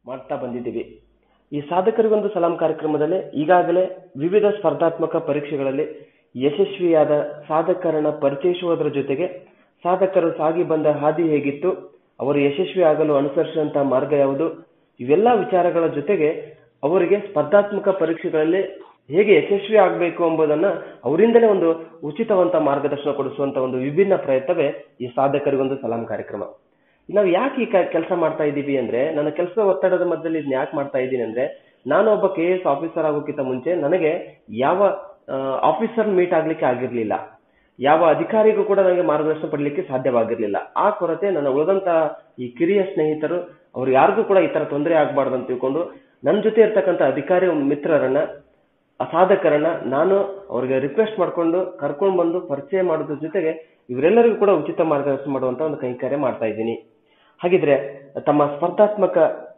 ಮಾಡ್ತಾ ಬಂದಿದ್ದೀವಿ ಈ ಸಾಧಕರಿಗೊಂದು ಸಲಾಂ ಕಾರ್ಯಕ್ರಮದಲ್ಲಿ ಈಗಾಗಲೇ ವಿವಿಧ ಸ್ಪರ್ಧಾತ್ಮಕ ಪರೀಕ್ಷೆಗಳಲ್ಲಿ ಯಶಸ್ವಿಯಾದ ಸಾಧಕರನ್ನ ಪರಿಚಯಿಸುವುದರ ಜೊತೆಗೆ ಸಾಧಕರು ಸಾಗಿ ಬಂದ ಹಾದಿ ಹೇಗಿತ್ತು ಅವರು ಯಶಸ್ವಿ ಆಗಲು ಅನುಸರಿಸಿದಂತಹ ಮಾರ್ಗ ಯಾವುದು ಇವೆಲ್ಲ ವಿಚಾರಗಳ ಜೊತೆಗೆ ಅವರಿಗೆ ಸ್ಪರ್ಧಾತ್ಮಕ ಪರೀಕ್ಷೆಗಳಲ್ಲಿ ಹೇಗೆ ಯಶಸ್ವಿ ಆಗಬೇಕು ಎಂಬುದನ್ನ ಅವರಿಂದಲೇ ಒಂದು ಉಚಿತವಂತ ಮಾರ್ಗದರ್ಶನ ಕೊಡಿಸುವಂತ ಒಂದು ವಿಭಿನ್ನ ಪ್ರಯತ್ನವೇ ಈ ಸಾಧಕರಿಗೊಂದು ಸಲಾಂ ಕಾರ್ಯಕ್ರಮ ನಾವು ಯಾಕೆ ಈ ಕೆಲಸ ಮಾಡ್ತಾ ಇದ್ದೀವಿ ಅಂದ್ರೆ ನನ್ನ ಕೆಲಸ ಒತ್ತಡದ ಮಧ್ಯದಲ್ಲಿ ಇದನ್ನ ಯಾಕೆ ಮಾಡ್ತಾ ಇದ್ದೀನಿ ಅಂದ್ರೆ ನಾನು ಒಬ್ಬ ಕೆ ಎಸ್ ಆಫೀಸರ್ ಆಗೋಕ್ಕಿಂತ ಮುಂಚೆ ನನಗೆ ಯಾವ ಆಫೀಸರ್ ಮೀಟ್ ಆಗ್ಲಿಕ್ಕೆ ಆಗಿರ್ಲಿಲ್ಲ ಯಾವ ಅಧಿಕಾರಿಗೂ ಕೂಡ ನನಗೆ ಮಾರ್ಗದರ್ಶನ ಪಡಲಿಕ್ಕೆ ಸಾಧ್ಯವಾಗಿರ್ಲಿಲ್ಲ ಆ ಕೊರತೆ ನನ್ನ ಉಳಿದಂತ ಈ ಕಿರಿಯ ಸ್ನೇಹಿತರು ಅವ್ರು ಯಾರಿಗೂ ಕೂಡ ಈ ತರ ತೊಂದರೆ ಆಗ್ಬಾರ್ದು ಅಂತ ತಿಳ್ಕೊಂಡು ನನ್ನ ಜೊತೆ ಇರ್ತಕ್ಕಂಥ ಅಧಿಕಾರಿ ಮಿತ್ರರನ್ನ ಸಾಧಕರನ್ನ ನಾನು ಅವ್ರಿಗೆ ರಿಕ್ವೆಸ್ಟ್ ಮಾಡ್ಕೊಂಡು ಕರ್ಕೊಂಡು ಬಂದು ಪರಿಚಯ ಮಾಡೋದ್ರ ಜೊತೆಗೆ ಇವರೆಲ್ಲರಿಗೂ ಕೂಡ ಉಚಿತ ಮಾರ್ಗದರ್ಶನ ಮಾಡುವಂತ ಒಂದು ಕೈಂಕರ್ಯ ಮಾಡ್ತಾ ಇದ್ದೀನಿ ಹಾಗಿದ್ರೆ ತಮ್ಮ ಸ್ಪರ್ಧಾತ್ಮಕ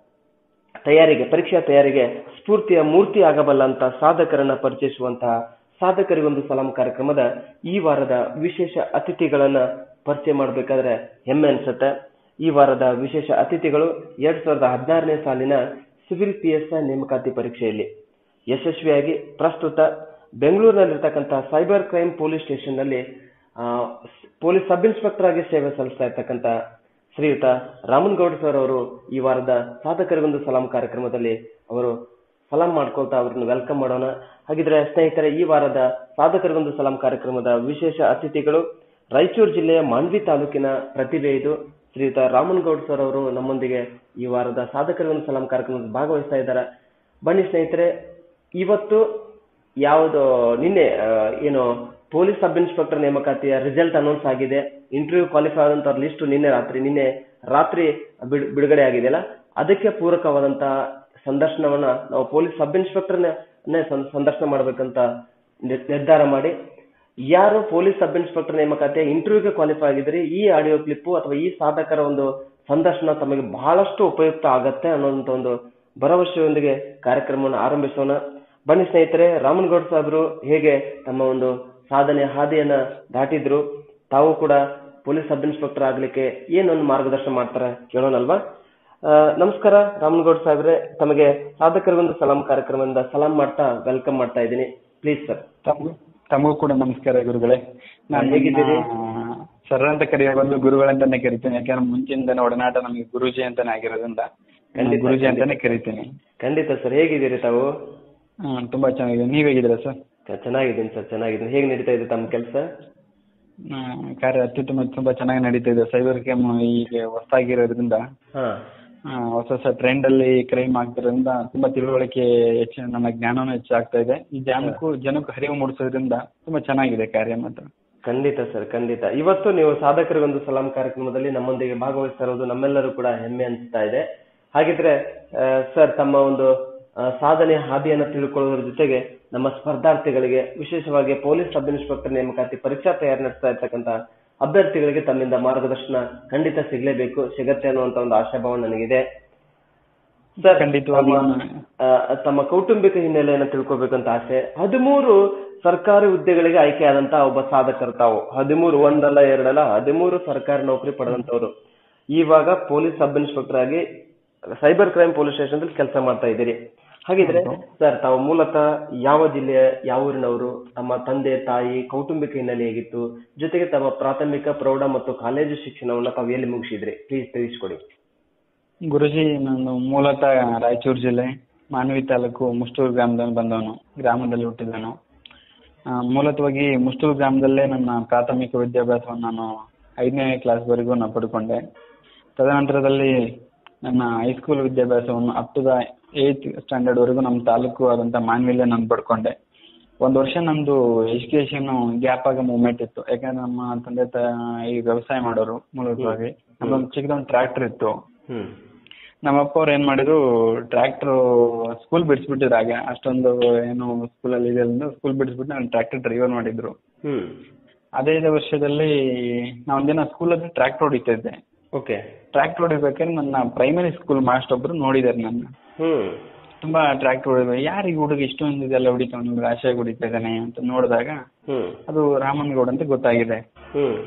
ತಯಾರಿಗೆ ಪರೀಕ್ಷಾ ತಯಾರಿಗೆ ಸ್ಫೂರ್ತಿಯ ಮೂರ್ತಿ ಆಗಬಲ್ಲಂತ ಸಾಧಕರನ್ನ ಪರಿಚಯಿಸುವಂತಹ ಸಾಧಕರಿಗೊಂದು ಸಲಾಂ ಕಾರ್ಯಕ್ರಮದ ಈ ವಾರದ ವಿಶೇಷ ಅತಿಥಿಗಳನ್ನ ಪರಿಚಯ ಮಾಡಬೇಕಾದ್ರೆ ಹೆಮ್ಮೆ ಅನ್ಸುತ್ತೆ ಈ ವಾರದ ವಿಶೇಷ ಅತಿಥಿಗಳು ಎರಡ್ ಸಾವಿರದ ಹದಿನಾರನೇ ಸಾಲಿನ ಸಿವಿಲ್ ಪಿ ಎಸ್ ನೇಮಕಾತಿ ಪರೀಕ್ಷೆಯಲ್ಲಿ ಯಶಸ್ವಿಯಾಗಿ ಪ್ರಸ್ತುತ ಬೆಂಗಳೂರಿನಲ್ಲಿರ್ತಕ್ಕಂಥ ಸೈಬರ್ ಕ್ರೈಮ್ ಪೊಲೀಸ್ ಸ್ಟೇಷನ್ ನಲ್ಲಿ ಪೊಲೀಸ್ ಸಬ್ ಇನ್ಸ್ಪೆಕ್ಟರ್ ಆಗಿ ಸೇವೆ ಸಲ್ಲಿಸ್ತಾ ಇರ್ತಕ್ಕಂಥ ಶ್ರೀಯುತ ರಾಮನ್ಗೌಡ ಸರ್ ಅವರು ಈ ವಾರದ ಸಾಧಕರಿಗೊಂದು ಸಲಾಂ ಕಾರ್ಯಕ್ರಮದಲ್ಲಿ ಅವರು ಸಲಾಂ ಮಾಡ್ಕೊಳ್ತಾ ಅವ್ರನ್ನ ವೆಲ್ಕಮ್ ಮಾಡೋಣ ಹಾಗಿದ್ರೆ ಸ್ನೇಹಿತರೆ ಈ ವಾರದ ಸಾಧಕರಿಗೊಂದು ಸಲಾಂ ಕಾರ್ಯಕ್ರಮದ ವಿಶೇಷ ಅತಿಥಿಗಳು ರಾಯಚೂರು ಜಿಲ್ಲೆಯ ಮಾನ್ವಿ ತಾಲೂಕಿನ ಪ್ರತಿಭೆ ಇದು ಶ್ರೀಯುತ ರಾಮನ್ಗೌಡ್ ಸರ್ ಅವರು ನಮ್ಮೊಂದಿಗೆ ಈ ವಾರದ ಸಾಧಕರಿಗೊಂದು ಸಲಾಂ ಕಾರ್ಯಕ್ರಮದಲ್ಲಿ ಭಾಗವಹಿಸ್ತಾ ಇದ್ದಾರೆ ಬನ್ನಿ ಸ್ನೇಹಿತರೆ ಇವತ್ತು ಯಾವುದು ನಿನ್ನೆ ಏನು ಪೊಲೀಸ್ ಸಬ್ ಇನ್ಸ್ಪೆಕ್ಟರ್ ನೇಮಕಾತಿಯ ರಿಸಲ್ಟ್ ಅನೌನ್ಸ್ ಆಗಿದೆ ಇಂಟರ್ವ್ಯೂ ಕ್ವಾಲಿಫೈ ಆದಂತ ಲಿಸ್ಟ್ ನಿನ್ನೆ ರಾತ್ರಿ ನಿನ್ನೆ ರಾತ್ರಿ ಬಿಡುಗಡೆ ಆಗಿದೆಯಲ್ಲ ಅದಕ್ಕೆ ಪೂರಕವಾದಂತಹ ಸಂದರ್ಶನವನ್ನ ನಾವು ಪೊಲೀಸ್ ಸಬ್ ಇನ್ಸ್ಪೆಕ್ಟರ್ ಸಂದರ್ಶನ ಮಾಡ್ಬೇಕಂತ ನಿರ್ಧಾರ ಮಾಡಿ ಯಾರು ಪೊಲೀಸ್ ಸಬ್ ಇನ್ಸ್ಪೆಕ್ಟರ್ ನೇಮಕಾತಿಯ ಇಂಟರ್ವ್ಯೂಗೆ ಕ್ವಾಲಿಫೈ ಆಗಿದ್ರೆ ಈ ಆಡಿಯೋ ಕ್ಲಿಪ್ ಅಥವಾ ಈ ಸಾಧಕರ ಒಂದು ಸಂದರ್ಶನ ತಮಗೆ ಬಹಳಷ್ಟು ಉಪಯುಕ್ತ ಆಗತ್ತೆ ಅನ್ನೋಂತ ಒಂದು ಭರವಸೆಯೊಂದಿಗೆ ಕಾರ್ಯಕ್ರಮವನ್ನು ಆರಂಭಿಸೋಣ ಬನ್ನಿ ಸ್ನೇಹಿತರೆ ರಾಮನ್ಗೌಡ್ ಸಾಹೇಬರು ಹೇಗೆ ತಮ್ಮ ಒಂದು ಸಾಧನೆ ಹಾದಿಯನ್ನ ದಾಟಿದ್ರು ತಾವು ಕೂಡ ಪೊಲೀಸ್ ಸಬ್ ಇನ್ಸ್ಪೆಕ್ಟರ್ ಆಗ್ಲಿಕ್ಕೆ ಏನೊಂದು ಮಾರ್ಗದರ್ಶನ ಮಾಡ್ತಾರೆ ಕೇಳೋಣಲ್ವಾ ನಮಸ್ಕಾರ ರಾಮನ್ಗೌಡ್ ಸಾಹೇಬ್ರೆ ತಮಗೆ ಸಾಧಕರಿಗೊಂದು ಸಲಾಂ ಕಾರ್ಯಕ್ರಮದಿಂದ ಸಲಾಂ ಮಾಡ್ತಾ ವೆಲ್ಕಮ್ ಮಾಡ್ತಾ ಇದ್ದೀನಿ ಪ್ಲೀಸ್ ಸರ್ ತಮಗೂ ಕೂಡ ನಮಸ್ಕಾರ ಗುರುಗಳೇ ನಾನು ಹೇಗಿದ್ದೀರಿ? ಸರ್ ಅಂತ ಕರೆಯೋ ಬಂದು ಗುರುಗಳಂತಾನೆ ಕರಿತೀನಿ ಯಾಕಂದ್ರೆ ಮುಂಚಿಂದ ಒಡನಾಟ ನಮಗೆ ಗುರುಜಿ ಅಂತಾನೆ ಆಗಿರೋದ್ರಿಂದ ಖಂಡಿತ, ಗುರುಜಿ ಅಂತಾನೆ ಖಂಡಿತ. ಕರಿತೀನಿ ಖಂಡಿತ ಸರ್ ಹೇಗಿದ್ದೀರಿ ತಾವು ಹ್ಮ್, ತುಂಬಾ ಚೆನ್ನಾಗಿದೆ ನೀವ್ ಹೇಗಿದ್ದೀರಾ ಸರ್ ಕ- ಚೆನ್ನಾಗಿದ್ದೀನಿ ಸರ್ ಚೆನ್ನಾಗಿದ್ದೀನಿ ಹೇಗೆ ನಡೀತಾ ಇದೆ ತಮ್ಮ ಕೆಲಸ ಹ್ಮ್, ಕಾರ್ಯ ಅತ್ಯುತ್ತಮ ತುಂಬಾ ಚೆನ್ನಾಗಿ ನಡೀತಾ ಇದೆ ಸೈಬರ್ ಕ್ರೈಮ್ ಈಗ ಹೊಸದಾಗಿರೋದ್ರಿಂದ ಹಾ ಆ, ಹೊಸ ಹೊಸ ಟ್ರೆಂಡ್ ಅಲ್ಲಿ ಕ್ರೈಮ್ ಆಗ್ತಿರೋದ್ರಿಂದ ತುಂಬಾ ತಿಳುವಳಿಕೆ ಹೆಚ್ಚು ನನ್ನ ಜ್ಞಾನನೂ ಹೆಚ್ಚಾಗ್ತಾ ಇದೆ ಈ ಜನಕ್ಕೂ ಜನಕ್ಕೂ ಹರಿವು ಮೂಡಿಸೋದ್ರಿಂದ ತುಂಬಾ ಚೆನ್ನಾಗಿದೆ ಕಾರ್ಯ ಮಾತ್ರ ಖಂಡಿತ ಸರ್ ಖಂಡಿತ ಇವತ್ತು ನೀವು ಸಾಧಕರಿಗೊಂದು ಸಲಾಂ ಕಾರ್ಯಕ್ರಮದಲ್ಲಿ ನಮ್ಮೊಂದಿಗೆ ಭಾಗವಹಿಸ್ತಾ ಇರೋದು ನಮ್ಮೆಲ್ಲರೂ ಕೂಡ ಹೆಮ್ಮೆ ಅನಿಸ್ತಾ ಇದೆ ಹಾಗಿದ್ರೆ ಆ, ಸರ್ ತಮ್ಮ ಒಂದು ಆ, ಸಾಧನೆ ಹಾದಿಯನ್ನ ತಿಳ್ಕೊಳ್ಳೋದ್ರ ಜೊತೆಗೆ ನಮ್ಮ ಸ್ಪರ್ಧಾರ್ಥಿಗಳಿಗೆ ವಿಶೇಷವಾಗಿ ಪೊಲೀಸ್ ಸಬ್ ಇನ್ಸ್ಪೆಕ್ಟರ್ ನೇಮಕಾತಿ ಪರೀಕ್ಷಾ ತಯಾರಿ ನಡೆಸ್ತಾ ಇರ್ತಕ್ಕಂಥ ಅಭ್ಯರ್ಥಿಗಳಿಗೆ ತಮ್ಮಿಂದ ಮಾರ್ಗದರ್ಶನ ಖಂಡಿತ ಸಿಗ್ಲೇಬೇಕು ಸಿಗತ್ತೆ ಅನ್ನುವಂತ ಒಂದು ಆಶಾಭಾವ ನನಗಿದೆ ಸರ್ ಖಂಡಿತವಾಗ್ಲೂ ತಮ್ಮ, ಆ, ತಮ್ಮ ಕೌಟುಂಬಿಕ ಹಿನ್ನೆಲೆಯನ್ನು ತಿಳ್ಕೊಬೇಕಂತ ಆಸೆ ಹದಿಮೂರು ಸರ್ಕಾರಿ ಹುದ್ದೆಗಳಿಗೆ ಆಯ್ಕೆ ಆದಂತ ಒಬ್ಬ ಸಾಧಕರು ತಾವು ಹದಿಮೂರು ಒಂದಲ್ಲ ಎರಡಲ್ಲ ಹದಿಮೂರು ಸರ್ಕಾರಿ ನೌಕರಿ ಪಡೆದಂತವ್ರು ಇವಾಗ ಪೊಲೀಸ್ ಸಬ್ ಇನ್ಸ್ಪೆಕ್ಟರ್ ಆಗಿ ಸೈಬರ್ ಕ್ರೈಮ್ ಪೊಲೀಸ್ ಸ್ಟೇಷನ್ ಕೆಲಸ ಮಾಡ್ತಾ ಇದ್ದೀರಿ ಹಾಗಿದ್ರೆ ಸರ್ ತಾವು ಮೂಲತಃ ಯಾವ ಜಿಲ್ಲೆಯ ಯಾವ ಊರಿನವರು ತಮ್ಮ ತಂದೆ ತಾಯಿ ಕೌಟುಂಬಿಕ ಹಿನ್ನೆಲೆ ಹೇಗಿತ್ತು ಜೊತೆಗೆ ತಮ್ಮ ಪ್ರಾಥಮಿಕ ಪ್ರೌಢ ಮತ್ತು ಕಾಲೇಜು ಶಿಕ್ಷಣವನ್ನ ತಾವು ಎಲ್ಲಿ ಮುಗಿಸಿದ್ರಿ ಪ್ಲೀಸ್ ತಿಳಿಸ್ಕೊಡಿ ಗುರುಜಿ ನಾನು ಮೂಲತಃ ರಾಯಚೂರು ಜಿಲ್ಲೆ ಮಾನ್ವಿ ತಾಲೂಕು ಮುಷ್ಟೂರು ಗ್ರಾಮದಲ್ಲಿ ಬಂದವನು ಗ್ರಾಮದಲ್ಲಿ ಹುಟ್ಟಿದವನು ಆ, ಮೂಲತಃವಾಗಿ ಮುಷ್ಟೂರು ಗ್ರಾಮದಲ್ಲೇ ನನ್ನ ಪ್ರಾಥಮಿಕ ವಿದ್ಯಾಭ್ಯಾಸವನ್ನು ನಾನು ಐದನೇ ಕ್ಲಾಸ್ವರೆಗೂ ನಾನು ಪಡ್ಕೊಂಡೆ ತದನಂತರದಲ್ಲಿ ನನ್ನ ಹೈಸ್ಕೂಲ್ ವಿದ್ಯಾಭ್ಯಾಸವನ್ನು ಅಪ್ ಟು ದ ಏಯ್ತ್ ಸ್ಟ್ಯಾಂಡರ್ಡ್ವರೆಗೂ ನಮ್ಮ ತಾಲೂಕು ಆದಂಥ ಮಾನ್ವಿಲೇ ನಾನು ಪಡ್ಕೊಂಡೆ ಒಂದು ವರ್ಷ ನಂದು ಎಜುಕೇಶನ್ ಗ್ಯಾಪ್ ಆಗೋ ಮೂಮೆಂಟ್ ಇತ್ತು ಯಾಕಂದ್ರೆ ನಮ್ಮ ತಂದೆ ತಾಯಿ ವ್ಯವಸಾಯ ಮಾಡೋರು ಮೂಲತಃವಾಗಿ ನಮ್ಮದೊಂದು ಚಿಕ್ಕದೊಂದು ಟ್ರ್ಯಾಕ್ಟರ್ ಇತ್ತು ಹ್ಮ್ ನಮ್ಮಪ್ಪ ಅವ್ರು ಏನ್ ಮಾಡಿದ್ರು ಟ್ರ್ಯಾಕ್ಟರ್ ಸ್ಕೂಲ್ ಬಿಡಿಸ್ಬಿಟ್ಟಿದ್ರು ಹಾಗೆ ಅಷ್ಟೊಂದು ಏನು ಸ್ಕೂಲಲ್ಲಿ ಇದೆ ಅಂದು ಸ್ಕೂಲ್ ಬಿಡಿಸ್ಬಿಟ್ಟು ನಾನು ಟ್ರ್ಯಾಕ್ಟರ್ ಡ್ರೈವರ್ ಮಾಡಿದ್ರು ಹ್ಮ್ ಅದೇ ವರ್ಷದಲ್ಲಿ ನಾ ಒಂದಿನ ಸ್ಕೂಲಲ್ಲಿ ಟ್ರ್ಯಾಕ್ಟರ್ ಹೊಡಿತಾ ಇದ್ದೆ ಓಕೆ ಟ್ರ್ಯಾಕ್ಟರ್ ಹೊಡಿಬೇಕಾದ್ರೆ ನನ್ನ ಪ್ರೈಮರಿ ಸ್ಕೂಲ್ ಮಾಸ್ಟರ್ ಒಬ್ರು ನೋಡಿದಾರೆ ನನ್ನ ಹ್ಮ್ ತುಂಬಾ ಟ್ರ್ಯಾಕ್ಟರ್ ಹೊಡಿಬೇಕು ಯಾರಿಗೆ ಹುಡುಗ ಇಷ್ಟೊಂದು ಇದೆಲ್ಲ ಹೊಡಿತಾವ ನಿಮ್ಗೆ ಆಶೆ ಹೊಡಿತಾ ಇದ್ದಾನೆ ಅಂತ ನೋಡಿದಾಗ ಹ್ಮ್ ಅದು ರಾಮನ್ಗೌಡ್ ಅಂತ ಗೊತ್ತಾಗಿದೆ ಹ್ಮ್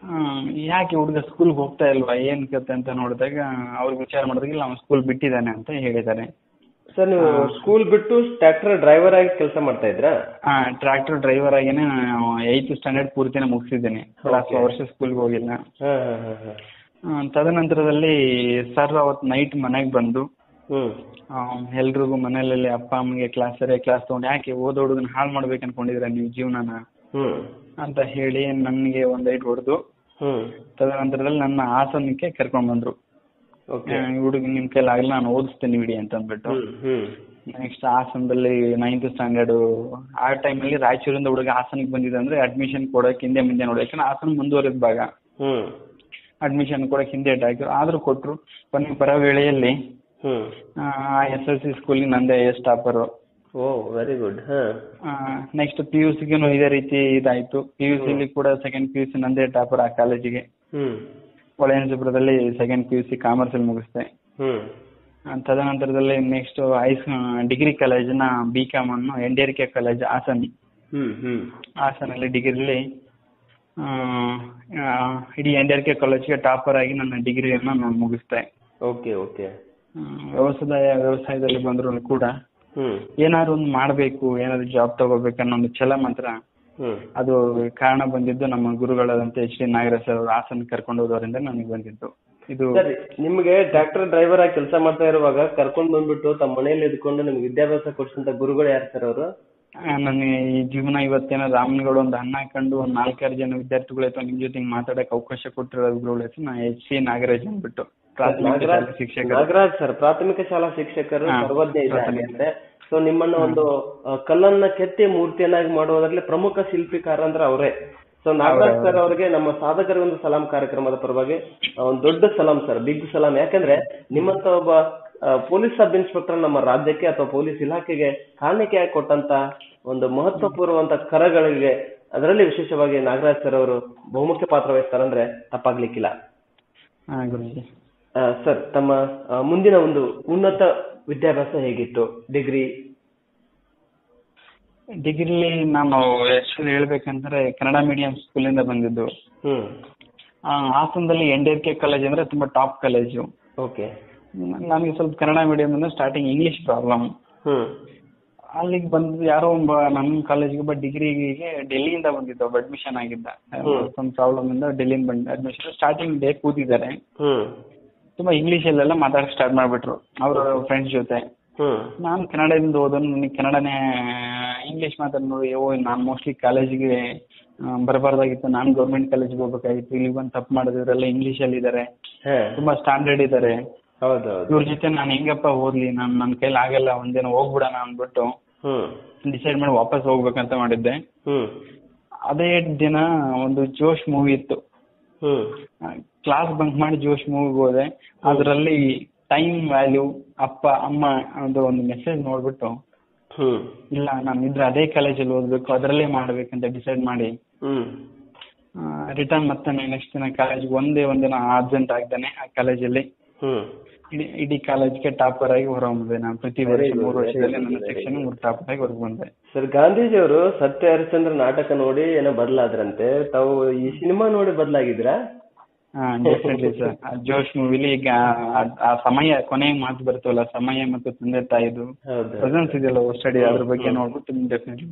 ಆ, ಯಾಕೆ ಹುಡುಗ ಸ್ಕೂಲ್ಗೆ ಹೋಗ್ತಾ ಇಲ್ವಾ ಏನು ಕತೆ ಅಂತ ನೋಡಿದಾಗ ಅವ್ರಿಗೆ ವಿಚಾರ ಮಾಡಿದಾಗ ಇಲ್ಲ ಅವ್ನು ಸ್ಕೂಲ್ ಬಿಟ್ಟಿದ್ದಾನೆ ಅಂತ ಹೇಳಿದ್ದಾರೆ ಸರ್ ನೀವು ಸ್ಕೂಲ್ ಬಿಟ್ಟು ಟ್ರ್ಯಾಕ್ಟರ್ ಡ್ರೈವರ್ ಆಗಿ ಕೆಲಸ ಮಾಡ್ತಾ ಇದ್ರಾ ಟ್ರ್ಯಾಕ್ಟರ್ ಡ್ರೈವರ್ ಆಗಿನೇ ಏಯ್ತ್ ಸ್ಟ್ಯಾಂಡರ್ಡ್ ಪೂರ್ತಿನ ಮುಗಿಸಿದ್ದೀನಿ ಕ್ಲಾಸ್ Okay. ವರ್ಷ ಸ್ಕೂಲ್ಗೆ ಹೋಗಿಲ್ಲ ಹಾ ಹಾ ಹಾ ಹಾ ಆ, ತದನಂತರದಲ್ಲಿ ಸರ್ ಅವತ್ತು ನೈಟ್ ಮನೆಗೆ ಬಂದು ಹ್ಮ್ ಎಲ್ರಿಗೂ ಮನೆಯಲ್ಲಿ ಅಪ್ಪ ಅಮ್ಮಗೆ ಕ್ಲಾಸ್ ಸರಿಯಾಗಿ ಕ್ಲಾಸ್ ತೊಗೊಂಡು ಯಾಕೆ ಓದೋ ಹುಡುಗನ ಹಾಳು ಮಾಡ್ಬೇಕು ಅನ್ಕೊಂಡಿದ್ದೀರಾ ನೀವು ಜೀವನನ ಹ್ಮ್ ಅಂತ ಹೇಳಿ ನನಗೆ ಒಂದು ಐಟ್ ಹೊಡೆದು ಹ್ಮ್ ತದನಂತರದಲ್ಲಿ ನನ್ನ ಹಾಸನಕ್ಕೆ ಕರ್ಕೊಂಡ್ ಬಂದ್ರು ಓಕೆ ಹುಡುಗ ನಿಮ್ ಕೈಲಿ ಆಗಲ್ಲ ನಾನು ಓದಿಸ್ತೀನಿ ಬಿಡಿ ಅಂತ ಅಂದ್ಬಿಟ್ಟು ಹ್ಮ್ ಹ್ಮ್ ನೆಕ್ಸ್ಟ್ ಹಾಸನದಲ್ಲಿ ನೈನ್ತ್ ಸ್ಟ್ಯಾಂಡರ್ಡ್ ಆ ಟೈಮಲ್ಲಿ ರಾಯಚೂರಿಂದ ಹುಡುಗ ಹಾಸನಕ್ಕೆ ಬಂದಿದೆ ಅಂದ್ರೆ ಅಡ್ಮಿಷನ್ ಕೊಡೋಕೆ ಹಿಂದೆ ಮುಂದೆ ನೋಡಿ ಯಾಕಂದ್ರೆ ಹಾಸನ ಮುಂದುವರೆದ ಭಾಗ ಹ್ಮ್ ಅಡ್ಮಿಷನ್ ಕೊಡೋಕೆ ಹಿಂದೆ ಹಾಕಿದ್ರು ಆದರೂ ಕೊಟ್ಟರು ಕೊನೆಗೆ ಬರೋ ವೇಳೆಯಲ್ಲಿ ಹ್ಮ್ ಎಸ್ ಎಲ್ ಸಿ ಸ್ಕೂಲಿಗೆ ನಂದೇ ಎಷ್ಟು ಟಾಪರು ಓ ವೆರಿ ಗುಡ್ ಹಾ ನೆಕ್ಸ್ಟ್ ಪಿ ಯು ಸಿಗೂ ಇದೇ ರೀತಿ ಇದಾಯಿತು ಪಿ ಯು ಸಿಲಿ ಕೂಡ ಸೆಕೆಂಡ್ ಪಿ ಯು ಸಿ ನಂದೇ ಟಾಪರ್ ಆ ಕಾಲೇಜಿಗೆ ಹ್ಮ್ ಹೊಳೆಯನಸಪುರದಲ್ಲಿ ಸೆಕೆಂಡ್ ಪಿ ಯು ಸಿ ಕಾಮರ್ಸಲ್ಲಿ ಮುಗಿಸ್ದೆ ಹ್ಮ್ ಆ, ತದನಂತರದಲ್ಲಿ ನೆಕ್ಸ್ಟ್ ಹೈಸ್ ಡಿಗ್ರಿ ಕಾಲೇಜನ್ನ ಬಿ ಕಾಮ್ ಅನ್ನು N D R K college Hassan ಹ್ಮ್ ಹ್ಮ್ ಹಾಸನಲ್ಲಿ ಡಿಗ್ರಿಲಿ ಇಡೀ ಎನ್ ಡಿ ಆರ್ ಕೆ ಕಾಲೇಜ್ಗೆ ಟಾಪರ್ ಆಗಿ ನನ್ನ ಡಿಗ್ರಿಯನ್ನು ನಾನು ಮುಗಿಸ್ದೆ ಓಕೆ ಓಕೆ ಆ, ವ್ಯವಸಾಯ ವ್ಯವಸಾಯದಲ್ಲಿ ಬಂದ್ರು ಕೂಡ ಹ್ಮ್ ಏನಾದ್ರು ಒಂದು ಮಾಡಬೇಕು ಏನಾದ್ರು ಜಾಬ್ ತಗೋಬೇಕು ಅನ್ನೋ ಒಂದು ಛಲ ಮಾತ್ರ ಹ್ಮ್ ಅದು ಕಾರಣ ಬಂದಿದ್ದು ನಮ್ಮ ಗುರುಗಳಾದಂತ ಎಚ್ ಡಿ ನಾಗರಾಜ್ ಸರ್ ಅವರು ಹಾಸನ ಕರ್ಕೊಂಡು ಹೋದವರಿಂದ ನನಗೆ ಬಂದಿದ್ದು ಇದು ಸರಿ ನಿಮ್ಗೆ ಟ್ರ್ಯಾಕ್ಟರ್ ಡ್ರೈವರ್ ಆಗಿ ಕೆಲಸ ಮಾಡ್ತಾ ಇರುವಾಗ ಕರ್ಕೊಂಡ್ ಬಂದ್ಬಿಟ್ಟು ತಮ್ಮ ಮನೆಯಲ್ಲಿ ಇದ್ಕೊಂಡು ನಿಮ್ಗೆ ವಿದ್ಯಾಭ್ಯಾಸ ಕೊಡ್ಸಂತ ಗುರುಗಳು ಯಾರು ಸರ್ ಅವರು ಆ, ನನಗೆ ಈ ಜೀವನ ಇವತ್ತೇನೋ ರಾಮನಗೌಡ ಒಂದು ಅನ್ನ ಕಂಡು ಒಂದು ನಾಲ್ಕಾರು ಜನ ವಿದ್ಯಾರ್ಥಿಗಳು ಅಥವಾ ನಿಮ್ ಜೊತೆ ಹಿಂಗ್ ಮಾತಾಡಕ್ಕೆ ಅವಕಾಶ ಕೊಟ್ಟಿರೋ ಗುರುಗಳ ಹೆಸರು ನಾ ಎಚ್ ಸಿ ನಾಗರಾಜ್ ಅಂದ್ಬಿಟ್ಟು ಪ್ರಾಥಮಿಕ ನಾಗರಾಜ್ ಶಾಲಾ ಶಿಕ್ಷಕರು ನಾಗರಾಜ್ ಸರ್ ಪ್ರಾಥಮಿಕ ಶಾಲಾ ಶಿಕ್ಷಕರು ಹಾ, ಸರ್ವಜ್ಞ ಪ್ರಾಥಮಿಕ. ಇದ್ದಾರೆ ಸೊ ನಿಮ್ಮನ್ನ ಒಂದು ಆ, ಕಲ್ಲನ್ನ ಕೆತ್ತಿ ಮೂರ್ತಿಯನ್ನಾಗಿ ಮಾಡುವುದರಲ್ಲಿ ಪ್ರಮುಖ ಶಿಲ್ಪಿಕಾರ ಅಂದ್ರೆ ಅವರೇ ಸೊ ನಾಗರಾಜ್ ಹೌದು, ಸರ್ ಅವರಿಗೆ ನಮ್ಮ ಸಾಧಕರ ಒಂದು ಸಲಾಂ ಕಾರ್ಯಕ್ರಮದ ಪರವಾಗಿ ಆ, ಒಂದು ದೊಡ್ಡ ಸಲಾಂ ಸರ್ ಬಿಗ್ ಸಲಾಂ ಯಾಕಂದ್ರೆ ನಿಮ್ಮಂತ ಒಬ್ಬ ಆ, ಪೊಲೀಸ್ ಸಬ್ ಇನ್ಸ್ಪೆಕ್ಟರ್ ನಮ್ಮ ರಾಜ್ಯಕ್ಕೆ ಅಥವಾ ಪೊಲೀಸ್ ಇಲಾಖೆಗೆ ಕಾಣಿಕೆಯಾಗಿ ಕೊಟ್ಟಂತ ಒಂದು ಮಹತ್ವಪೂರ್ಣವಂತ ಕರಗಳಿಗೆ ಅದರಲ್ಲಿ ವಿಶೇಷವಾಗಿ ನಾಗರಾಜ್ ಸರ್ ಅವರು ಬಹುಮುಖ್ಯ ಪಾತ್ರ ವಹಿಸ್ತಾರಂದ್ರೆ ತಪ್ಪಾಗ್ಲಿಕ್ಕಿಲ್ಲ ಹಾ ಗುರುಜಿ ಆ, ಸರ್ ತಮ್ಮ ಆ, ಮುಂದಿನ ಒಂದು ಉನ್ನತ ವಿದ್ಯಾಭ್ಯಾಸ ಹೇಗಿತ್ತು ಡಿಗ್ರಿ ಡಿಗ್ರಿಲಿ ನಾನು ಆಕ್ಚುಲಿ ಹೇಳ್ಬೇಕಂದ್ರೆ ಕನ್ನಡ ಮೀಡಿಯಂ ಸ್ಕೂಲಿಂದ ಬಂದಿದ್ದು ಹ್ಮ್ ಆ, ಹಾಸನದಲ್ಲಿ N D R K college ಅಂದ್ರೆ ತುಂಬಾ ಟಾಪ್ ಕಾಲೇಜು ಓಕೆ ನನಗೆ ಸ್ವಲ್ಪ ಕನ್ನಡ ಮೀಡಿಯಂ ಅಂದ್ರೆ ಸ್ಟಾರ್ಟಿಂಗ್ ಇಂಗ್ಲಿಷ್ ಪ್ರಾಬ್ಲಮ್ ಹ್ಮ್ ಅಲ್ಲಿಗೆ ಬಂದು ಯಾರೋ ಒಬ್ಬ ನಮ್ಮ ಕಾಲೇಜಿಗೆ ಒಬ್ಬ ಡಿಗ್ರಿಗೆ ಡೆಲ್ಲಿಯಿಂದ ಬಂದಿದ್ದ ಒಬ್ಬ ಅಡ್ಮಿಷನ್ ಆಗಿದ್ದ ಹ್ಮ್. ಒಂದು ಪ್ರಾಬ್ಲಮ್ ಇಂದ ಡೆಲ್ಲಿಯಿಂದ ಬಂದ ಅಡ್ಮಿಷನ್ ಸ್ಟಾರ್ಟಿಂಗ್ ಡೇ ಕೂತಿದ್ದಾರೆ ಹ್ಮ್ ತುಂಬಾ ಇಂಗ್ಲೀಷಲ್ಲೆಲ್ಲ ಮಾತಾಡಕ್ ಸ್ಟಾರ್ಟ್ ಮಾಡ್ಬಿಟ್ರು ಅವ್ರ ಫ್ರೆಂಡ್ಸ್ ಜೊತೆ ಹ್ಮ್ ನಾನು ಕನ್ನಡದಿಂದ ಓದೋನು ನನಗೆ ಕನ್ನಡನೇ ಇಂಗ್ಲೀಷ್ ಮಾತಾಡಿ ನೋಡಿ ಓ ನಾನು ಮೋಸ್ಟ್ಲಿ ಕಾಲೇಜಿಗೆ ಬರಬಾರ್ದಾಗಿತ್ತು ನಾನು ಗೌರ್ಮೆಂಟ್ ಕಾಲೇಜಿಗೆ ಹೋಗ್ಬೇಕಾಗಿತ್ತು ಇಲ್ಲಿ ಬಂದು ತಪ್ಪು ಮಾಡಿದ್ರೆಲ್ಲ ಇಂಗ್ಲೀಷಲ್ಲಿ ಇದ್ದಾರೆ ಹಾ ತುಂಬಾ ಸ್ಟ್ಯಾಂಡರ್ಡ್ ಇದ್ದಾರೆ ಹೌದೌದು ಇವ್ರ ಜೊತೆ ನಾನು ಹೆಂಗಪ್ಪ ಓದ್ಲಿ ನಾನು ನನ್ನ ಕೈಲಿ ಆಗಲ್ಲ ಒಂದಿನ ಹೋಗ್ಬಿಡೋಣ ಅಂದ್ಬಿಟ್ಟು ಹ್ಮ್ ಡಿಸೈಡ್ ಮಾಡಿ ವಾಪಸ್ ಹೋಗ್ಬೇಕಂತ ಮಾಡಿದ್ದೆ ಹ್ಮ್ ಅದೇ ದಿನ ಒಂದು ಜೋಶ್ ಮೂವಿ ಇತ್ತು ಹ್ಮ್ ಕ್ಲಾಸ್ ಬಂಕ್ ಮಾಡಿ ಜೋಶ್ ಮೂವಿಗೆ ಹೋದೆ ಅದರಲ್ಲಿ ಟೈಮ್ ವ್ಯಾಲ್ಯೂ ಅಪ್ಪ ಅಮ್ಮ ಅದು ಒಂದು ಮೆಸೇಜ್ ನೋಡ್ಬಿಟ್ಟು ಹ್ಮ್ ಇಲ್ಲ ನಾನು ಇದ್ರೆ ಅದೇ ಕಾಲೇಜಲ್ಲಿ ಓದಬೇಕು ಅದರಲ್ಲೇ ಮಾಡ್ಬೇಕಂತ ಡಿಸೈಡ್ ಮಾಡಿ ಹ್ಮ್ ರಿಟರ್ನ್ ಮತ್ತೆ ನೆಕ್ಸ್ಟ್ ದಿನ ಕಾಲೇಜಿಗೆ ಒಂದೇ ಒಂದಿನ ಆಬ್ಸೆಂಟ್ ಆಗ್ತಾನೆ ಆ ಕಾಲೇಜಲ್ಲಿ ಹ್ಮ್ ಇಡೀ ಇಡೀ ಕಾಲೇಜ್ಗೆ ಟಾಪರ್ ಆಗಿ ಹೊರಬಂದೆ ನಾನು ಪ್ರತಿ Very ವರ್ಷ good, ಮೂರು very ವರ್ಷದಲ್ಲಿ good, ನನ್ನ very ಸೆಕ್ಷನ್ ಮೂರು ಟಾಪರ್ ಆಗಿ ಹೊರಗೆ ಬಂದೆ ಸರ್ ಗಾಂಧೀಜಿಯವರು ಸತ್ಯ ಹರಿಶ್ಚಂದ್ರ ನಾಟಕ ನೋಡಿ ಏನೋ ಬದಲಾದ್ರಂತೆ ತಾವು ಈ ಸಿನಿಮಾ ನೋಡಿ ಬದಲಾಗಿದ್ರಾ ಹಾ ಡೆಫಿನೆಟ್ಲಿ ಸರ್ ಆ ಜೋಶ್ ಮೂವಿಲಿ ಈಗ ಆ- ಆ ಸಮಯ ಕೊನೆಯ ಮಾತು ಬರ್ತವಲ್ಲ ಸಮಯ ಮತ್ತು ತಂದೆ ತಾಯಿದು ಹೌದು ಪ್ರೆಸೆನ್ಸ್ ಇದೆಯಲ್ಲ ಸ್ಟಡಿ ಅದ್ರ ಬಗ್ಗೆ ನೋಡ್ಬಿಟ್ಟು ಡೆಫಿನೆಟ್ಲಿ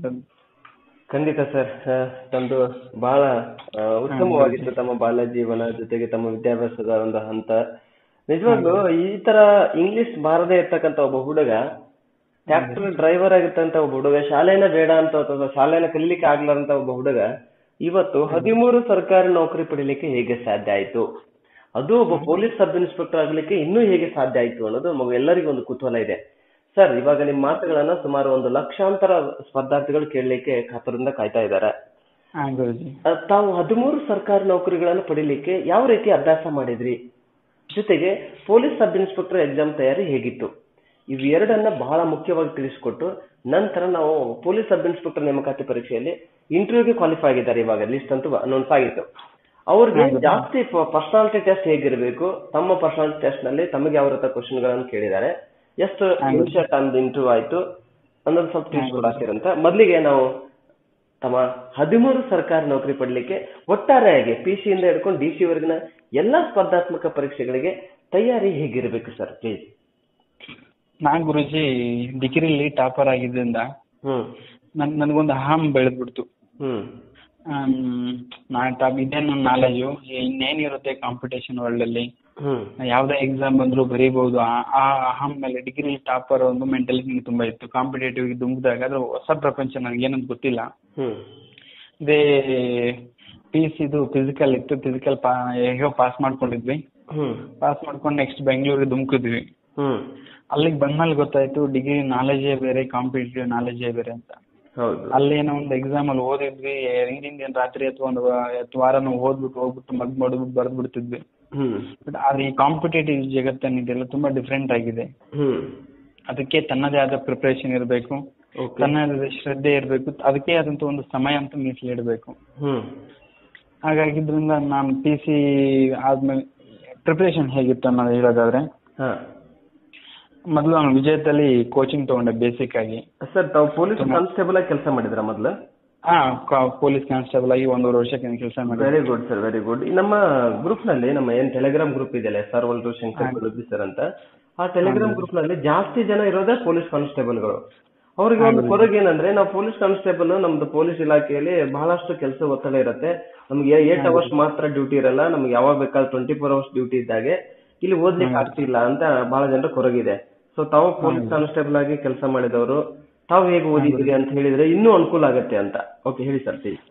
ಖಂಡಿತ ಸರ್ ತಮ್ಮದು ಬಹಳ ಆ, ಉತ್ತಮವಾಗಿತ್ತು ತಮ್ಮ ಬಾಲ್ಯ ಜೀವನ ಜೊತೆಗೆ ತಮ್ಮ ವಿದ್ಯಾಭ್ಯಾಸದ ಒಂದು ಹಂತ ನಿಜವಾಗ್ಲೂ ಈ ತರ ಇಂಗ್ಲಿಷ್ ಬಾರದೇ ಇರ್ತಕ್ಕಂತ ಒಬ್ಬ ಹುಡುಗ ಟ್ರ್ಯಾಕ್ಟರ್ ಡ್ರೈವರ್ ಆಗಿರ್ತಂತ ಒಬ್ಬ ಹುಡುಗ ಶಾಲೆನ ಬೇಡ ಅಂತ ಅಥವಾ ಶಾಲೆನ ಕಲೀಲಿಕ್ಕೆ ಆಗ್ಲಾರಂತ ಒಬ್ಬ ಹುಡುಗ ಇವತ್ತು ಹದಿಮೂರು ಸರ್ಕಾರಿ ನೌಕರಿ ಪಡಿಲಿಕ್ಕೆ ಹೇಗೆ ಸಾಧ್ಯ ಆಯ್ತು ಅದು ಒಬ್ಬ ಪೊಲೀಸ್ ಸಬ್ ಇನ್ಸ್ಪೆಕ್ಟರ್ ಆಗ್ಲಿಕ್ಕೆ ಇನ್ನೂ ಹೇಗೆ ಸಾಧ್ಯ ಆಯ್ತು ಅನ್ನೋದು ನಮಗೆ ಎಲ್ಲರಿಗೂ ಒಂದು ಕುತೂಹಲ ಇದೆ ಸರ್ ಇವಾಗ ನಿಮ್ಮ ಮಾತುಗಳನ್ನ ಸುಮಾರು ಒಂದು ಲಕ್ಷಾಂತರ ಸ್ಪರ್ಧಾರ್ಥಿಗಳು ಕೇಳಲಿಕ್ಕೆ ಕಾತರದಿಂದ ಕಾಯ್ತಾ ಇದ್ದಾರೆ ಹಾ ಗುರುಜಿ ಅಹ್, ತಾವು ಹದಿಮೂರು ಸರ್ಕಾರಿ ನೌಕರಿಗಳನ್ನು ಪಡಿಲಿಕ್ಕೆ ಯಾವ ರೀತಿ ಅಭ್ಯಾಸ ಮಾಡಿದ್ರಿ ಜೊತೆಗೆ ಪೊಲೀಸ್ ಸಬ್ ಇನ್ಸ್ಪೆಕ್ಟರ್ ಎಕ್ಸಾಮ್ ತಯಾರಿ ಹೇಗಿತ್ತು ಇವೆರಡನ್ನ ಬಹಳ ಮುಖ್ಯವಾಗಿ ತಿಳಿಸಿಕೊಟ್ಟು ನಂತರ ನಾವು ಪೊಲೀಸ್ ಸಬ್ ಇನ್ಸ್ಪೆಕ್ಟರ್ ನೇಮಕಾತಿ ಪರೀಕ್ಷೆಯಲ್ಲಿ ಇಂಟರ್ವ್ಯೂಗೆ ಕ್ವಾಲಿಫೈ ಆಗಿದ್ದಾರೆ ಇವಾಗ ಲಿಸ್ಟ್ ಅಂತೂ ಅನೌನ್ಸ್ ಆಗಿತ್ತು ಅವ್ರಿಗೆ ಹೌದು. ಜಾಸ್ತಿ ಪರ್ಸನಾಲಿಟಿ ಟೆಸ್ಟ್ ಹೇಗಿರಬೇಕು ತಮ್ಮ ಪರ್ಸನಾಲಿಟಿ ಟೆಸ್ಟ್ ನಲ್ಲಿ ತಮಗೆ ಯಾವ ರೀತಿ ಕ್ವಶನ್ ಗಳನ್ನು ಕೇಳಿದ್ದಾರೆ ಎಷ್ಟು ಹೌದು. ನಿಮಿಷ ತಮ್ಮದು ಇಂಟರ್ವ್ಯೂ ಆಯ್ತು ಅನ್ನೋದು ಸ್ವಲ್ಪ ತಿಳಿಸ್ಕೊಡಾಕಿರಂತ ಮೊದಲಿಗೆ ನಾವು ತಮ್ಮ ಹದಿಮೂರು ಸರ್ಕಾರಿ ನೌಕರಿ ಪಡಲಿಕ್ಕೆ ಒಟ್ಟಾರೆಯಾಗಿ ಪಿ ಸಿ ಇಂದ ಹಿಡ್ಕೊಂಡು ಡಿ ಸಿ ವರೆಗಿನ ಎಲ್ಲಾ ಸ್ಪರ್ಧಾತ್ಮಕ ಪರೀಕ್ಷೆಗಳಿಗೆ ತಯಾರಿ ಹೇಗಿರಬೇಕು ಸರ್ ಪ್ಲೀಸ್ ನಾನು ಗುರುಜಿ ಡಿಗ್ರಿಲಿ ಟಾಪರ್ ಆಗಿದ್ದರಿಂದ ಹ್ಮ್ ನನ್ ನನಗೊಂದು ಅಹಂ ಬೆಳೆದ್ಬಿಡ್ತು ಹ್ಮ್ ನಾ ಟಾಪ್ ಇದೇ ನನ್ನ ನಾಲೆಜು ಇನ್ನೇನಿರುತ್ತೆ ಕಾಂಪಿಟೇಷನ್ ವರ್ಲ್ಡಲ್ಲಿ ಹ್ಮ್ ಯಾವುದೇ ಎಕ್ಸಾಮ್ ಬಂದರೂ ಬರೀಬಹುದು ಆ- ಆ ಅಹಂ ಮೇಲೆ ಡಿಗ್ರಿ ಟಾಪರ್ ಒಂದು ಮೆಂಟಾಲಿಟಿ ನನಗೆ ತುಂಬ ಇತ್ತು ಕಾಂಪಿಟೇಟಿವ್ ದುಮ್ಕಿದಾಗ ಅದು ಹೊಸ ಪ್ರಪಂಚ ನನಗೆ ಏನಂತ ಗೊತ್ತಿಲ್ಲ ಹ್ಮ್ ಇದೇ ಪಿ ಸಿದು ಫಿಸಿಕಲ್ ಇತ್ತು ಫಿಸಿಕಲ್ ಪಾ ಹೇಗೋ ಪಾಸ್ ಮಾಡ್ಕೊಂಡಿದ್ವಿ ಹ್ಮ್ ಪಾಸ್ ಮಾಡ್ಕೊಂಡು ನೆಕ್ಸ್ಟ್ ಬೆಂಗಳೂರಿಗೆ ಧುಮುಕಿದ್ವಿ ಹ್ಮ್ ಅಲ್ಲಿಗೆ ಬಂದ್ಮೇಲೆ ಗೊತ್ತಾಯ್ತು ಡಿಗ್ರಿ ನಾಲೆಜೇ ಬೇರೆ ಕಾಂಪಿಟೇಟಿವ್ ನಾಲೆಜೇ ಬೇರೆ ಅಂತ ಹೌದು ಅಲ್ಲೇನೋ ಒಂದು ಎಕ್ಸಾಮ್ ಅಲ್ಲಿ ಓದಿದ್ವಿ ಹಿಂದಿನ ದಿನ ರಾತ್ರಿ ಅಥವಾ ಒಂದು ವಾರನೂ ಓದ್ಬಿಟ್ಟು ಹೋಗ್ಬಿಟ್ಟು ಮಗ್ ಮಾಡ್ಬಿಟ್ಟು ಬರೆದು ಬಿಡ್ತಿದ್ವಿ ಹ್ಮ್ ಬಟ್ ಆದ್ರೆ ಈ ಕಾಂಪಿಟೇಟಿವ್ ಜಗತ್ತೇನಿದೆಯಲ್ಲ ತುಂಬಾ ಡಿಫ್ರೆಂಟ್ ಆಗಿದೆ ಹ್ಮ್ ಅದಕ್ಕೆ ತನ್ನದೇ ಆದ ಪ್ರಿಪರೇಷನ್ ಇರಬೇಕು ಓಕೆ ತನ್ನದೇ ಶ್ರದ್ಧೆ ಇರಬೇಕು ಅದಕ್ಕೆ ಆದಂತ ಒಂದು ಸಮಯ ಅಂತ ಮೀಸಲಿಡಬೇಕು ಹ್ಮ್ ಹಾಗಾಗಿದ್ರಿಂದ ನಾನು ಪಿ ಸಿ ಆದ್ಮೇಲೆ ಪ್ರಿಪರೇಷನ್ ಹೇಗಿತ್ತು ಅನ್ನೋದು ಹೇಳೋದಾದ್ರೆ ಹಾ ಮೊದಲು ನಾನು ವಿಜಯದಲ್ಲಿ ಕೋಚಿಂಗ್ ತಗೊಂಡೆ ಬೇಸಿಕ್ ಆಗಿ ಸರ್ ತಾವು ಪೊಲೀಸ್ ಕಾನ್ಸ್ಟೇಬಲ್ ಆಗಿ ಕೆಲಸ ಮಾಡಿದ್ರ ಮೊದ್ಲು ಹಾ ಪೊಲೀಸ್ ಕಾನ್ಸ್ಟೇಬಲ್ ಆಗಿ ಒಂದೂವರೆ ವರ್ಷಕ್ಕೆ ಕೆಲಸ ಮಾಡಿದೆ very good sir very good ನಮ್ಮ ಗ್ರೂಪ್ ನಲ್ಲಿ ನಮ್ಮ ಏನ್ ಟೆಲಿಗ್ರಾಮ್ ಗ್ರೂಪ್ ಇದೆಯಲ್ಲ ಸರ್ ವಲ್ರು ಶಂಕರ್ ಗುರುಜಿ ಸರ್ ಅಂತ ಆ ಟೆಲಿಗ್ರಾಮ್ ಗ್ರೂಪ್ ನಲ್ಲಿ ಜಾಸ್ತಿ ಜನ ಇರೋದೇ ಪೊಲೀಸ್ ಕಾನ್ಸ್ಟೇಬಲ್ಗಳು ಅವ್ರಿಗೆ ಒಂದು ಕೊರಗೆ ಏನಂದ್ರೆ ನಾವು ಪೊಲೀಸ್ ಕಾನ್ಸ್ಟೇಬಲ್ ನಮ್ದು ಪೊಲೀಸ್ ಇಲಾಖೆಯಲ್ಲಿ ಬಹಳಷ್ಟು ಕೆಲಸ ಒತ್ತಡ ಇರುತ್ತೆ ನಮ್ಗೆ ಏಟ್ ಅವರ್ಸ್ ಮಾತ್ರ ಡ್ಯೂಟಿ ಇರಲ್ಲ ನಮ್ಗೆ ಯಾವಾಗ ಬೇಕಾದ್ರೆ ಟ್ವೆಂಟಿ ಫೋರ್ ಅವರ್ಸ್ ಡ್ಯೂಟಿ ಇದ್ದಾಗೆ ಇಲ್ಲಿ ಓದ್ಲಿಕ್ಕೆ ಆಗ್ತಿಲ್ಲ ಅಂತ ಬಹಳ ಜನರ ಕೊರಗಿದೆ ಸೊ ತಾವು ಪೊಲೀಸ್ ಕಾನ್ಸ್ಟೇಬಲ್ ಆಗಿ ಕೆಲಸ ಮಾಡಿದವರು ತಾವು ಹೇಗೆ ಓದಿದ್ದೀರಿ ಅಂತ ಹೇಳಿದ್ರೆ ಇನ್ನೂ ಅನುಕೂಲ ಆಗತ್ತೆ ಅಂತ ಓಕೆ ಹೇಳಿ ಸರ್ ಪ್ಲೀಸ್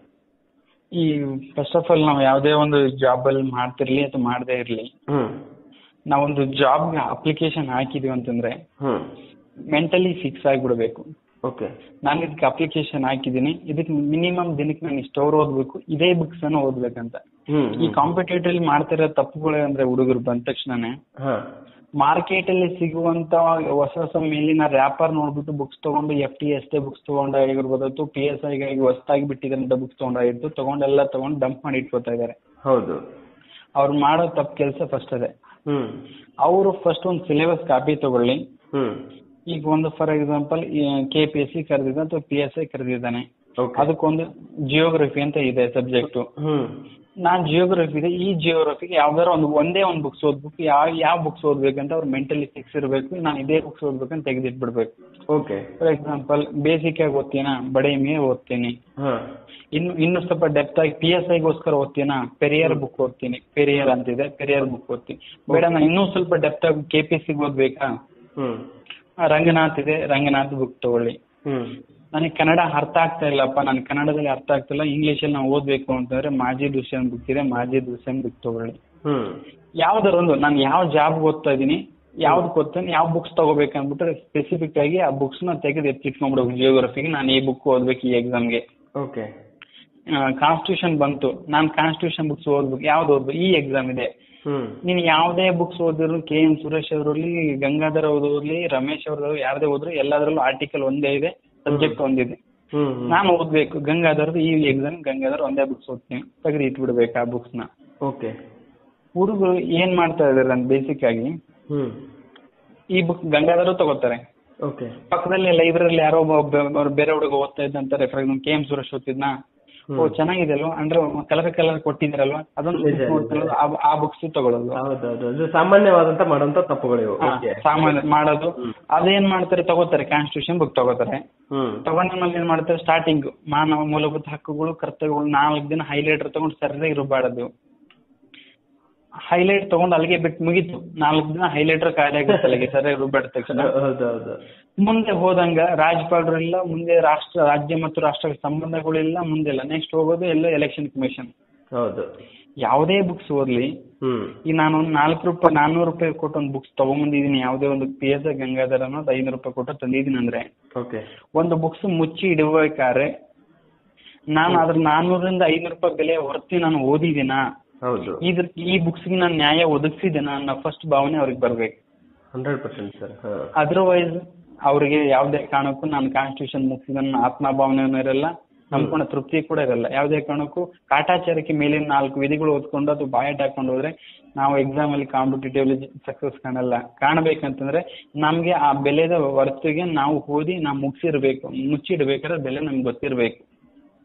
ಈ ಫಸ್ಟ್ ಆಫ್ ಆಲ್ ನಾವು ಯಾವುದೇ ಒಂದು ಜಾಬ್ ಅಲ್ಲಿ ಮಾಡ್ತಿರ್ಲಿ ಅಥವಾ ಮಾಡದೇ ಇರ್ಲಿ ಹ್ಮ್ ನಾವೊಂದು ಜಾಬ್ಗೆ ಅಪ್ಲಿಕೇಶನ್ ಹಾಕಿದೀವಿ ಅಂತಂದ್ರೆ ಹ್ಮ್ ಮೆಂಟಲಿ ಫಿಕ್ಸ್ ಆಗಿಬಿಡ್ಬೇಕು ಓಕೆ ನಾನು ಇದಕ್ಕೆ ಅಪ್ಲಿಕೇಶನ್ ಹಾಕಿದ್ದೀನಿ ಇದಕ್ಕೆ ಮಿನಿಮಮ್ ದಿನಕ್ಕೆ ನಾನು ಇಷ್ಟು ಅವ್ರು ಓದ್ಬೇಕು ಇದೇ ಬುಕ್ಸ್ ಅನ್ನು ಓದ್ಬೇಕಂತ ಹ್ಮ್ ಈ ಕಾಂಪಿಟೇಟಿವ್ ಮಾಡ್ತಿರೋ ತಪ್ಪುಗಳು ಅಂದ್ರೆ ಹುಡುಗರು ಬಂದ ತಕ್ಷಣನೇ ಹಾ ಮಾರ್ಕೆಟ್ ಅಲ್ಲಿ ಸಿಗುವಂತ ಹೊಸ ಹೊಸ ಮೇಲಿನ ರ್ಯಾಪರ್ ನೋಡ್ಬಿಟ್ಟು ಬುಕ್ಸ್ ತಗೊಂಡು F T S T books ತಗೊಂಡಾಗಿರ್ಬೋದು ಅಥವಾ ಪಿ ಎಸ್ ಐಗಾಗಿ ಹೊಸದಾಗಿ ಬಿಟ್ಟಿದ್ದಂತ ಬುಕ್ಸ್ ತಗೊಂಡಾಗಿರ್ತು ತಗೊಂಡೆಲ್ಲ ತಗೊಂಡು ಡಂಪ್ ಮಾಡಿ ಇಟ್ಕೋತಾ ಇದ್ದಾರೆ ಹೌದು ಅವ್ರು ಮಾಡೋ ತಪ್ಪು ಕೆಲಸ ಫಸ್ಟ್ ಅದೇ ಹ್ಮ್ ಅವರು ಫಸ್ಟ್ ಒಂದು ಸಿಲೆಬಸ್ ಕಾಪಿ ತಗೊಳ್ಳಿ ಹ್ಮ್ ಈಗ ಒಂದು for example K P S C ಕರೆದಿದ್ದಾನೆ ಅಥವಾ ಪಿ ಎಸ್ ಐ ಕರೆದಿದ್ದಾನೆ ಓಕೆ ಅದಕ್ಕೊಂದು ಜಿಯೋಗ್ರಫಿ ಅಂತ ಇದೆ ಸಬ್ಜೆಕ್ಟು ಹ್ಮ್ ನಾನ್ ಜಿಯೋಗ್ರಫಿ ಇದೆ ಈ ಜಿಯೋಗ್ರಫಿಗೆ ಯಾವ್ದಾರ ಒಂದು ಒಂದೇ ಒಂದು ಬುಕ್ಸ್ ಓದ್ಬೇಕು ಯಾವ ಯಾವ ಬುಕ್ಸ್ ಓದ್ಬೇಕಂತ ಅವ್ರು ಮೆಂಟಲಿ ಫಿಕ್ಸ್ ಇರಬೇಕು ನಾನು ಇದೇ ಬುಕ್ಸ್ ಓದ್ಬೇಕಂತ ತೆಗೆದಿಟ್ಬಿಡ್ಬೇಕು ಓಕೆ ಫಾರ್ ಎಕ್ಸಾಂಪಲ್ ಬೇಸಿಕ್ ಆಗಿ ಓದ್ತೀನಾ ಬಡೇಮಿ ಓದ್ತೀನಿ ಹಾ ಇನ್ನು ಇನ್ನು ಸ್ವಲ್ಪ ಡೆಪ್ತ್ ಆಗಿ ಪಿ ಎಸ್ ಐಗೋಸ್ಕರ ಓದ್ತೀನಾ ಪೆರಿಯರ್ ಬುಕ್ ಓದ್ತೀನಿ ಪೆರಿಯರ್ ಅಂತಿದೆ ಪೆರಿಯರ್ ಬುಕ್ ಓದ್ತೀನಿ ಬೇಡ ನಾನು ಇನ್ನೂ ಸ್ವಲ್ಪ ಡೆಪ್ತ್ ಆಗಿ ಕೆ ಪಿ ಸಿ ಓದ್ಬೇಕಾ ಹ್ಮ್ ಆ, ರಂಗನಾಥ್ ಇದೆ ರಂಗನಾಥ್ ಬುಕ್ ತಗೊಳ್ಳಿ ಹ್ಮ್ ನನಗೆ ಕನ್ನಡ ಅರ್ಥ ಆಗ್ತಾ ಇಲ್ಲಪ್ಪ ನಾನು ಕನ್ನಡದಲ್ಲಿ ಅರ್ಥ ಆಗ್ತಿಲ್ಲ ಇಂಗ್ಲೀಷಲ್ಲಿ ನಾವು ಓದಬೇಕು ಅಂತಂದ್ರೆ ಮಾಜಿ ದುಷ್ಯಂತ್ ಬುಕ್ ಇದೆ ಮಾಜಿ ದುಷ್ಯಂತ್ ಬುಕ್ ತಗೊಳ್ಳಿ ಹ್ಮ್ ಯಾವ್ದಾರ ಒಂದು ನಾನು ಯಾವ ಜಾಬ್ ಓದ್ತಾ ಇದ್ದೀನಿ ಯಾವ್ದು ಓದ್ತೀನಿ ಯಾವ ಬುಕ್ಸ್ ತಗೋಬೇಕು ಅಂದ್ಬಿಟ್ರೆ ಸ್ಪೆಸಿಫಿಕ್ ಆಗಿ ಆ ಬುಕ್ಸ್ ನ ತೆಗೆದು ಎತ್ತಿಟ್ಕೊಂಡ್ಬಿಡ್ಬೇಕು ಜಿಯೋಗ್ರಫಿಗೆ ನಾನು ಈ ಬುಕ್ ಓದ್ಬೇಕು ಈ ಎಕ್ಸಾಮ್ಗೆ ಓಕೆ ಕಾನ್ಸ್ಟಿಟ್ಯೂಷನ್ ಬಂತು ನಾನು ಕಾನ್ಸ್ಟಿಟ್ಯೂಷನ್ ಬುಕ್ಸ್ ಓದ್ಬೇಕು ಯಾವ್ದು ಓದ್ಬೇಕು ಈ ಎಕ್ಸಾಮ್ ಇದೆ ಹ್ಮ್ ನೀನು ಯಾವುದೇ ಬುಕ್ಸ್ ಓದಿದ್ರು ಕೆ ಎಂ ಸುರೇಶ್ ಅವರಲ್ಲಿ ಗಂಗಾಧರ್ ಓದೋರ್ಲಿ ರಮೇಶ್ ಅವ್ರದ್ದು ಯಾರದೇ ಓದ್ರು ಎಲ್ಲದರಲ್ಲೂ ಆರ್ಟಿಕಲ್ ಒಂದೇ ಇದೆ ಸಬ್ಜೆಕ್ಟ್ ಒಂದಿದೆ ಹ್ಮ್ ನಾನು ಓದ್ಬೇಕು ಗಂಗಾಧರ್ದು ಈ ಎಕ್ಸಾಮ್ ಗಂಗಾಧರ್ ಒಂದೇ ಬುಕ್ಸ್ ಓದ್ತೀನಿ ತೆಗೆದು ಇಟ್ಬಿಡ್ಬೇಕು ಆ ಬುಕ್ಸ್ನ ಓಕೆ ಹುಡುಗರು ಏನ್ ಮಾಡ್ತಾ ಇದಾರೆ ನಾನು ಬೇಸಿಕ್ ಆಗಿ ಹ್ಮ್ ಈ ಬುಕ್ ಗಂಗಾಧರ ತಗೋತಾರೆ ಓಕೆ ಪಕ್ಕದಲ್ಲಿ ಲೈಬ್ರರಿಲಿ ಯಾರೋ ಒಬ್ಬ ಒಬ್ಬ- ಒಬ್ಬ ಬೇರೆ ಹುಡುಗ ಓದ್ತಾ ಇದ್ದಂತಾರೆ for example K M Suresh ಓದ್ತಿದ್ನಾ ಓ ಚೆನ್ನಾಗಿದೆ ಅಲ್ವಾ ಅಂದ್ರೆ ಕಲರ್ ಕಲರ್ ಕೊಟ್ಟಿದ್ದೀರಲ್ವಾ ಅದೊಂದು ನಿಜ, ನಿಜ. ನೋಡ್ಕೊಳ್ಳೋದು ಆ- ಆ ಬುಕ್ಸ್ ತಗೊಳ್ಳೋದು ಹೌದೌದು ಅದು ಸಾಮಾನ್ಯವಾದಂತ ಮಾಡುವಂತ ತಪ್ಪುಗಳು ಇವು ಹಾ, ಓಕೆ ಸಾಮಾನ್ಯ ಮಾಡೋದು ಅದೇನ್ ಮಾಡ್ತಾರೆ ತಗೋತಾರೆ ಕಾನ್ಸ್ಟಿಟ್ಯೂಷನ್ ಬುಕ್ ತಗೋತಾರೆ ಹ್ಮ್ ತಗೊಂಡ್ಮೇಲೆ ಏನ್ ಮಾಡ್ತಾರೆ ಸ್ಟಾರ್ಟಿಂಗ್ ಮಾನವ ಮೂಲಭೂತ ಹಕ್ಕುಗಳು ಕರ್ತವ್ಯಗಳು ನಾಲ್ಕು ದಿನ ಹೈಲೈಟರ್ ತಗೊಂಡು ಸರಿಯಾಗಿ ರುಬ್ಬಾಡೋದು ಹೈಲೈಟ್ ತಗೊಂಡು ಅಲ್ಲಿಗೆ ಬಿಟ್ಟು ಮುಗೀತು ನಾಲ್ಕು ದಿನ ಹೈಲೈಟರ್ ಖಾಲಿ ಆಗುತ್ತೆ ಅಲ್ಲಿಗೆ ಸರಿಯಾಗಿ ರುಬ್ಬಾಡಿದ ತಕ್ಷಣ ಹೌದೌದು ಮುಂದೆ ಹೋದಂಗ ರಾಜ್ಯಪಾಲರು ಇಲ್ಲ ಮುಂದೆ ರಾಷ್ಟ್ರ ರಾಜ್ಯ ಮತ್ತು ರಾಷ್ಟ್ರ ಸಂಬಂಧಗಳಿಲ್ಲ ಮುಂದೆ ಇಲ್ಲ ನೆಕ್ಸ್ಟ್ ಹೋಗೋದು ಎಲ್ಲ ಎಲೆಕ್ಷನ್ ಕಮಿಷನ್ ಹೌದು ಯಾವುದೇ ಬುಕ್ಸ್ ಓದ್ಲಿ ಹ್ಮ್ ಈಗ ನಾನು ಒಂದು ನಾಲ್ಕು ರೂಪಾಯಿ ನಾನ್ನೂರು ರೂಪಾಯಿ ಕೊಟ್ಟು ಒಂದು ಬುಕ್ಸ್ ತಗೊಂಬಂದಿದ್ದೀನಿ ಯಾವುದೇ ಒಂದು ಪಿ ಎಸ್ ಗಂಗಾಧರ ಅನ್ನೋದು ಐನೂರು ರೂಪಾಯಿ ಕೊಟ್ಟು ತಂದಿದ್ದೀನಿ ಅಂದ್ರೆ ಓಕೆ ಒಂದು ಬುಕ್ಸ್ ಮುಚ್ಚಿ ಇಡಬೇಕಾದ್ರೆ ನಾನು ಅದ್ರ ನಾನ್ನೂರರಿಂದ ಐನೂರು ರೂಪಾಯಿ ಬೆಲೆ ಹೊರತಿ ನಾನು ಓದಿದ್ದೀನಾ ಹೌದು ಇದ್ರ ಈ ಬುಕ್ಸ್ಗೆ ನಾನು ನ್ಯಾಯ ಒದಗಿಸಿದ್ದೀನಾ ಅನ್ನೋ ಫಸ್ಟ್ ಭಾವನೆ ಅವ್ರಿಗೆ ಬರ್ಬೇಕು ಹಂಡ್ರೆಡ್ ಪರ್ಸೆಂಟ್ ಸರ್ ಹಾ ಅದರ್ವೈಸ್ ಅವರಿಗೆ ಯಾವುದೇ ಕಾರಣಕ್ಕೂ ನಾನು ಕಾನ್ಸ್ಟಿಟ್ಯೂಷನ್ ಮುಗಿಸಿದ ನನ್ನ ಆತ್ಮಭಾವನೆನೂ ಇರಲ್ಲ ನಂಬ್ಕೊಂಡ ತೃಪ್ತಿ ಕೂಡ ಇರಲ್ಲ ಯಾವುದೇ ಕಾರಣಕ್ಕೂ ಕಾಟಾಚಾರಕ್ಕೆ ಮೇಲಿನ ನಾಲ್ಕು ವಿಧಿಗಳು ಓದ್ಕೊಂಡು ಅದು ಬಾಯಟ್ ಹಾಕೊಂಡು ಹೋದ್ರೆ ನಾವು ಎಕ್ಸಾಮ್ ಅಲ್ಲಿ ಕಾಂಪಿಟೇಟಿವ್ಲಿ ಸಕ್ಸಸ್ ಕಾಣಲ್ಲ ಕಾಣಬೇಕಂತಂದ್ರೆ ನಮ್ಗೆ ಆ ಬೆಲೆದ ಹೊರತಿಗೆ ನಾವು ಓದಿ ನಾವು ಮುಗಿಸಿರ್ಬೇಕು ಮುಚ್ಚಿಡ್ಬೇಕಾದ್ರೆ ಬೆಲೆ ನಮ್ಗೆ ಗೊತ್ತಿರ್ಬೇಕು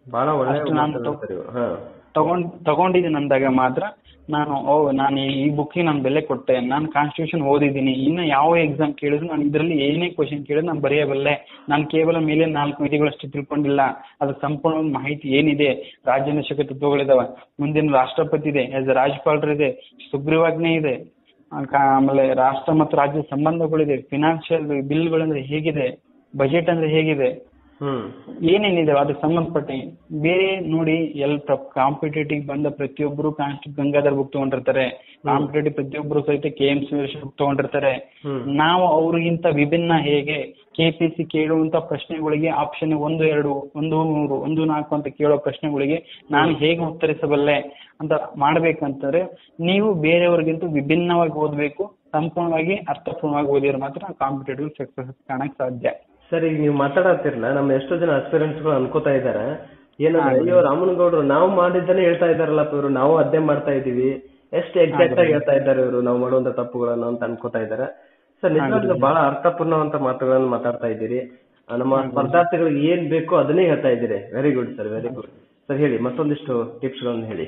ಬಹಳ ಒಳ್ಳೆ ಅಷ್ಟು ನಾನು ಮಾತುಗಳು ಸರ್ ಇವು. ಹಾ ತಗೊಂಡ್ ತಗೊಂಡಿದ್ದೀನಿ ಅಂದಾಗ ಮಾತ್ರ ನಾನು ಓ ನಾನು ಈ ಬುಕ್ಕಿಗೆ ನಾನು ಬೆಲೆ ಕೊಟ್ಟೆ ನಾನು ಕಾನ್ಸ್ಟಿಟ್ಯೂಷನ್ ಓದಿದ್ದೀನಿ ಇನ್ನು ಯಾವ ಎಕ್ಸಾಮ್ ಕೇಳಿದ್ರು ನಾನು ಇದರಲ್ಲಿ ಏನೇ ಕ್ವಶನ್ ಕೇಳಿದ್ರು ನಾನು ಬರೆಯಬಲ್ಲೆ ನಾನು ಕೇವಲ ಮೇಲೆ ನಾಲ್ಕು ವಿಧಿಗಳಷ್ಟು ತಿಳ್ಕೊಂಡಿಲ್ಲ ಅದ್ರ ಸಂಪೂರ್ಣ ಮಾಹಿತಿ ಏನಿದೆ ರಾಜ್ಯಾನ್ವೇಷಕ ತತ್ವಗಳಿದಾವೆ ಮುಂದಿನ ರಾಷ್ಟ್ರಪತಿ ಇದೆ ಆಸ್ ರಾಜ್ಯಪಾಲರು ಇದೆ ಸುಗ್ರೀವಾಜ್ಞೆ ಇದೆ ಆ, ಕಾ- ಆಮೇಲೆ ರಾಷ್ಟ್ರ ಮತ್ತು ರಾಜ್ಯ ಸಂಬಂಧಗಳಿದೆ ಫಿನಾನ್ಷಿಯಲ್ ಬಿಲ್ಗಳಂದ್ರೆ ಹೇಗಿದೆ ಬಜೆಟ್ ಅಂದ್ರೆ ಹೇಗಿದೆ ಹ್ಮ್ ಏನೇನಿದೆ ಅದಕ್ಕೆ ಸಂಬಂಧಪಟ್ಟ ಬೇರೆ ನೋಡಿ ಎಲ್ ಕಾಂಪಿಟೇಟಿವ್ ಬಂದ ಪ್ರತಿಯೊಬ್ಬರು ಕಾನ್ಸ್ಟ್ ಗಂಗಾಧರ್ ಬುಕ್ ತಗೊಂಡಿರ್ತಾರೆ ಕಾಂಪಿಟೇಟಿವ್ ಪ್ರತಿಯೊಬ್ಬರು ಸಹಿತ ಕೆ ಎಂ ಸುರೇಶ್ ಬುಕ್ ತಗೊಂಡಿರ್ತಾರೆ ಹ್ಮ್. ನಾವು ಅವ್ರಿಗಿಂತ ವಿಭಿನ್ನ ಹೇಗೆ ಕೆ ಪಿ ಸಿ ಕೇಳುವಂತ ಪ್ರಶ್ನೆಗಳಿಗೆ ಆಪ್ಷನ್ ಒಂದು ಎರಡು ಒಂದು ಮೂರು ಒಂದು ನಾಲ್ಕು ಅಂತ ಕೇಳೋ ಪ್ರಶ್ನೆಗಳಿಗೆ ನಾನು ಹೇಗೆ ಉತ್ತರಿಸಬಲ್ಲೆ ಅಂತ ಮಾಡ್ಬೇಕಂತಂದ್ರೆ ನೀವು ಬೇರೆಯವ್ರಿಗಿಂತ ವಿಭಿನ್ನವಾಗಿ ಓದಬೇಕು ಸಂಪೂರ್ಣವಾಗಿ ಅರ್ಥಪೂರ್ಣವಾಗಿ ಓದಿದ್ರೆ ಮಾತ್ರ ಕಾಂಪಿಟೇಟಿವ್ ಸಕ್ಸಸ್ ಕಾಣಕ್ ಸಾಧ್ಯ ಸರ್ ಈಗ ನೀವು ಮಾತಾಡತ್ತಿರಲ್ಲ ನಮ್ಮ ಎಷ್ಟೋ ಜನ aspirants ಗಳು ಅನ್ಕೋತಾ ಇದಾರೆ ಏನಂದ್ರೆ ಹಾ, ಅಯ್ಯೋ ರಾಮನಗೌಡರು ನಾವು ಮಾಡಿದ್ದನ್ನೇ ಹೇಳ್ತಾ ಇದಾರಲ್ಲಪ್ಪ ಇವರು ನಾವು ಅದೇ ಮಾಡ್ತಾ ಇದೀವಿ ಎಷ್ಟು ಎಕ್ಸಾಕ್ಟ್ ಆಗಿ ಹೇಳ್ತಾ ಇದ್ದಾರೆ ಇವರು ನಾವು ಮಾಡುವಂತ ತಪ್ಪುಗಳನ್ನು ಅಂತ ಅನ್ಕೋತಾ ಇದ್ದಾರೆ ಸರ್ ನಿಜವಾಗ್ಲೂ ಬಹಳ ಅರ್ಥಪೂರ್ಣವಂತ ಮಾತುಗಳನ್ನು ಮಾತಾಡ್ತಾ ಇದ್ದೀರಿ ಆ, ನಮ್ಮ ಸ್ಪರ್ಧಾರ್ಥಿಗಳಿಗೆ ಏನ್ ಬೇಕೋ ಅದನ್ನೇ ಹೇಳ್ತಾ ಇದ್ದೀರಿ very good sir very good sir ಹೇಳಿ ಮತ್ತೊಂದಿಷ್ಟು ಟಿಪ್ಸ್ ಗಳನ್ನು ಹೇಳಿ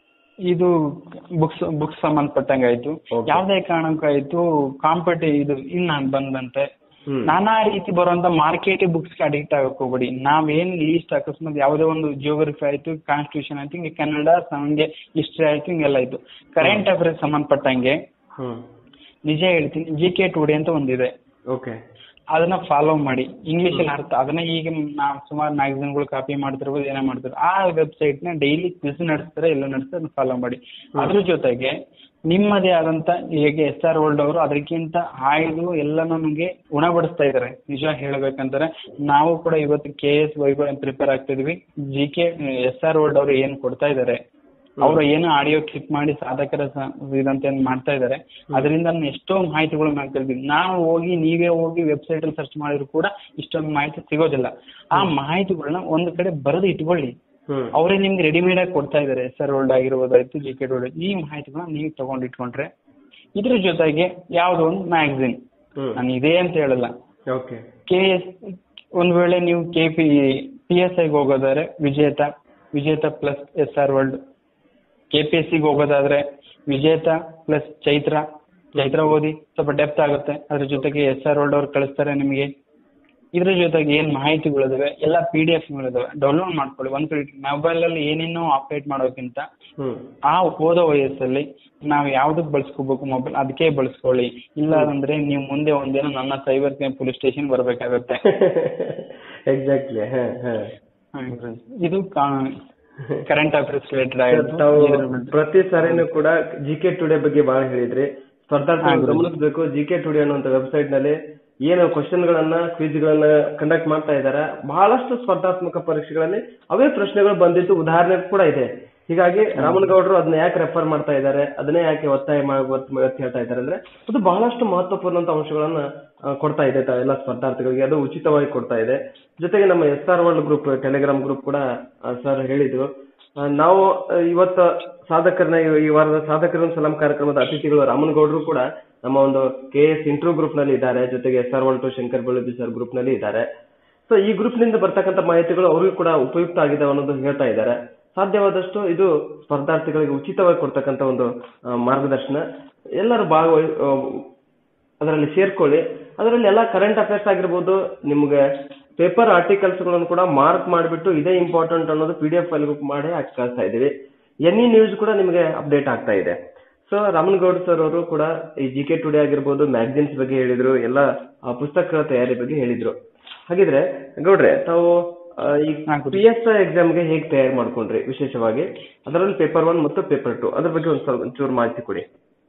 ಇದು ಬುಕ್ಸ್ ಬುಕ್ಸ್ ಸಂಬಂಧಪಟ್ಟಂಗೆ ಆಯ್ತು Okay. ಯಾವುದೇ ಕಾರಣಕ್ಕಾಯ್ತು ಕಾಂಪಿಟಿ ಇದು ಇನ್ನ ಬಂದಂತೆ ಹ್ಮ್ ನಾನಾ ರೀತಿ ಬರುವಂತ ಮಾರ್ಕೆಟ್ ಬುಕ್ಸ್ ಅಡಿಕ್ಟ್ ಆಗಕ್ ಹೋಗ್ಬೇಡಿ ನಾವೇನ್ ಲೀಸ್ಟ್ ಅಕಸ್ಮಾತ್ ಯಾವುದೇ ಒಂದು ಜಿಯೋಗ್ರಫಿ ಆಯ್ತು ಕಾನ್ಸ್ಟಿಟ್ಯೂಷನ್ ಆಯ್ತು ಹಿಂಗೆ ಕನ್ನಡ ಹಂಗೆ ಹಿಸ್ಟ್ರಿ ಆಯ್ತು ಹಿಂಗೆಲ್ಲ ಆಯ್ತು ಕರೆಂಟ್ ಅಫೇರ್ಸ್ ಸಂಬಂಧಪಟ್ಟಂಗೆ ಹ್ಮ್ ನಿಜ ಹೇಳ್ತೀನಿ ಜಿ ಕೆ ಟುಡೇ ಅಂತ ಒಂದಿದೆ ಓಕೆ ಅದನ್ನ ಫಾಲೋ ಮಾಡಿ ಇಂಗ್ಲಿಷ್ ಅಲ್ಲಿ ಅರ್ಥ ಅದನ್ನ ಈಗ ನಾವು ಸುಮಾರು ಮ್ಯಾಗಝಿನ್ಗಳು ಕಾಪಿ ಮಾಡ್ತಿರ್ಬೋದು ಏನೋ ಮಾಡ್ತಿರ್ಬೋದು ಆ ವೆಬ್ಸೈಟ್ ನ ಡೈಲಿ ಕ್ವಿಸ್ ನಡೆಸ್ತಾರೆ ಎಲ್ಲ ನಡೆಸ್ತಾರೆ ಅದನ್ನ ಫಾಲೋ ಮಾಡಿ ಅದ್ರ ಜೊತೆಗೆ ನಿಮ್ಮದೇ ಆದಂತ ಈಗ ಎಸ್ ಆರ್ ವರ್ಲ್ಡ್ ಅವರು ಅದಕ್ಕಿಂತ ಆಯ್ದು ಎಲ್ಲ ನಮಗೆ ಉಣಬಡಿಸ್ತಾ ಇದ್ದಾರೆ ನಿಜ ಹೇಳ್ಬೇಕಂದ್ರೆ ನಾವು ಕೂಡ ಇವತ್ತು ಕೆ ಎಸ್ ವೈಗಳು ಪ್ರಿಪೇರ್ ಆಗ್ತಿದ್ವಿ G K S R world ಅವರು ಏನ್ ಕೊಡ್ತಾ ಇದ್ದಾರೆ ಅವರು ಏನು ಆಡಿಯೋ ಕ್ಲಿಕ್ ಮಾಡಿ ಸಾಧಕರ ಸ- ಇದಂತ ಏನ್ ಮಾಡ್ತಾ ಇದ್ದಾರೆ ಅದರಿಂದ ನಾನು ಎಷ್ಟೋ ಮಾಹಿತಿಗಳು ನಾನು ತಿಳಿದೀನಿ ನಾವು ಹೋಗಿ ನೀವೇ ಹೋಗಿ ವೆಬ್ಸೈಟ್ ಅಲ್ಲಿ ಸರ್ಚ್ ಮಾಡಿದ್ರು ಕೂಡ ಇಷ್ಟೊಂದು ಮಾಹಿತಿ ಸಿಗೋದಿಲ್ಲ ಆ ಮಾಹಿತಿಗಳನ್ನ ಒಂದು ಕಡೆ ಬರೆದು ಇಟ್ಕೊಳ್ಳಿ ಹ್ಮ್ ಅವರೇ ನಿಮ್ಗೆ ರೆಡಿಮೇಡ್ ಆಗಿ ಕೊಡ್ತಾ ಇದ್ದಾರೆ ಸರ್ ವರ್ಲ್ಡ್ ಆಗಿರ್ಬೋದಾಯ್ತು ಜಿ ಕೆ ವರ್ಲ್ಡ್ ಈ ಮಾಹಿತಿಗಳನ್ನ ನೀವು ತಗೊಂಡು ಇಟ್ಕೊಂಡ್ರೆ ಇದ್ರ ಜೊತೆಗೆ ಯಾವುದೋ ಒಂದು ಮ್ಯಾಗಝಿನ್ ಹ್ಮ್ ನಾನು ಇದೇ ಅಂತ ಹೇಳಲ್ಲ ಓಕೆ ಕೆ ಎಸ್ ಒಂದ್ ವೇಳೆ ನೀವು ಕೆ ಪಿ ಪಿ ಎಸ್ ಐಗೆ ಹೋಗೋದಾದ್ರೆ Vijetha Vijetha plus S R world K P S ಸಿಗೆ ಹೋಗೋದಾದ್ರೆ ವಿಜೇತ ಪ್ಲಸ್ ಚೈತ್ರ ಚೈತ್ರ ಓದಿ ಸ್ವಲ್ಪ ಡೆಪ್ತ್ ಆಗುತ್ತೆ ಅದ್ರ ಜೊತೆಗೆ ಎಸ್ ಆರ್ ವರ್ಲ್ಡ್ ಅವ್ರು ಕಳಿಸ್ತಾರೆ ನಿಮಗೆ ಇದ್ರ ಜೊತೆಗೆ ಏನ್ ಮಾಹಿತಿಗಳಿದಾವೆ ಎಲ್ಲ ಪಿ ಡಿ ಎಫ್ಗಳಿದಾವೆ ಡೌನ್ಲೋಡ್ ಮಾಡ್ಕೊಳ್ಳಿ ಒಂದ್ ಕಡೆ ಮೊಬೈಲ್ ಅಲ್ಲಿ ಏನೇನೋ ಅಪ್ಡೇಟ್ ಮಾಡೋಕ್ಕಿಂತ ಹ್ಮ್ ಆ ಓದೋ ವಯಸ್ಸಲ್ಲಿ ನಾವು ಯಾವ್ದಕ್ ಬಳಸ್ಕೋಬೇಕು ಮೊಬೈಲ್ ಅದಕ್ಕೆ ಬಳಸ್ಕೊಳ್ಳಿ ಇಲ್ಲ ಅಂದ್ರೆ ನೀವು ಮುಂದೆ ಒಂದಿನ ನನ್ನ ಸೈಬರ್ ಕ್ರೈಮ್ ಪೊಲೀಸ್ ಸ್ಟೇಷನ್ ಬರ್ಬೇಕಾಗತ್ತೆ ಎಕ್ಸಾಕ್ಟ್ಲಿ ಹಾ ಹಾ ಇದು ಕರೆಂಟ್ ಅಫೇರ್ಸ್ ರಿಲೇಟೆಡ್ ತಾವು ಆಗಿರುತ್ತೆ ಪ್ರತಿ ಸಾರಿನೂ ಕೂಡ ಜಿ ಕೆ ಟುಡೇ ಬಗ್ಗೆ ಬಹಳ ಹೇಳಿದ್ರಿ ಸ್ಪರ್ಧಾರ್ಥಿಗಳು ಹಾ, ಗುರುಜಿ. ಗಮನಿಸಬೇಕು ಜಿ ಕೆ ಟುಡೇ ಅನ್ನುವಂತ ವೆಬ್ಸೈಟ್ ನಲ್ಲಿ ಏನು ಕ್ವಶನ್ ಗಳನ್ನ ಕ್ವಿಜ್ ಗಳನ್ನ ಕಂಡಕ್ಟ್ ಮಾಡ್ತಾ ಇದ್ದಾರೆ ಬಹಳಷ್ಟು ಸ್ಪರ್ಧಾತ್ಮಕ ಪರೀಕ್ಷೆಗಳಲ್ಲಿ ಅವೇ ಪ್ರಶ್ನೆಗಳು ಬಂದಿದ್ದು ಉದಾಹರಣೆ ಕೂಡ ಇದೆ ಹೀಗಾಗಿ ರಾಮನಗೌಡರು ಅದನ್ನ ಯಾಕೆ ರೆಫರ್ ಮಾಡ್ತಾ ಇದ್ದಾರೆ ಅದನ್ನೇ ಯಾಕೆ ಒತ್ತಾಯ ಮಾಡಿ ಒತ್ತು ಒತ್ತಿ ಹೇಳ್ತಾ ಇದ್ದಾರೆ ಅಂದ್ರೆ ಅದು ಬಹಳಷ್ಟು ಮಹತ್ವಪೂರ್ಣಂತ ಅಂಶಗಳನ್ನ ಆ, ಕೊಡ್ತಾ ಇದೆ ತ- ಎಲ್ಲ ಸ್ಪರ್ಧಾರ್ಥಿಗಳಿಗೆ ಅದು ಉಚಿತವಾಗಿ ಕೊಡ್ತಾ ಇದೆ ಜೊತೆಗೆ ನಮ್ಮ S R world group Telegram group ಕೂಡ ಸರ್ ಹೇಳಿದ್ರು ಆ, ನಾವು ಆ, ಇವತ್ತ ಸಾಧಕರನ್ನ ಈ- ಈ ವಾರದ ಸಾಧಕರ ಸಲಾಂ ಕಾರ್ಯಕ್ರಮದ ಅತಿಥಿಗಳು ರಾಮನಗೌಡರು ಕೂಡ ನಮ್ಮ ಒಂದು ಕೆ ಎಸ್ ಇಂಟ್ರೂ ಗ್ರೂಪ್ ನಲ್ಲಿ ಇದ್ದಾರೆ ಜೊತೆಗೆ S R world Shankar Beladi sir group ನಲ್ಲಿ ಇದ್ದಾರೆ ಸೊ ಈ ಗ್ರೂಪ್ ನಿಂದ ಬರ್ತಕ್ಕಂಥ ಮಾಹಿತಿಗಳು ಅವರಿಗೂ ಕೂಡ ಉಪಯುಕ್ತ ಆಗಿದೆ ಅನ್ನೋದು ಹೇಳ್ತಾ ಇದ್ದಾರೆ ಸಾಧ್ಯವಾದಷ್ಟು ಇದು ಸ್ಪರ್ಧಾರ್ಥಿಗಳಿಗೆ ಉಚಿತವಾಗಿ ಕೊಡ್ತಕ್ಕಂಥ ಒಂದು ಆ, ಮಾರ್ಗದರ್ಶನ ಎಲ್ಲರೂ ಭಾಗವಹಿ ಆ, ಅದರಲ್ಲಿ ಸೇರ್ಕೊಳ್ಳಿ ಅದರಲ್ಲಿ ಎಲ್ಲ ಕರೆಂಟ್ ಅಫೇರ್ಸ್ ಆಗಿರ್ಬೋದು ನಿಮ್ಗೆ ಪೇಪರ್ ಆರ್ಟಿಕಲ್ಸ್ ಗಳನ್ನು ಕೂಡ ಮಾರ್ಕ್ ಮಾಡಿಬಿಟ್ಟು ಇದೇ ಇಂಪಾರ್ಟೆಂಟ್ ಅನ್ನೋದು ಪಿ ಡಿ ಎಫ್ ಫೈಲ್ ಮಾಡಿ ಹಾಕಿ ಕಳಿಸ್ತಾ ಇದೀವಿ ಎನಿ ನ್ಯೂಸ್ ಕೂಡ ನಿಮಗೆ ಅಪ್ಡೇಟ್ ಆಗ್ತಾ ಇದೆ ಸೊ ರಾಮನಗೌಡ ಸರ್ ಅವರು ಕೂಡ ಈ ಜಿ ಕೆ ಟುಡೇ ಆಗಿರ್ಬೋದು ಮ್ಯಾಗಝಿನ್ಸ್ ಬಗ್ಗೆ ಹೇಳಿದ್ರು ಎಲ್ಲ ಆ, ಪುಸ್ತಕಗಳ ತಯಾರಿ ಬಗ್ಗೆ ಹೇಳಿದ್ರು ಹಾಗಿದ್ರೆ ಗೌಡ್ರೆ ತಾವು ಆ, ಈ ಹಾ, ಗುರು. ಪಿ ಎಸ್ ಎಕ್ಸಾಮ್ಗೆ ಹೇಗೆ ತಯಾರಿ ಮಾಡ್ಕೊಂಡ್ರಿ ವಿಶೇಷವಾಗಿ ಅದರಲ್ಲಿ ಪೇಪರ್ ಒನ್ ಮತ್ತು ಪೇಪರ್ ಟು ಅದ್ರ ಬಗ್ಗೆ ಒಂದು ಸ್ವಲ್ಪ ಒಂಚೂರು ಮಾಹಿತಿ ಕೊಡಿ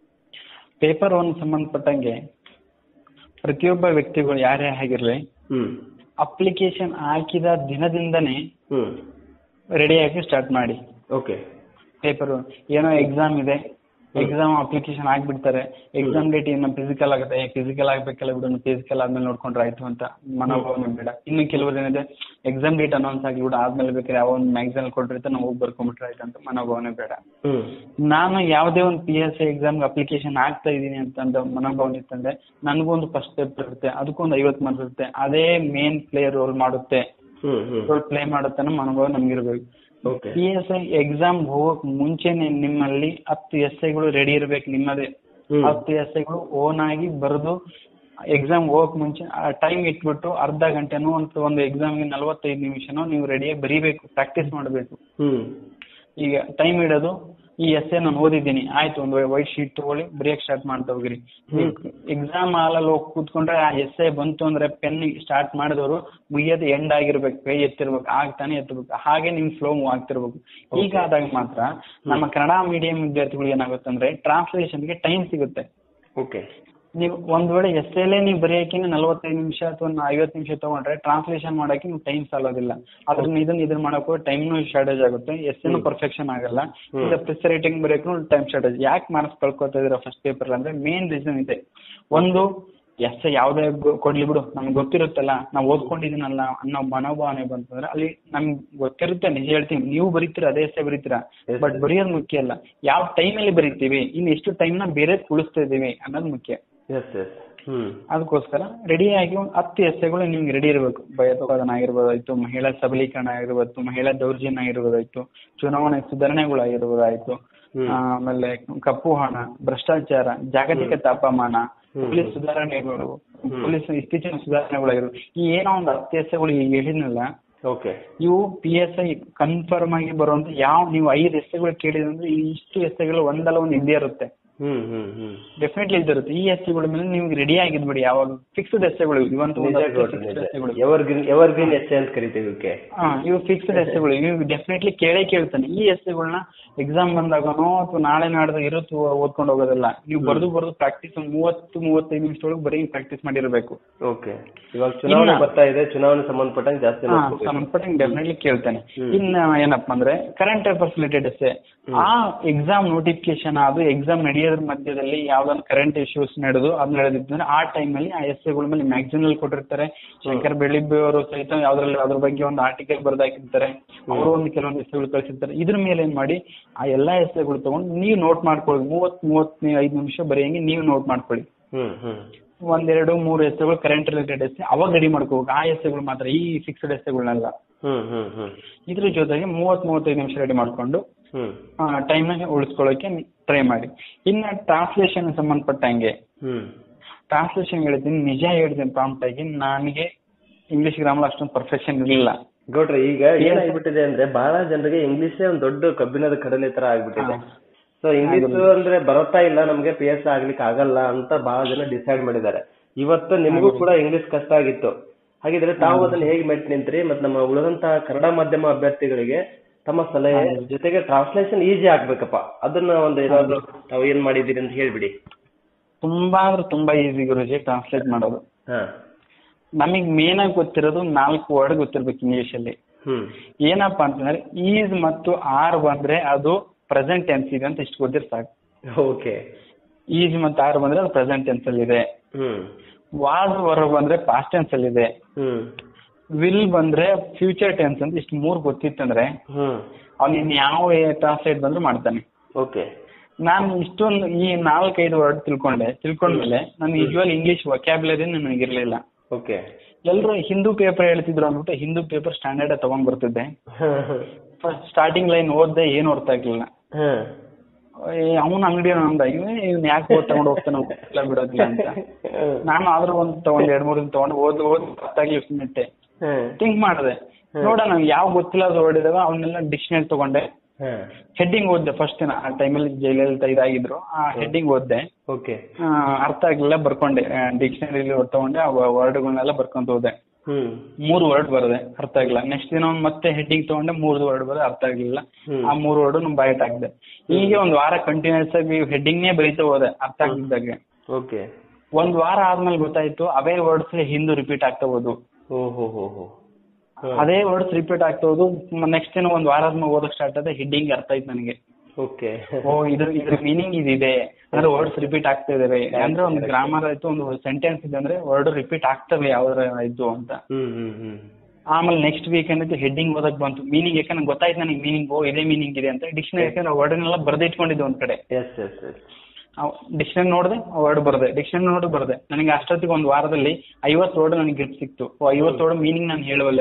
ಪೇಪರ್ ಒನ್ ಸಂಬಂಧಪಟ್ಟಂಗೆ ಪ್ರತಿಯೊಬ್ಬ ವ್ಯಕ್ತಿಗಳು ಯಾರೇ ಆಗಿರ್ಲಿ ಹ್ಮ್ ಅಪ್ಲಿಕೇಶನ್ ಹಾಕಿದ ದಿನದಿಂದನೇ ಹ್ಮ್ ರೆಡಿಯಾಗಿ ಸ್ಟಾರ್ಟ್ ಮಾಡಿ ಓಕೆ ಪೇಪರ್ ಏನೋ ಎಕ್ಸಾಮ್ ಇದೆ ಎಕ್ಸಾಮ್ ಅಪ್ಲಿಕೇಶನ್ ಹಾಕ್ಬಿಡ್ತಾರೆ ಎಕ್ಸಾಮ್ ಡೇಟ್ ಏನೋ ಫಿಸಿಕಲ್ ಆಗುತ್ತೆ ಫಿಸಿಕಲ್ ಆಗ್ಬೇಕಲ್ಲ ಬಿಡು ಫಿಸಿಕಲ್ ಆದ್ಮೇಲೆ ನೋಡ್ಕೊಂಡ್ರೆ ಆಯ್ತು ಅಂತ ಮನೋಭಾವನೆ ಬೇಡ ಇನ್ನು ಕೆಲವರು ಏನಿದೆ ಎಕ್ಸಾಮ್ ಡೇಟ್ ಅನೌನ್ಸ್ ಆಗಿಬಿಡು ಆದ್ಮೇಲೆ ಬೇಕಾದ್ರೆ ಯಾವ ಒಂದು ಮ್ಯಾಗಝೈನ್ ಕೊಟ್ಟಿರ್ತಾರೆ ನಾವು ಹೋಗಿ ಬರ್ಕೊಂಡ್ಬಿಟ್ರೆ ಆಯ್ತು ಅಂತ ಮನೋಭಾವನೆ ಬೇಡ ಹ್ಮ್ ನಾನು ಯಾವುದೇ ಒಂದು ಪಿ ಎಸ್ ಸಿ ಎಕ್ಸಾಮ್ಗೆ ಅಪ್ಲಿಕೇಶನ್ ಹಾಕ್ತಾ ಇದ್ದೀನಿ ಅಂತಂದ ಮನೋಭಾವನೆ ಇತ್ತಂದ್ರೆ ನನಗೊಂದು ಫಸ್ಟ್ ಪೇಪರ್ ಇರುತ್ತೆ ಅದಕ್ಕೊಂದು ಐವತ್ತು ಮಾರ್ಕ್ಸ್ ಇರುತ್ತೆ ಅದೇ ಮೇನ್ ಪ್ಲೇಯರ್ ರೋಲ್ ಮಾಡುತ್ತೆ ಹ್ಮ್ ಹ್ಮ್ ರೋಲ್ ಪ್ಲೇ ಮಾಡುತ್ತಾನೆ ಮನೋಭಾವ ನಮ್ಗಿರ್ಬೇಕು okay P S I exam ಹೋಗಕ್ ಮುಂಚೆನೆ ನಿಮ್ಮಲ್ಲಿ ಹತ್ತು ಎಸ್ ಐಗಳು ರೆಡಿ ಇರ್ಬೇಕು ನಿಮ್ಮದೇ ಹ್ಮ್ ಹತ್ತು ಎಸ್ ಐಗಳು ಓನ್ ಆಗಿ ಬರೆದು ಎಕ್ಸಾಮ್ ಹೋಗಕ್ ಮುಂಚೆ ಟೈಮ್ ಇಟ್ಬಿಟ್ಟು ಅರ್ಧ ಗಂಟೆನೋ ಅಂತ ಒಂದು ಎಕ್ಸಾಮ್ಗೆ ನಲವತ್ತೈದು ನಿಮಿಷನೋ ನೀವು ರೆಡಿಯಾಗಿ ಬರೀಬೇಕು ಪ್ರಾಕ್ಟೀಸ್ ಮಾಡಬೇಕು ಹ್ಮ್ ಈಗ ಟೈಮ್ ಇಡೋದು ಈ ಎಸ್ ಎ ನಾನು ಓದಿದ್ದೀನಿ ಆಯ್ತು ಒಂದು ವೈಟ್ ಶೀಟ್ ತಗೊಳ್ಳಿ ಬರೆಯಕ್ ಸ್ಟಾರ್ಟ್ ಮಾಡ್ತಾ ಹೋಗ್ರಿ ನೀವು ಎಕ್ಸಾಮ್ ಹಾಲಲ್ಲಿ ಹೋಗಿ ಕೂತ್ಕೊಂಡ್ರೆ ಆ ಎಸ್ ಎ ಬಂತು ಅಂದ್ರೆ ಪೆನ್ ಸ್ಟಾರ್ಟ್ ಮಾಡಿದವರು ಮುಗಿಯೋದು ಎಂಡ್ ಆಗಿರ್ಬೇಕು ಕೈ ಎತ್ತಿರ್ಬೇಕು ಆಗ್ತಾನೆ ಎತ್ತಬೇಕು ಹಾಗೆ ನಿಮ್ ಫ್ಲೋ ಮೂವ್ ಆಗ್ತಿರ್ಬೇಕು ಹೀಗಾದಾಗ ಮಾತ್ರ ನಮ್ಮ ಕನ್ನಡ ಮೀಡಿಯಂ ವಿದ್ಯಾರ್ಥಿಗಳು ಏನಾಗುತ್ತೆ ಅಂದ್ರೆ ಟ್ರಾನ್ಸ್ಲೇಷನ್ಗೆ ಟೈಮ್ ಸಿಗುತ್ತೆ ಓಕೆ ನೀವು ಒಂದ್ ವೇಳೆ ಎಸ್ ಎಲ್ ನೀವು ಬರೆಯೋಕೆ ನಲವತ್ತೈದು ನಿಮಿಷ ಅಥವಾ ಐವತ್ತು ನಿಮಿಷ ತಗೊಂಡ್ರೆ ಟ್ರಾನ್ಸ್ಲೇಷನ್ ಮಾಡಕ್ಕೆ ನೀವು ಟೈಮ್ ಸಾಲೋದಿಲ್ಲ ಅದ್ರನ್ನ ಇದನ್ನ ಇದನ್ನ ಮಾಡಕ್ಕೂ ಟೈಮ್ನು ಶಾರ್ಟೇಜ್ ಆಗುತ್ತೆ ಎಸ್ ಎನ್ ಪರ್ಫೆಕ್ಷನ್ ಆಗಲ್ಲ ಈಗ ಪ್ರಿಸ್ ರೈಟಿಂಗ್ ಬರೆಯಕ್ಕೂ ಟೈಮ್ ಶಾರ್ಟೇಜ್ ಯಾಕೆ ಮಾರ್ಕ್ಸ್ ಕಳ್ಕೊತಾ ಇದೀರ ಫಸ್ಟ್ ಪೇಪರ್ ಅಂದ್ರೆ ಮೇನ್ ರೀಸನ್ ಇದೆ ಒಂದು ಎಸ್ ಯಾವುದೇ ಗೊ- ಕೊಡ್ಲಿ ಬಿಡು ನಮ್ಗೆ ಗೊತ್ತಿರುತ್ತಲ್ಲ ನಾವು ಓದ್ಕೊಂಡಿದ್ದೀನಲ್ಲ ಅನ್ನೋ ಮನೋಭಾವನೆ ಬಂತಂದ್ರೆ ಅಲ್ಲಿ ನಮ್ಗೆ ಗೊತ್ತಿರುತ್ತೆ ನಿಜ ಹೇಳ್ತೀನಿ ನೀವು ಬರೀತೀರ ಅದೇ ಎಷ್ಟೇ ಬರೀತೀರಾ Yes, ಬಟ್ ಬರೆಯೋದು ಮುಖ್ಯ ಅಲ್ಲ ಯಾವ ಟೈಮಲ್ಲಿ ಬರೀತೀವಿ ಇನ್ನು ಎಷ್ಟು ಟೈಮ್ನ ಬೇರೆ ಉಳಿಸ್ತಾ ಇದೀವಿ ಅನ್ನೋದು ಮುಖ್ಯ ಎಸ್ ಎಸ್ ಹ್ಮ್ ಅದಕ್ಕೋಸ್ಕರ ರೆಡಿಯಾಗಿ ಒಂದು ಹತ್ತು ಎಸ್ಸೆಗಳು ನಿಮ್ಗೆ ರೆಡಿ ಇರಬೇಕು ಭಯೋತ್ಪಾದನೆ ಆಗಿರ್ಬೋದಾಯ್ತು ಮಹಿಳಾ ಸಬಲೀಕರಣ ಆಗಿರ್ಬೋದು ಮಹಿಳಾ ದೌರ್ಜನ್ಯ ಆಗಿರ್ಬೋದಾಯ್ತು ಚುನಾವಣೆ ಸುಧಾರಣೆಗಳಾಗಿರ್ಬೋದಾಯ್ತು ಹ್ಮ್. ಆಮೇಲೆ ಕಪ್ಪು ಹಣ ಭ್ರಷ್ಟಾಚಾರ ಜಾಗತಿಕ ತಾಪಮಾನ ಪೊಲೀಸ್ ಸುಧಾರಣೆಗಳು ಪೊಲೀಸ್ ಇತ್ತೀಚಿನ ಸುಧಾರಣೆಗಳಾಗಿರ್ಬೋದು ಈ ಏನೋ ಒಂದು ಹತ್ತು ಎಸ್ಸೆಗಳು ಈಗ ಹೇಳಿದ್ನಲ್ಲ ಓಕೆ ಇವು ಪಿ ಎಸ್ ಐ ಕನ್ಫರ್ಮ್ ಆಗಿ ಬರುವಂತ ಯಾವ ನೀವು ಐದು ಎಸ್ಸೆಗಳು ಕೇಳಿದ್ರೆ ಈ ಇಷ್ಟು ಎಸ್ಸೆಗಳು ಒಂದಲ್ಲ ಒಂದು ಇದ್ದೇ ಇರುತ್ತೆ ಹ್ಮ್ ಹ್ಮ್ ಹ್ಮ್ ಡೆಫಿನೆಟ್ಲಿ ಇದಿರುತ್ತೆ ಈ ಎಸ್ಸೆಗಳ ಮೇಲೆ ನೀವು ರೆಡಿ ಆಗಿದ್ಬಿಡಿ ಯಾವಾಗ ಫಿಕ್ಸ್ಡ್ ಎಸ್ಸೆಗಳು ಇವಂತೂ ಒಂದು ನಿಜ ಹತ್ತು ಗೌಡ್ರೆ, fixed ನಿಜ. ಎಸ್ಸೆಗಳು ಎವರ್ಗ್ರೀನ್ ಎವರ್ಗ್ರೀನ್ ಎಸ್ಸೆ ಅಂತ ಕರಿತೀವಿ ಇವಕ್ಕೆ ಹಾ ಇವು ಫಿಕ್ಸ್ಡ್ ಎಸ್ಸೆಗಳು ಇವು ಡೆಫಿನೆಟ್ಲಿ ಕೇಳೇ ಕೇಳ್ತಾನೆ ಈ ಎಸ್ಸೆಗಳನ್ನ ಎಕ್ಸಾಮ್ ಬಂದಾಗನೋ ಅಥವಾ ನಾಳೆ ನಾಡ್ದು ಇರುತ್ತು ಓದ್ಕೊಂಡು ಹೋಗೋದಲ್ಲ ನೀವು ಬರ್ದು ಬರ್ದು ಪ್ರಾಕ್ಟೀಸ್ ಮೂವತ್ತು ಮೂವತ್ತೈದು ನಿಮಿಷದೊಳಗೆ ಬರೀ ಪ್ರಾಕ್ಟೀಸ್ ಮಾಡಿರ್ಬೇಕು ಓಕೆ ಇವಾಗ ಚುನಾವಣೆ ಇನ್ನ- ಬರ್ತಾ ಇದೆ ಚುನಾವಣೆ ಸಂಬಂಧಪಟ್ಟಂಗೆ ಜಾಸ್ತಿ ಹಾ ನೋಡ್ಕೋಬೇಕು ಸಂಪಟ್ಟಿಂಗ್ ಡೆಫಿನೆಟ್ಲಿ ಕೇಳ್ತಾನೆ ಹ್ಮ್. ಇನ್ನ ಏನಪ್ಪಾ ಅಂದ್ರೆ ಕರೆಂಟ್ ಅಫೇರ್ಸ್ ರಿಲೇಟೆಡ್ ಎಸ್ಸೆ ಆ ಎಕ್ಸಾಮ್ ನೋಟಿಫಿಕೇಶನ್ ಅದು ಎಕ್ಸಾಮ್ ನಡೆಯೋದ್ರ ಮಧ್ಯದಲ್ಲಿ ಯಾವ್ದಾದ್ರು ಕರೆಂಟ್ ಇಶ್ಯೂಸ್ ನಡೆದು ಅದು ನಡೆದಿದ್ರೆ ಆ ಟೈಮಲ್ಲಿ ಆ ಎಸ್ಸೆಗಳ ಮೇಲೆ ಮ್ಯಾಗ್ಝಿನ್ ಅಲ್ಲಿ ಕೊಟ್ಟಿರ್ತಾರೆ ಶಂಕರ್ ಬೆಳಿಬ್ಬೆ ಅವರು ಸಹಿತ ಯಾವ್ದ್ರಲ್ಲಿ ಅದ್ರ ಬಗ್ಗೆ ಒಂದು ಆರ್ಟಿಕಲ್ ಬರ್ದಾಕಿರ್ತಾರೆ ಅವರು ಒಂದು ಕೆಲವೊಂದು ಎಸ್ಸೆಗಳು ಕಳಿಸಿರ್ತಾರೆ ಇದ್ರ ಮೇಲೆ ಏನ್ ಮಾಡಿ ಆ ಎಲ್ಲಾ ಎಸ್ಸೆಗಳು ತಗೊಂಡು ನೀವು ನೋಟ್ ಮಾಡ್ಕೊಳ್ಳಿ ಮೂವತ್ ಮೂವತ್ ಐದು ನಿಮಿಷ ಬರೆಯಂಗೆ ನೀವು ನೋಟ್ ಮಾಡ್ಕೊಳ್ಳಿ ಹ್ಮ್ ಹ್ಮ್ ಒಂದೆರಡು ಮೂರು ಎಸ್ಸೆಗಳು ಕರೆಂಟ್ ರಿಲೇಟೆಡ್ ಎಸ್ಸೆ ಅವಾಗ ರೆಡಿ ಮಾಡ್ಕೋಬೇಕು ಆ ಎಸ್ಸೆಗಳು ಮಾತ್ರ ಈ ಫಿಕ್ಸ್ಡ್ ಎಸ್ಸೆಗಳನ್ನೆಲ್ಲ ಹ್ಮ್ ಹ್ಮ್ ಹ್ಮ್ ಇದ್ರ ಜೊತೆಗೆ ಮೂವತ್ ಮೂವತ್ತೈದು ನಿಮಿಷ ರೆಡಿ ಮಾಡ್ಕೊಂಡು ಹ್ಮ್ ಟೈಮ್ನ ಉಳಿಸ್ಕೊಳ್ಳೋಕೆ ಟ್ರೈ ಮಾಡಿ ಇನ್ನು ಟ್ರಾನ್ಸ್ಲೇಷನ್ ಸಂಬಂಧಪಟ್ಟಂಗೆ ಹ್ಮ್ ಟ್ರಾನ್ಸ್ಲೇಷನ್ ಹೇಳ್ತೀನಿ ನಿಜ ಹೇಳ್ತೀನಿ ಪ್ರಾಂಪ್ಟ್ ಆಗಿ ನನಗೆ ಇಂಗ್ಲಿಷ್ ಗ್ರಾಮರ್ ಅಷ್ಟೊಂದು ಪರ್ಫೆಕ್ಷನ್ ಇರಲಿಲ್ಲ ಗೌಡ್ರೆ ಈಗ ಏನಾಗ್ಬಿಟ್ಟಿದೆ ಅಂದ್ರೆ ಬಹಳ ಜನರಿಗೆ ಇಂಗ್ಲಿಷೇ ಒಂದ್ ದೊಡ್ಡ ಕಬ್ಬಿಣದ ಕಡಲೆ ತರ ಆಗ್ಬಿಟ್ಟಿದೆ ಸೊ ಇಂಗ್ಲಿಷ್ ಅಂದ್ರೆ ಬರುತ್ತಾ ಇಲ್ಲ ನಮ್ಗೆ ಪಿ ಎಸ್ ಆಗ್ಲಿಕ್ಕೆ ಆಗಲ್ಲ ಅಂತ ಬಹಳ ಜನ ಡಿಸೈಡ್ ಮಾಡಿದ್ದಾರೆ ಇವತ್ತು ನಿಮಗೂ ಕೂಡ ಇಂಗ್ಲಿಷ್ ಕಷ್ಟ ಆಗಿತ್ತು ಹಾಗಿದ್ರೆ ತಾವು ಅದನ್ನ ಹೇಗೆ ಮೆಟ್ ನಿಂತ್ರಿ ಮತ್ತೆ ನಮ್ಮ ಉಳಿದಂತಹ ಕನ್ನಡ ಮಾಧ್ಯಮ ಅಭ್ಯರ್ಥಿಗಳಿಗೆ ತಮ್ಮ ಸಲಹೆ ಜೊತೆಗೆ ಟ್ರಾನ್ಸ್ಲೇಷನ್ ಈಸಿ ಆಗ್ಬೇಕಪ್ಪ ಅದನ್ನ ಒಂದು ಏನಾದ್ರು ತಾವು ಏನ್ ಮಾಡಿದೀರಿ ಅಂತ ಹೇಳ್ಬಿಡಿ ತುಂಬಾ ಅಂದ್ರೆ ತುಂಬಾ ಈಸಿ ಗುರುಜಿ ಟ್ರಾನ್ಸ್ಲೇಟ್ ಮಾಡೋದು ಹಾ ನಮಗೆ ಮೇನ್ ಆಗಿ ಗೊತ್ತಿರೋದು ನಾಲ್ಕು ವರ್ಡ್ ಗೊತ್ತಿರ್ಬೇಕು ಇಂಗ್ಲಿಷ್ ಅಲ್ಲಿ ಹ್ಮ್ ಏನಪ್ಪಾ ಅಂತಂದ್ರೆ ಈಸ್ ಮತ್ತು ಆರ್ ಬಂದ್ರೆ ಅದು ಪ್ರೆಸೆಂಟ್ ಟೆನ್ಸ್ ಇದೆ ಅಂತ ಇಷ್ಟು ಗೊತ್ತಿರ್ ಸಾಕು ಓಕೆ ಈಸ್ ಮತ್ತು ಆರ್ ಬಂದ್ರೆ ಅದು ಪ್ರೆಸೆಂಟ್ ಟೆನ್ಸ್ ಅಲ್ಲಿ ಇದೆ ಹ್ಮ್ ವಾಸ್ ವರ ಬಂದ್ರೆ ಪಾಸ್ಟ್ ಟೆನ್ಸ್ ಅಲ್ಲಿ ಇದೆ ಹ್ಮ್ ವಿಲ್ ಬಂದ್ರೆ ಫ್ಯೂಚರ್ ಟೆನ್ಸ್ ಅಂತ ಇಷ್ಟು ಮೂರು ಗೊತ್ತಿತ್ತಂದ್ರೆ ಹ್ಮ್ ಅವ್ನು ಇನ್ ಯಾವ ಟ್ರಾನ್ಸ್ಲೇಟ್ ಬಂದ್ರು ಮಾಡ್ತಾನೆ ಓಕೆ ನಾನು ಇಷ್ಟೊಂದು ಈ ನಾಲ್ಕೈದು ವರ್ಡ್ ತಿಳ್ಕೊಂಡೆ ತಿಳ್ಕೊಂಡ್ಮೇಲೆ ನಾನು ಯೂಶುವಲ್ ಇಂಗ್ಲಿಷ್ ವೊಕ್ಯಾಬ್ಲರಿ ನನಗಿರ್ಲಿಲ್ಲ ಓಕೆ ಎಲ್ಲರೂ ಹಿಂದೂ ಪೇಪರ್ ಹೇಳ್ತಿದ್ರು ಅಂದ್ಬಿಟ್ಟು ಹಿಂದೂ ಪೇಪರ್ ಸ್ಟ್ಯಾಂಡರ್ಡ್ ತಗೊಂಡ್ ಬರ್ತಿದ್ದೆ ಫಸ್ಟ್ ಸ್ಟಾರ್ಟಿಂಗ್ ಲೈನ್ ಓದ್ದೆ ಏನು ಅರ್ಥ ಆಗ್ಲಿಲ್ಲ ಅವನ ಅಂಗಡಿ ಅಂದ ಇವ್ನು ಯಾಕೆ ಓದ್ ತಗೊಂಡು ಹೋಗ್ತಾನೆ ಎಲ್ಲ ಬಿಡೋದಿಲ್ಲ ಅಂತ ನಾನು ಆದ್ರೂ ಒಂದು ತಗೊಂಡ್ ಎರಡ್ ಮೂರ್ ತಗೊಂಡು ಓದ್ ಓದ್ ಅರ್ಥ ಆಗ್ಲಿ ಬಿಟ್ಟೆ ಥಿಂಕ್ ಮಾಡಿದೆ ನೋಡೋಣ ಯಾವ ಗೊತ್ತಿಲ್ಲ ವರ್ಡ್ ಇದಾವ ಅವನ್ನೆಲ್ಲ ಡಿಕ್ಷನರಿ ತಗೊಂಡೆ ಹೆಡ್ಡಿಂಗ್ ಓದ್ದೆ ಫಸ್ಟ್ ದಿನ ಆ ಟೈಮಲ್ಲಿ ಜೈಲಲಿತ ಇದಾಗಿದ್ರು ಆ ಹೆಡ್ಡಿಂಗ್ ಓದ್ದೆ ಓಕೆ ಆ, ಅರ್ಥ ಆಗ್ಲಿಲ್ಲ ಬರ್ಕೊಂಡೆ ಡಿಕ್ಷನರಿಲಿ ತಗೊಂಡೆ ಆ ವರ್ಡ್ಗಳನ್ನೆಲ್ಲ ಬರ್ಕೊಂತ ಹೋದೆ ಹ್ಮ್ ಮೂರು ವರ್ಡ್ ಬರದೆ ಅರ್ಥ ಆಗಿಲ್ಲ ನೆಕ್ಸ್ಟ್ ದಿನ ಒಂದ್ ಮತ್ತೆ ಹೆಡ್ಡಿಂಗ್ ತಗೊಂಡೆ ಮೂರು ವರ್ಡ್ ಬರದೆ ಅರ್ಥ ಆಗ್ಲಿಲ್ಲ ಹ್ಮ್. ಆ ಮೂರು ವರ್ಡ್ ನಮ್ ಬಯಟ್ ಹಾಕ್ದೆ ಹೀಗೆ ಒಂದ್ ವಾರ ಕಂಟಿನ್ಯೂಸ್ ಆಗಿ ಹೆಡ್ಡಿಂಗ್ನೇ ಬರೀತಾ ಹೋದೆ ಅರ್ಥ ಆಗಿದ್ದಾಗೆ ಓಕೆ ಒಂದ್ ವಾರ ಆದ್ಮೇಲೆ ಗೊತ್ತಾಯ್ತು ಅವೇ ವರ್ಡ್ಸ್ ಹಿಂದೂ ರಿಪೀಟ್ ಆಗ್ತಾ ಹೋದು ಓ ಹೋ ಹೋ ಹೋ ಅದೇ ವರ್ಡ್ಸ್ ರಿಪೀಟ್ ಆಗ್ತಾ ಹೋದು ನೆಕ್ಸ್ಟ್ ದಿನ ಒಂದ್ ವಾರ ಆದ್ಮೇಲೆ ಓದಕ್ ಸ್ಟಾರ್ಟ್ ಆದ ಹೆಡ್ಡಿಂಗ್ ಅರ್ಥ ಆಯ್ತು ನನಗೆ ಓಕೆ ಓ ಇದ್ರ ಇದ್ರ ಮೀನಿಂಗ್ ಇದಿದೆ ಅಂದ್ರೆ ವರ್ಡ್ಸ್ ರಿಪೀಟ್ ಆಗ್ತಾ ಇದಾವೆ ಅಂದ್ರೆ ಒಂದು ಗ್ರಾಮರ್ ಆಯ್ತು ಒಂದು ಸೆಂಟೆನ್ಸ್ ಇದೆ ಅಂದ್ರೆ ವರ್ಡ್ ರಿಪೀಟ್ ಆಗ್ತವೆ ಯಾವ್ದಾರ ಆಯ್ತು ಅಂತ ಹ್ಮ್ ಹ್ಮ್ ಹ್ಮ್ ಆಮೇಲೆ ನೆಕ್ಸ್ಟ್ ವೀಕ್ ಏನಿತ್ತು ಹೆಡ್ಡಿಂಗ್ ಓದಕ್ ಬಂತು ಮೀನಿಂಗ್ ಯಾಕಂದ್ರೆ ಗೊತ್ತಾಯ್ತು ನನಗೆ ಮೀನಿಂಗ್ ಓ ಇದೇ ಮೀನಿಂಗ್ ಇದೆ ಅಂತ ಡಿಕ್ಷನರಿ ಯಾಕಂದ್ರೆ ವರ್ಡ್ನೆಲ್ಲ ಬರ್ದೇ ಇಟ್ಕೊಂಡಿದ್ದೆ ಒಂದ್ ಕಡೆ ಎಸ್ ಎಸ್ ಎಸ್ ಡಿಕ್ಷನರಿ ನೋಡಿದೆ ವರ್ಡ್ ಬರ್ದೆ ಡಿಕ್ಷನರಿ ನೋಡಿ ಬರ್ದೆ ನನಗೆ ಅಷ್ಟೊತ್ತಿಗೆ ಒಂದು ವಾರದಲ್ಲಿ ಐವತ್ತು ವರ್ಡ್ ನನಗೆ ಗಿಫ್ಟ್ ಸಿಕ್ತು ಓ ಐವತ್ತು ವರ್ಡ್ ಮೀನಿಂಗ್ ನಾನು ಹೇಳುವಲ್ಲೆ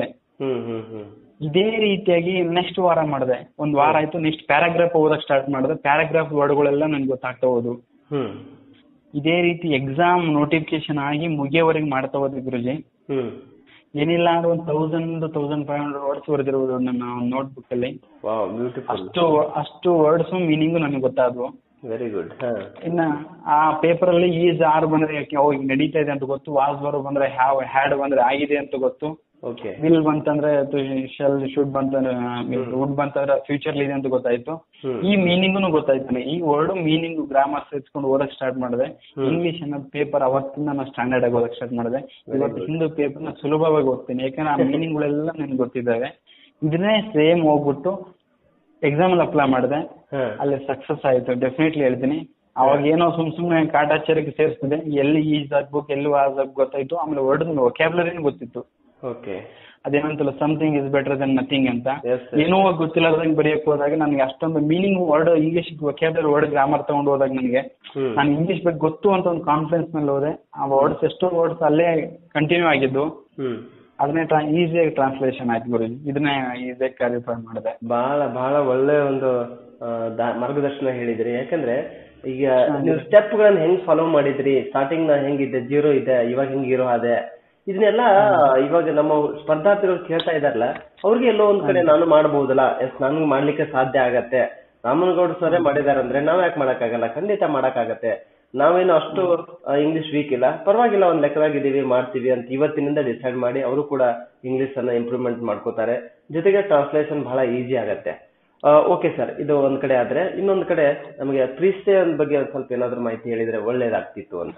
ಹ್ಮ್ ಹ್ಮ್ ಹ್ಮ್ ಇದೇ ರೀತಿಯಾಗಿ ನೆಕ್ಸ್ಟ್ ವಾರ ಮಾಡಿದೆ ಒಂದು ವಾರ ಆಯ್ತು ನೆಕ್ಸ್ಟ್ ಪ್ಯಾರಾಗ್ರಾಫ್ ಓದಕ್ಕೆ ಸ್ಟಾರ್ಟ್ ಮಾಡಿದೆ ಪ್ಯಾರಾಗ್ರಾಫ್ ವರ್ಡ್ಗಳೆಲ್ಲ ನನ್ಗೆ ಗೊತ್ತಾಗ್ತಾ ಹೋದು ಹ್ಮ್ ಇದೇ ರೀತಿ ಎಕ್ಸಾಮ್ ನೋಟಿಫಿಕೇಶನ್ ಆಗಿ ಮುಗಿಯೋವರೆಗೆ ಮಾಡ್ತಾ ಹೋದೆ ಗುರುಜಿ ಹ್ಮ್ ಏನಿಲ್ಲ ಅಂದ್ರೆ ಒಂದು thousand thousand five hundred words ಬರೆದಿರ್ಬೋದು ನನ್ನ ನೋಟ್ಬುಕ್ ಅಲ್ಲಿ ವಾವ್ ಬ್ಯೂಟಿಫುಲ್ ಅಷ್ಟು ಅಷ್ಟು ವರ್ಡ್ಸ್ ಮೀನಿಂಗು ನನಗೆ ಗೊತ್ತಾದ್ವು ವೆರಿ ಗುಡ್ ಹಾ ಇನ್ನ ಆ ಪೇಪರ್ ಅಲ್ಲಿ ಈಸ್ ಆರ್ ಬಂದ್ರೆ ಯಾಕೆ ಓ ಈಗ ನಡೀತಾ ಇದೆ ಅಂತ ಗೊತ್ತು ವಾಸ್ ಬರೋ ಬಂದ್ರೆ ಹ್ಯಾವ್ ಹ್ಯಾಡ್ ಬಂದ್ರೆ ಆಗಿದೆ ಅಂತ ಗೊತ್ತು ಓಕೆ ವಿಲ್ ಬಂತಂದ್ರೆ ಶೆಲ್ ಶುಡ್ ಬಂತಂದ್ರೆ ವುಡ್ ಬಂತಂದ್ರೆ ಫ್ಯೂಚರ್ ಇದೆ ಅಂತ ಗೊತ್ತಾಯ್ತು ಹ್ಮ್. ಈ ಮೀನಿಂಗ್ನು ಗೊತ್ತಾಯ್ತು ನನಗೆ ಈ ವರ್ಡ್ ಮೀನಿಂಗ್ ಗ್ರಾಮರ್ ಸೇರ್ಸ್ಕೊಂಡು ಓದಕ್ ಸ್ಟಾರ್ಟ್ ಮಾಡಿದೆ ಇಂಗ್ಲಿಷ್ ಅನ್ನೋ ಪೇಪರ್ ಅವತ್ತಿಂದ ನಾನು ಸ್ಟ್ಯಾಂಡರ್ಡ್ ಆಗಿ ಓದಕ್ ಸ್ಟಾರ್ಟ್ ಮಾಡಿದೆ ಇವತ್ತು ಹಿಂದೂ ಪೇಪರ್ ನ ಸುಲಭವಾಗಿ ಓದ್ತೀನಿ ಯಾಕಂದ್ರೆ ಆ ಮೀನಿಂಗ್ ಗಳೆಲ್ಲ ನನಗೆ ಗೊತ್ತಿದ್ದಾವೆ ಇದನ್ನೇ ಸೇಮ್ ಹೋಗ್ಬಿಟ್ಟು ಎಕ್ಸಾಮ್ ಅಲ್ಲಿ ಅಪ್ಲೈ ಮಾಡಿದೆ ಹಾ ಅಲ್ಲಿ ಸಕ್ಸಸ್ ಆಯ್ತು ಡೆಫಿನೆಟ್ಲಿ ಹೇಳ್ತೀನಿ ಅವಾಗ ಏನೋ ಸುಮ್ ಸುಮ್ನೆ ಕಾಟಾಚಾರಕ್ಕೆ ಸೇರಿಸ್ತಿದೆ ಎಲ್ಲಿ ಈಸ್ ಆಗ್ಬೇಕು ಎಲ್ಲಿ ವಾಸ್ ಆಗ್ ಗೊತ್ತಾಯ್ತು ಆಮೇಲೆ ವರ್ಡ್ ವೊಕ್ಯಾಬ್ಲರಿನೂ ಗೊತ್ತಿತ್ತು ಓಕೆ ಅದೇನಂತಲ್ಲ something is better than nothing ಅಂತ Yes, sir. ಏನೋ ಗೊತ್ತಿಲ್ಲದಂಗೆ ಬರೆಯಕ್ ಹೋದಾಗ ನನಗೆ ಅಷ್ಟೊಂದು meaning word English vocabulary word grammar ತಗೊಂಡು ಹೋದಾಗ ನನಗೆ ಹ್ಮ್ ನಾನು ಇಂಗ್ಲಿಷ್ ಬಗ್ಗೆ ಗೊತ್ತು ಅಂತ ಒಂದು ಕಾನ್ಫಿಡೆನ್ಸ್ ಮೇಲೆ ಹೋದೆ ಆ ವರ್ಡ್ಸ್ ಎಷ್ಟೋ ವರ್ಡ್ಸ್ ಅಲ್ಲೇ ಕಂಟಿನ್ಯೂ ಆಗಿದ್ದು ಹ್ಮ್ ಅದನ್ನೇ ಟ್ರಾ ಈಸಿಯಾಗಿ ಟ್ರಾನ್ಸ್ಲೇಷನ್ ಆಯ್ತು ಗುರುಜಿ ಇದನ್ನೇ ಈಸಿಯಾಗಿ ಕ್ಲಾರಿಫೈ ಮಾಡಿದೆ ಬಹಳ ಬಹಳ ಒಳ್ಳೆ ಒಂದು ಆ, ದಾ- ಮಾರ್ಗದರ್ಶನ ಹೇಳಿದ್ರಿ ಯಾಕಂದ್ರೆ ಈಗ ನೀವು ಸ್ಟೆಪ್ ಗಳನ್ನ ಹೆಂಗ್ ಫಾಲೋ ಮಾಡಿದ್ರಿ ಸ್ಟಾರ್ಟಿಂಗ್ ನ ಹೆಂಗಿದೆ ಜೀರೋ ಇದೆ ಇವಾಗ ಹಿಂಗ್ ಇರೋ ಅದೇ ಇದನ್ನೆಲ್ಲ ಇವಾಗ ನಮ್ಮ ಸ್ಪರ್ಧಾರ್ಥಿಗಳು ಕೇಳ್ತಾ ಇದಾರಲ್ಲ ಅವ್ರಿಗೆ ಎಲ್ಲೋ ಒಂದ್ ಕಡೆ ನಾನು ಮಾಡಬಹುದಲ್ಲ ಎಸ್ ನನ್ಗೆ ಮಾಡ್ಲಿಕ್ಕೆ ಸಾಧ್ಯ ಆಗತ್ತೆ ರಾಮನಗೌಡ ಸರೇ ಮಾಡಿದಾರಂದ್ರೆ ನಾವ್ ಯಾಕೆ ಮಾಡಕ್ಕಾಗಲ್ಲ ಖಂಡಿತ ಮಾಡಕ್ಕಾಗತ್ತೆ ನಾವೇನು ಅಷ್ಟು ಇಂಗ್ಲಿಷ್ ವೀಕ್ ಇಲ್ಲ ಪರವಾಗಿಲ್ಲ ಒಂದ್ ಲೆಕ್ಕದಾಗಿದ್ದೀವಿ ಮಾಡ್ತೀವಿ ಅಂತ ಇವತ್ತಿನಿಂದ ಡಿಸೈಡ್ ಮಾಡಿ ಅವರು ಕೂಡ ಇಂಗ್ಲಿಷ್ ಅನ್ನ ಇಂಪ್ರೂವ್ಮೆಂಟ್ ಮಾಡ್ಕೋತಾರೆ ಜೊತೆಗೆ ಟ್ರಾನ್ಸ್ಲೇಷನ್ ಬಹಳ ಈಸಿ ಆಗತ್ತೆ ಓಕೆ ಸರ್ ಇದು ಒಂದ್ ಕಡೆ ಆದ್ರೆ ಇನ್ನೊಂದ್ ಕಡೆ ನಮಗೆ ಪ್ರೀಸ್ಟೇ ಬಗ್ಗೆ ಒಂದ್ ಸ್ವಲ್ಪ ಏನಾದ್ರು ಮಾಹಿತಿ ಹೇಳಿದ್ರೆ ಒಳ್ಳೇದಾಗ್ತಿತ್ತು ಅಂತ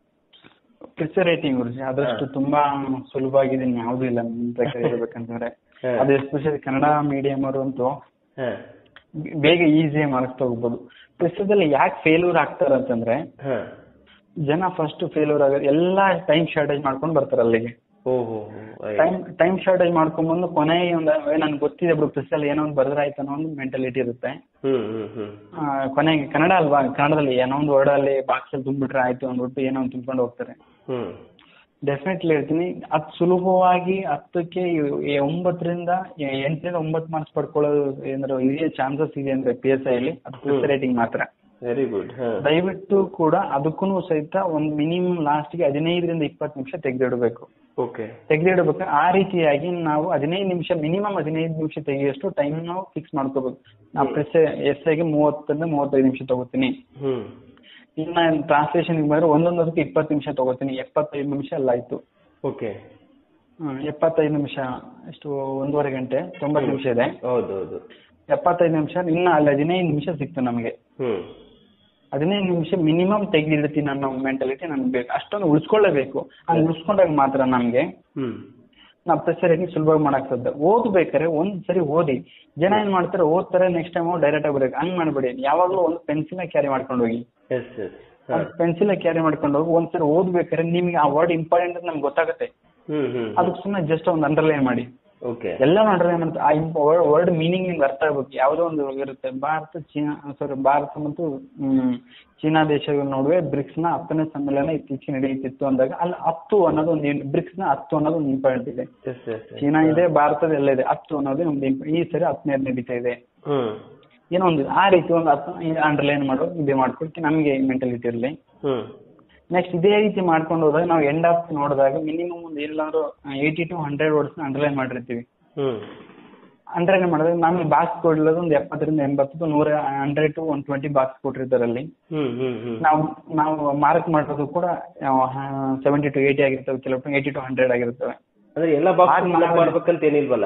ಪ್ರಿಸರ್ ರೇಟಿಂಗ್ ಗುರುಜಿ ಆದಷ್ಟು ತುಂಬಾ ಸುಲಭ ಆಗಿದೆ ಯಾವುದೂ ಇಲ್ಲ ನನ್ನ ಪ್ರಕಾರ ಹೇಳ್ಬೇಕಂತಂದ್ರೆ ಹಾ. ಅದು ಎಸ್ಪೆಷಲಿ ಕನ್ನಡ ಮೀಡಿಯಂ ಅವರು ಅಂತೂ ಹಾ ಬೇಗ ಈಸಿಯಾಗಿ ಮಾರ್ಕ್ಸ್ ತಗೋಬಹುದು ಪ್ರಿಸದಲ್ಲಿ ಯಾಕೆ ಫೇಲ್ಯೂರ್ ಆಗ್ತಾರೆ ಅಂತಂದ್ರೆ ಹಾ ಜನ ಫಸ್ಟ್ ಫೇಲ್ಯೂರ್ ಆಗೋದು ಎಲ್ಲಾ ಟೈಮ್ ಶಾರ್ಟೇಜ್ ಮಾಡ್ಕೊಂಡು ಬರ್ತಾರೆ ಅಲ್ಲಿಗೆ ಓಹೋ ಟೈಮ್ ಟೈಮ್ ಶಾರ್ಟೇಜ್ ಮಾಡ್ಕೊಂಡ್ಬಂದು ಕೊನೆಗೆ ಒಂದು ನನ್ಗೆ ಗೊತ್ತಿದೆ ಬಿಡು ಪ್ರಿಸಲ್ಲಿ ಏನೋ ಒಂದು ಬರೆದ್ರೆ ಆಯ್ತು ಅನ್ನೋ ಒಂದು ಮೆಂಟಾಲಿಟಿ ಇರುತ್ತೆ ಹ್ಮ್ ಹ್ಮ್ ಹ್ಮ್ ಆ, ಕೊನೆಗೆ ಕನ್ನಡ ಅಲ್ವಾ ಕನ್ನಡದಲ್ಲಿ ಏನೋ ಒಂದು ವರ್ಡ್ ಅಲ್ಲಿ ಬಾಕ್ಸ್ ಅಲ್ಲಿ ತುಂಬಿಟ್ರೆ ಆಯ್ತು ಅಂದ್ಬಿಟ್ಟು ಏನೋ ಒಂದು ತುಂಬ್ಕೊಂಡು ಹೋಗ್ತಾರೆ ಹ್ಮ್ ಡೆಫಿನೆಟ್ಲಿ ಹೇಳ್ತೀನಿ ಅದು ಸುಲಭವಾಗಿ ಹತ್ತಕ್ಕೆ ಎ- ಎ- ಒಂಬತ್ತರಿಂದ ಎ- ಎಂಟರಿಂದ ಒಂಬತ್ತು ಮಾರ್ಕ್ಸ್ ಪಡ್ಕೊಳ್ಳೋದು ಏನಾದ್ರು ಇದೆಯಾ ಚಾನ್ಸಸ್ ಇದೆ ಅಂದ್ರೆ ಪಿ ಎಸ್ ಐಲಿ ಅದು ಪ್ರಿಸ್ ರೇಟಿಂಗ್ ಮಾತ್ರ ವೆರಿ ಗುಡ್ ಹಾ ದಯವಿಟ್ಟು ಕೂಡ ಅದಕ್ಕೂ ಸಹಿತ ಒಂದು ಮಿನಿಮಮ್ ಲಾಸ್ಟ್ಗೆ ಹದಿನೈದರಿಂದ ಇಪ್ಪತ್ತು ನಿಮಿಷ ತೆಗೆದಿಡಬೇಕು ಓಕೆ ತೆಗೆದಿಡಬೇಕು ಆ ರೀತಿಯಾಗಿ ನಾವು ಹದಿನೈದು ನಿಮಿಷ ಮಿನಿಮಮ್ ಹದಿನೈದು ನಿಮಿಷ ತೆಗೆಯುವಷ್ಟು ಟೈಮ್ ನಾವು ಫಿಕ್ಸ್ ಮಾಡ್ಕೋಬೇಕು ನಾವು ಪ್ರೆಸ್ ಎಸ್ ಐಗೆ ಮೂವತ್ತರಿಂದ ಮೂವತ್ತೈದು ನಿಮಿಷ ತಗೋತೀನಿ ಹ್ಮ್ ಇನ್ನ ಟ್ರಾನ್ಸ್ಲೇಷನ್ ಬಂದ್ರೆ ಒಂದೊಂದಕ್ಕೆ ಇಪ್ಪತ್ತು ನಿಮಿಷ ತಗೋತೀನಿ ಎಪ್ಪತ್ತೈದು ನಿಮಿಷ ಎಲ್ಲ ಆಯ್ತು ಓಕೆ ಹ್ಮ್, ಎಪ್ಪತ್ತೈದು ನಿಮಿಷ ಎಷ್ಟು ಒಂದೂವರೆ ಗಂಟೆ ತೊಂಬತ್ತು ನಿಮಿಷ ಇದೆ ಹೌದು ಹೌದು ಎಪ್ಪತ್ತೈದು ನಿಮಿಷ ಇನ್ನ ಅಲ್ಲಿ ಹದಿನೈದು ನಿಮಿಷ ಸಿಕ್ತು ನಮಗೆ ಹ್ಮ್ ಹದಿನೈದು ನಿಮಿಷ ಮಿನಿಮಮ್ ತೆಗೆದಿಡ್ತೀನಿ ಅನ್ನೋ ಮೆಂಟಾಲಿಟಿ ನನ್ಗೆ ಬೇಕು ಅಷ್ಟೊಂದು ಉಳಿಸ್ಕೊಳ್ಳೇಬೇಕು ಹಂಗೆ ಉಳಿಸ್ಕೊಂಡಾಗ ಮಾತ್ರ ನಮಗೆ ಹ್ಮ್ ನಾವು ಪ್ರೆಸರ್ ರೇಟಿಂಗ್ ಸುಲಭವಾಗಿ ಮಾಡಕ್ ಸಾಧ್ಯ ಓದ್ಬೇಕಾದ್ರೆ ಒಂದ್ ಸರಿ ಓದಿ ಜನ ಏನ್ ಮಾಡ್ತಾರೆ ಓದ್ತಾರೆ ನೆಕ್ಸ್ಟ್ ಟೈಮ್ ಡೈರೆಕ್ಟ್ ಆಗಿ ಬರೀಬೇಕು ಹಂಗ್ ಮಾಡ್ಬೇಡಿ ಯಾವಾಗಲೂ ಒಂದು ಪೆನ್ಸಿಲ್ ಕ್ಯಾರಿ ಮಾಡ್ಕೊಂಡು ಹೋಗಿ ಎಸ್ ಎಸ್ ಹಾ ಪೆನ್ಸಿಲ್ ಕ್ಯಾರಿ ಮಾಡ್ಕೊಂಡು ಹೋಗಿ ಒಂದ್ಸರಿ ಓದ್ಬೇಕಾದ್ರೆ ನಿಮ್ಗೆ ಆ ವರ್ಡ್ ಇಂಪಾರ್ಟೆಂಟ್ ಅಂತ ನಮ್ಗೆ ಗೊತ್ತಾಗುತ್ತೆ ಹ್ಮ್ ಹ್ಮ್ ಅದಕ್ಕೆ ಸುಮ್ಮನೆ ಜಸ್ಟ್ ಒಂದು ಅಂಡರ್ಲೈನ್ ಮಾಡಿ ಓಕೆ ಎಲ್ಲ ಅಂಡರ್ಲೈನ್ ಅಂತ ಆ ವರ್ಡ್ ಮೀನಿಂಗ್ ನಿಮ್ಗೆ ಅರ್ಥ ಆಗ್ಬೇಕು ಯಾವುದೋ ಒಂದು ಇರುತ್ತೆ ಭಾರತ ಚೀನಾ ಸಾರಿ ಭಾರತ ಮತ್ತು ಹ್ಮ್, ಚೀನಾ ದೇಶಗಳ ನಡುವೆ ಬ್ರಿಕ್ಸ್ ನ ಹತ್ತನೇ ಸಮ್ಮೇಳನ ಇತ್ತೀಚೆಗೆ ನಡೆಯುತ್ತಿತ್ತು ಅಂದಾಗ ಅಲ್ಲಿ ಹತ್ತು ಅನ್ನೋದು ಒಂದು ಬ್ರಿಕ್ಸ್ ನ ಹತ್ತು ಅನ್ನೋದು ಒಂದು ಇಂಪಾರ್ಟೆಂಟ್ ಇದೆ ಎಸ್ ಎಸ್ ಚೀನಾ ಇದೆ ಭಾರತದ ಎಲ್ಲ ಇದೆ ಹತ್ತು ಅನ್ನೋದು ಒಂದು imp- ಈ ಸರಿ ಹತ್ತನೇದು ನಡೀತಾ ಇದೆ ಹ್ಮ್ ಏನೋ ಒಂದು ಆ ರೀತಿ ಒಂದು ಹತ್ತು ಅಂಡರ್ಲೈನ್ ಮಾಡೋ ಇದು ಮಾಡ್ಕೊಳ್ತಿ ನಮಗೆ ಮೆಂಟಾಲಿಟಿ ಇರಲಿ ಹ್ಮ್ ನೆಕ್ಸ್ಟ್ ಇದೇ ರೀತಿ ಮಾಡ್ಕೊಂಡು ಹೋದಾಗ ನಾವು ಎಂಡ್ ಆಫ್ ನೋಡಿದಾಗ ಮಿನಿಮಮ್ ಒಂದು ಏನಿಲ್ಲಾಂದ್ರೂ ಏಯ್ಟಿ ಟು ಹಂಡ್ರೆಡ್ ವರ್ಡ್ಸ್ನ ಅಂಡರ್ಲೈನ್ ಮಾಡಿರ್ತೀವಿ ಹ್ಮ್ ಅಂಡರ್ಲೈನ್ ಮಾಡಿದಾಗ ನಮಗೆ ಬಾಕ್ಸ್ ಕೊಡಲಿರೋದು ಒಂದು ಎಪ್ಪತ್ತರಿಂದ ಎಂಬತ್ತು ನೂರ hundred to one twenty box ಕೊಟ್ಟಿರ್ತಾರೆ ಅಲ್ಲಿ ಹ್ಮ್ ಹ್ಮ್ ಹ್ಮ್ ನಾವು ನಾವು ಮಾರ್ಕ್ ಮಾಡೋದು ಕೂಡ ಸೆವೆಂಟಿ ಟು ಏಯ್ಟಿ ಆಗಿರ್ತವೆ ಕೆಲವು ಏಯ್ಟಿ ಟು ಹಂಡ್ರೆಡ್ ಆಗಿರ್ತವೆ ಅಂದ್ರೆ ಎಲ್ಲ ಬಾಕ್ಸ್ ಆಗ್ ಮಾಡಿ- ಮಾಡ್ಬೇಕಂತ ಏನಿಲ್ವಲ್ಲ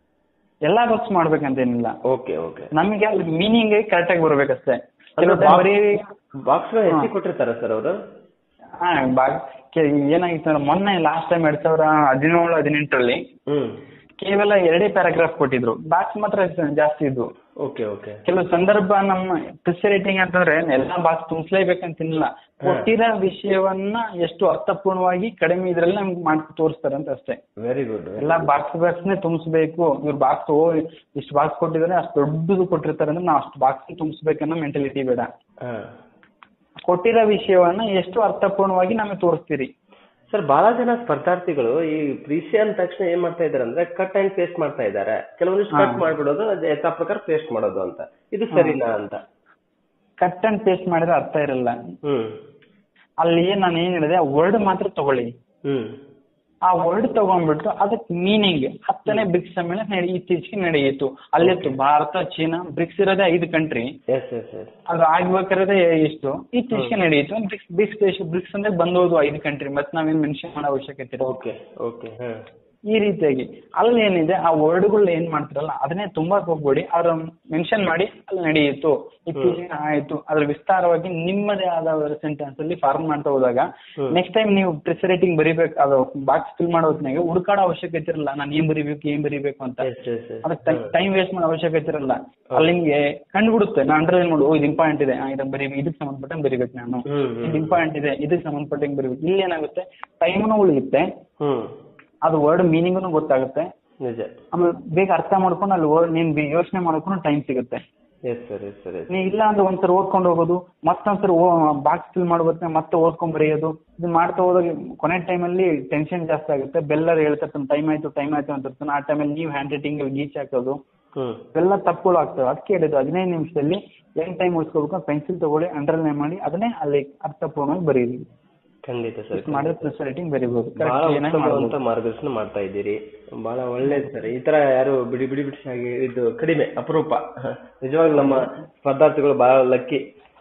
ಎಲ್ಲಾ ಬಾಕ್ಸ್ ಮಾಡ್ಬೇಕಂತೇನಿಲ್ಲ ಓಕೆ ಓಕೆ ನಮಗೆ ಅಲ್ಲಿ ಮೀನಿಂಗ್ ಕರೆಕ್ಟ್ ಆಗಿ ಬರ್ಬೇಕಷ್ಟೇ ಅಂದ್ರೆ ಕೆಲವು time ಬರೀ ಬಾಕ್ಸ್ ಹೆಚ್ಚಿಗೆ ಕೊಟ್ಟಿರ್ತಾರ ಸರ್ ಅವರು ಹಾ ಬಾಗ್ ಕೆ- ಏನಾಗಿತ್ತು ಅಂದ್ರೆ ಮೊನ್ನೆ ಲಾಸ್ಟ್ ಟೈಮ್ ಎರಡ್ ಸಾವಿರ ಹದಿನೇಳು ಹದಿನೆಂಟರಲ್ಲಿ ಹ್ಮ್ ಕೇವಲ ಎರಡೇ ಪ್ಯಾರಾಗ್ರಾಫ್ ಕೊಟ್ಟಿದ್ರು ಬಾಕ್ಸ್ ಮಾತ್ರ ಜಾಸ್ತಿ ಇದ್ವು ಓಕೆ ಓಕೆ ಕೆಲವು ಸಂದರ್ಭ ನಮ್ಮ ಪ್ರಿಸ್ ರೇಟಿಂಗ್ ಅಂತಂದ್ರೆ ಎಲ್ಲಾ ಬಾಕ್ಸ್ ತುಂಬಿಸ್ಲೇಬೇಕಂತಿಲ್ಲ ಕೊಟ್ಟಿರೋ ವಿಷಯವನ್ನ ಎಷ್ಟು ಅರ್ಥಪೂರ್ಣವಾಗಿ ಕಡಿಮೆ ಇದ್ರಲ್ಲಿ ನಮ್ಗೆ ಮಾಡಿ ತೋರಿಸ್ತಾರೆ ಅಂತ ಅಷ್ಟೇ ವೆರಿ ಗುಡ್ ಎಲ್ಲ ಬಾಕ್ಸ್ ಬಾಕ್ಸ್ನೇ ತುಂಬಿಸ್ಬೇಕು ಇವ್ರು ಬಾಕ್ಸ್ ಓ ಇಷ್ಟು ಬಾಕ್ಸ್ ಕೊಟ್ಟಿದ್ದಾರೆ ಅಷ್ಟು ದೊಡ್ಡದು ಕೊಟ್ಟಿರ್ತಾರೆ ಅಂದ್ರೆ ನಾವು ಅಷ್ಟು ಬಾಕ್ಸ್ ತುಂಬಿಸ್ಬೇಕನ್ನೋ ಮೆಂಟಾಲಿಟಿ ಬೇಡ ಹಾ ಕೊಟ್ಟಿರೋ ವಿಷಯವನ್ನ ಎಷ್ಟು ಅರ್ಥಪೂರ್ಣವಾಗಿ ನಮಗೆ ತೋರಿಸ್ತೀರಿ ಸರ್ ಬಹಳ ಜನ ಸ್ಪರ್ಧಾರ್ಥಿಗಳು ಈ ಪ್ರೀಸಿ ಅಂದ ತಕ್ಷಣ ಏನ್ ಮಾಡ್ತಾ ಇದಾರೆ ಅಂದ್ರೆ ಕಟ್ ಅಂಡ್ ಪೇಸ್ಟ್ ಮಾಡ್ತಾ ಇದ್ದಾರೆ ಕೆಲವೊಂದಿಷ್ಟು ಕಟ್ ಹಾ. ಮಾಡ್ಬಿಡೋದು ಅದೇ ಯಥಾ ಪ್ರಕಾರ ಪೇಸ್ಟ್ ಮಾಡೋದು ಅಂತ ಇದು ಸರಿನಾ ಅಂತ ಕಟ್ ಅಂಡ್ ಪೇಸ್ಟ್ ಮಾಡಿದ್ರೆ ಅರ್ಥ ಇರಲ್ಲ ಹ್ಮ್ ಅಲ್ಲಿ ನಾನು ಏನ್ ಹೇಳಿದೆ ವರ್ಡ್ ಮಾತ್ರ ತಗೊಳ್ಳಿ ಹ್ಮ್ ಆ ವರ್ಡ್ ತಗೊಂಡ್ಬಿಟ್ಟು ಅದಕ್ಕೆ ಮೀನಿಂಗ್ ಹತ್ತನೇ ಬ್ರಿಕ್ಸ್ ಸಮ್ಮೇಳನ ನಡೆ ಇತ್ತೀಚೆಗೆ ನಡೆಯಿತು ಅಲ್ಲಿತ್ತು ಭಾರತ ಚೀನಾ ಬ್ರಿಕ್ಸ್ ಇರೋದೇ ಐದು ಕಂಟ್ರಿ ಎಸ್ ಎಸ್ ಎಸ್ ಅದು ಆಗ್ಬೇಕಾದ್ರೆ ಎಷ್ಟು ಇತ್ತೀಚೆಗೆ ನಡೆಯಿತು ಬ್ರಿಕ್ಸ್ ಬ್ರಿಕ್ಸ್ ದೇಶ ಬ್ರಿಕ್ಸ್ ಅಂದ್ರೆ ಬಂದೋದು ಐದು ಕಂಟ್ರಿ ಮತ್ತೆ ನಾವೇನ್ ಮೆನ್ಷನ್ ಮಾಡೋ ಅವಶ್ಯಕತೆ ಇಲ್ಲ ಓಕೆ ಓಕೆ ಹಾ ಈ ರೀತಿಯಾಗಿ ಅಲ್ಲಿ ಏನಿದೆ ಆ ವರ್ಡ್ಗಳು ಏನ್ ಮಾಡ್ತಾರಲ್ಲ ಅದನ್ನೇ ತುಂಬಾ ಹೋಗ್ಬೇಡಿ ಅವ್ರ ಮೆನ್ಷನ್ ಮಾಡಿ ಅಲ್ಲಿ ನಡೆಯಿತು ಇತ್ತೀಚೆಗೆ ಆಯ್ತು ಅದ್ರ ವಿಸ್ತಾರವಾಗಿ ನಿಮ್ಮದೇ ಆದ ಸೆಂಟೆನ್ಸ್ ಅಲ್ಲಿ ಫಾರ್ಮ್ ಮಾಡ್ತಾ ಹೋದಾಗ ಹ್ಮ್. ನೆಕ್ಸ್ಟ್ ಟೈಮ್ ನೀವು ಪ್ರೆಸ್ ರೇಟಿಂಗ್ ಬರಿಬೇಕು ಅದು ಬಾಕ್ಸ್ ಫಿಲ್ ಮಾಡೋ ಹೊತ್ನಾಗೆ ಹುಡುಕಾಡೋ ಅವಶ್ಯಕತೆ ಇರಲ್ಲ ನಾನು ಏನ್ ಬರಿಬೇಕು ಏನ್ ಬರಿಬೇಕು ಅಂತ ಎಸ್ ಎಸ್ ಎಸ್ ಅದಕ್ಕೆ ಟೈಮ್ ವೇಸ್ಟ್ ಮಾಡೋ ಅವಶ್ಯಕತೆ ಇರಲ್ಲ ಅಲ್ಲಿ ನಿಮ್ಗೆ ಕಂಡುಬಿಡುತ್ತೆ ನಾನು ಅಂಡರ್ಲೈನ್ ಮಾಡು ಓ ಇದು ಇಂಪಾರ್ಟೆಂಟ್ ಇದೆ ಆ, ಇದನ್ನ ಬರೀಬೇಕು ಇದಕ್ಕೆ ಸಂಬಂಧಪಟ್ಟಂಗೆ ಬರಿಬೇಕು ನಾನು ಹ್ಮ್ ಹ್ಮ್ ಇದು ಇಂಪಾರ್ಟೆಂಟ್ ಇದೆ ಇದಕ್ಕೆ ಸಂಬಂಧಪಟ್ಟಂಗೆ ಬರಿಬೇಕು ಇಲ್ಲಿ ಏನಾಗುತ್ತೆ ಟೈಮ್ನು ಉಳಿಯುತ್ತೆ ಹ್ಮ್ ಅದು ವರ್ಡ್ ಮೀನಿಂಗ್ನು ಗೊತ್ತಾಗುತ್ತೆ ನಿಜ ಆಮೇಲೆ ಬೇಗ ಅರ್ಥ ಮಾಡ್ಕೊಂಡು ಅಲ್ಲಿ ವರ್ಡ್ ನೀನ್ ಯೋಚನೆ ಮಾಡ್ಕೊಂಡು ಟೈಮ್ ಸಿಗುತ್ತೆ yes sir yes sir yes ನೀ ಇಲ್ಲ ಅಂದ್ರೆ ಒಂದ್ಸರಿ ಓದ್ಕೊಂಡು ಹೋಗೋದು ಮತ್ತೊಂದ್ಸರಿ ಬಾಕ್ಸ್ ಫಿಲ್ ಮಾಡ್ಬೇಕು ಮತ್ತೆ ಓದ್ಕೊಂಡ್ ಬರೆಯೋದು ಇದು ಮಾಡ್ತಾ ಹೋದಾಗ ಕೊನೆ ಟೈಮಲ್ಲಿ ಟೆನ್ಷನ್ ಜಾಸ್ತಿ ಆಗುತ್ತೆ ಬೆಲ್ಲರ್ ಹೇಳ್ತಿರ್ತಾನೆ ಟೈಮ್ ಆಯ್ತು ಟೈಮ್ ಆಯ್ತು ಅಂತ ಇರ್ತಾನೆ ಆ ಟೈಮಲ್ಲಿ ನೀವು ಹ್ಯಾಂಡ್ ರೈಟಿಂಗ್ ಗೀಚ್ ಹಾಕೋದು ಹ್ಮ್ ಇವೆಲ್ಲ ತಪ್ಪುಗಳು ಆಗ್ತವೆ ಅದಕ್ಕೆ ಹೇಳಿದ್ದು ಹದಿನೈದು ನಿಮಿಷದಲ್ಲಿ ಹೆಂಗ್ ಟೈಮ್ ಉಳಿಸ್ಕೋಬೇಕು ಪೆನ್ಸಿಲ್ ತಗೊಳ್ಳಿ ಅಂಡರ್ಲೈನ್ ಮಾಡಿ ಅದನ್ನೇ ಅಲ್ಲಿ ಅರ್ಥಪೂರ್ಣವಾಗಿ ಬರೀರಿ ಖಂಡಿತ ಸರ್ ಇಷ್ಟು ಮಾಡಿದ್ರೆ ಪ್ರೆಸ್ ರೈಟಿಂಗ್ ಬರೀಬಹುದು ಬಹಳ ಕರೆಕ್ಟ್ ಏನಾಗಿ ಉತ್ತಮವಾದಂತ ಮಾಡ್ಬೋದು ಮಾರ್ಗದರ್ಶನ ಮಾಡ್ತಾ ಇದ್ದೀರಿ ಬಹಳ ಒಳ್ಳೇದು ಸರ್ ಈ ತರ ಯಾರು ಬಿಡಿ ಬಿಡಿ ಬಿಡಿ ಆಗಿ ಇದು ಕಡಿಮೆ ಅಪರೂಪ ನಿಜವಾಗ್ಲೂ ನಮ್ಮ ಸ್ಪರ್ಧಾರ್ಥಿಗಳು ಬಹಳ ಲಕ್ಕಿ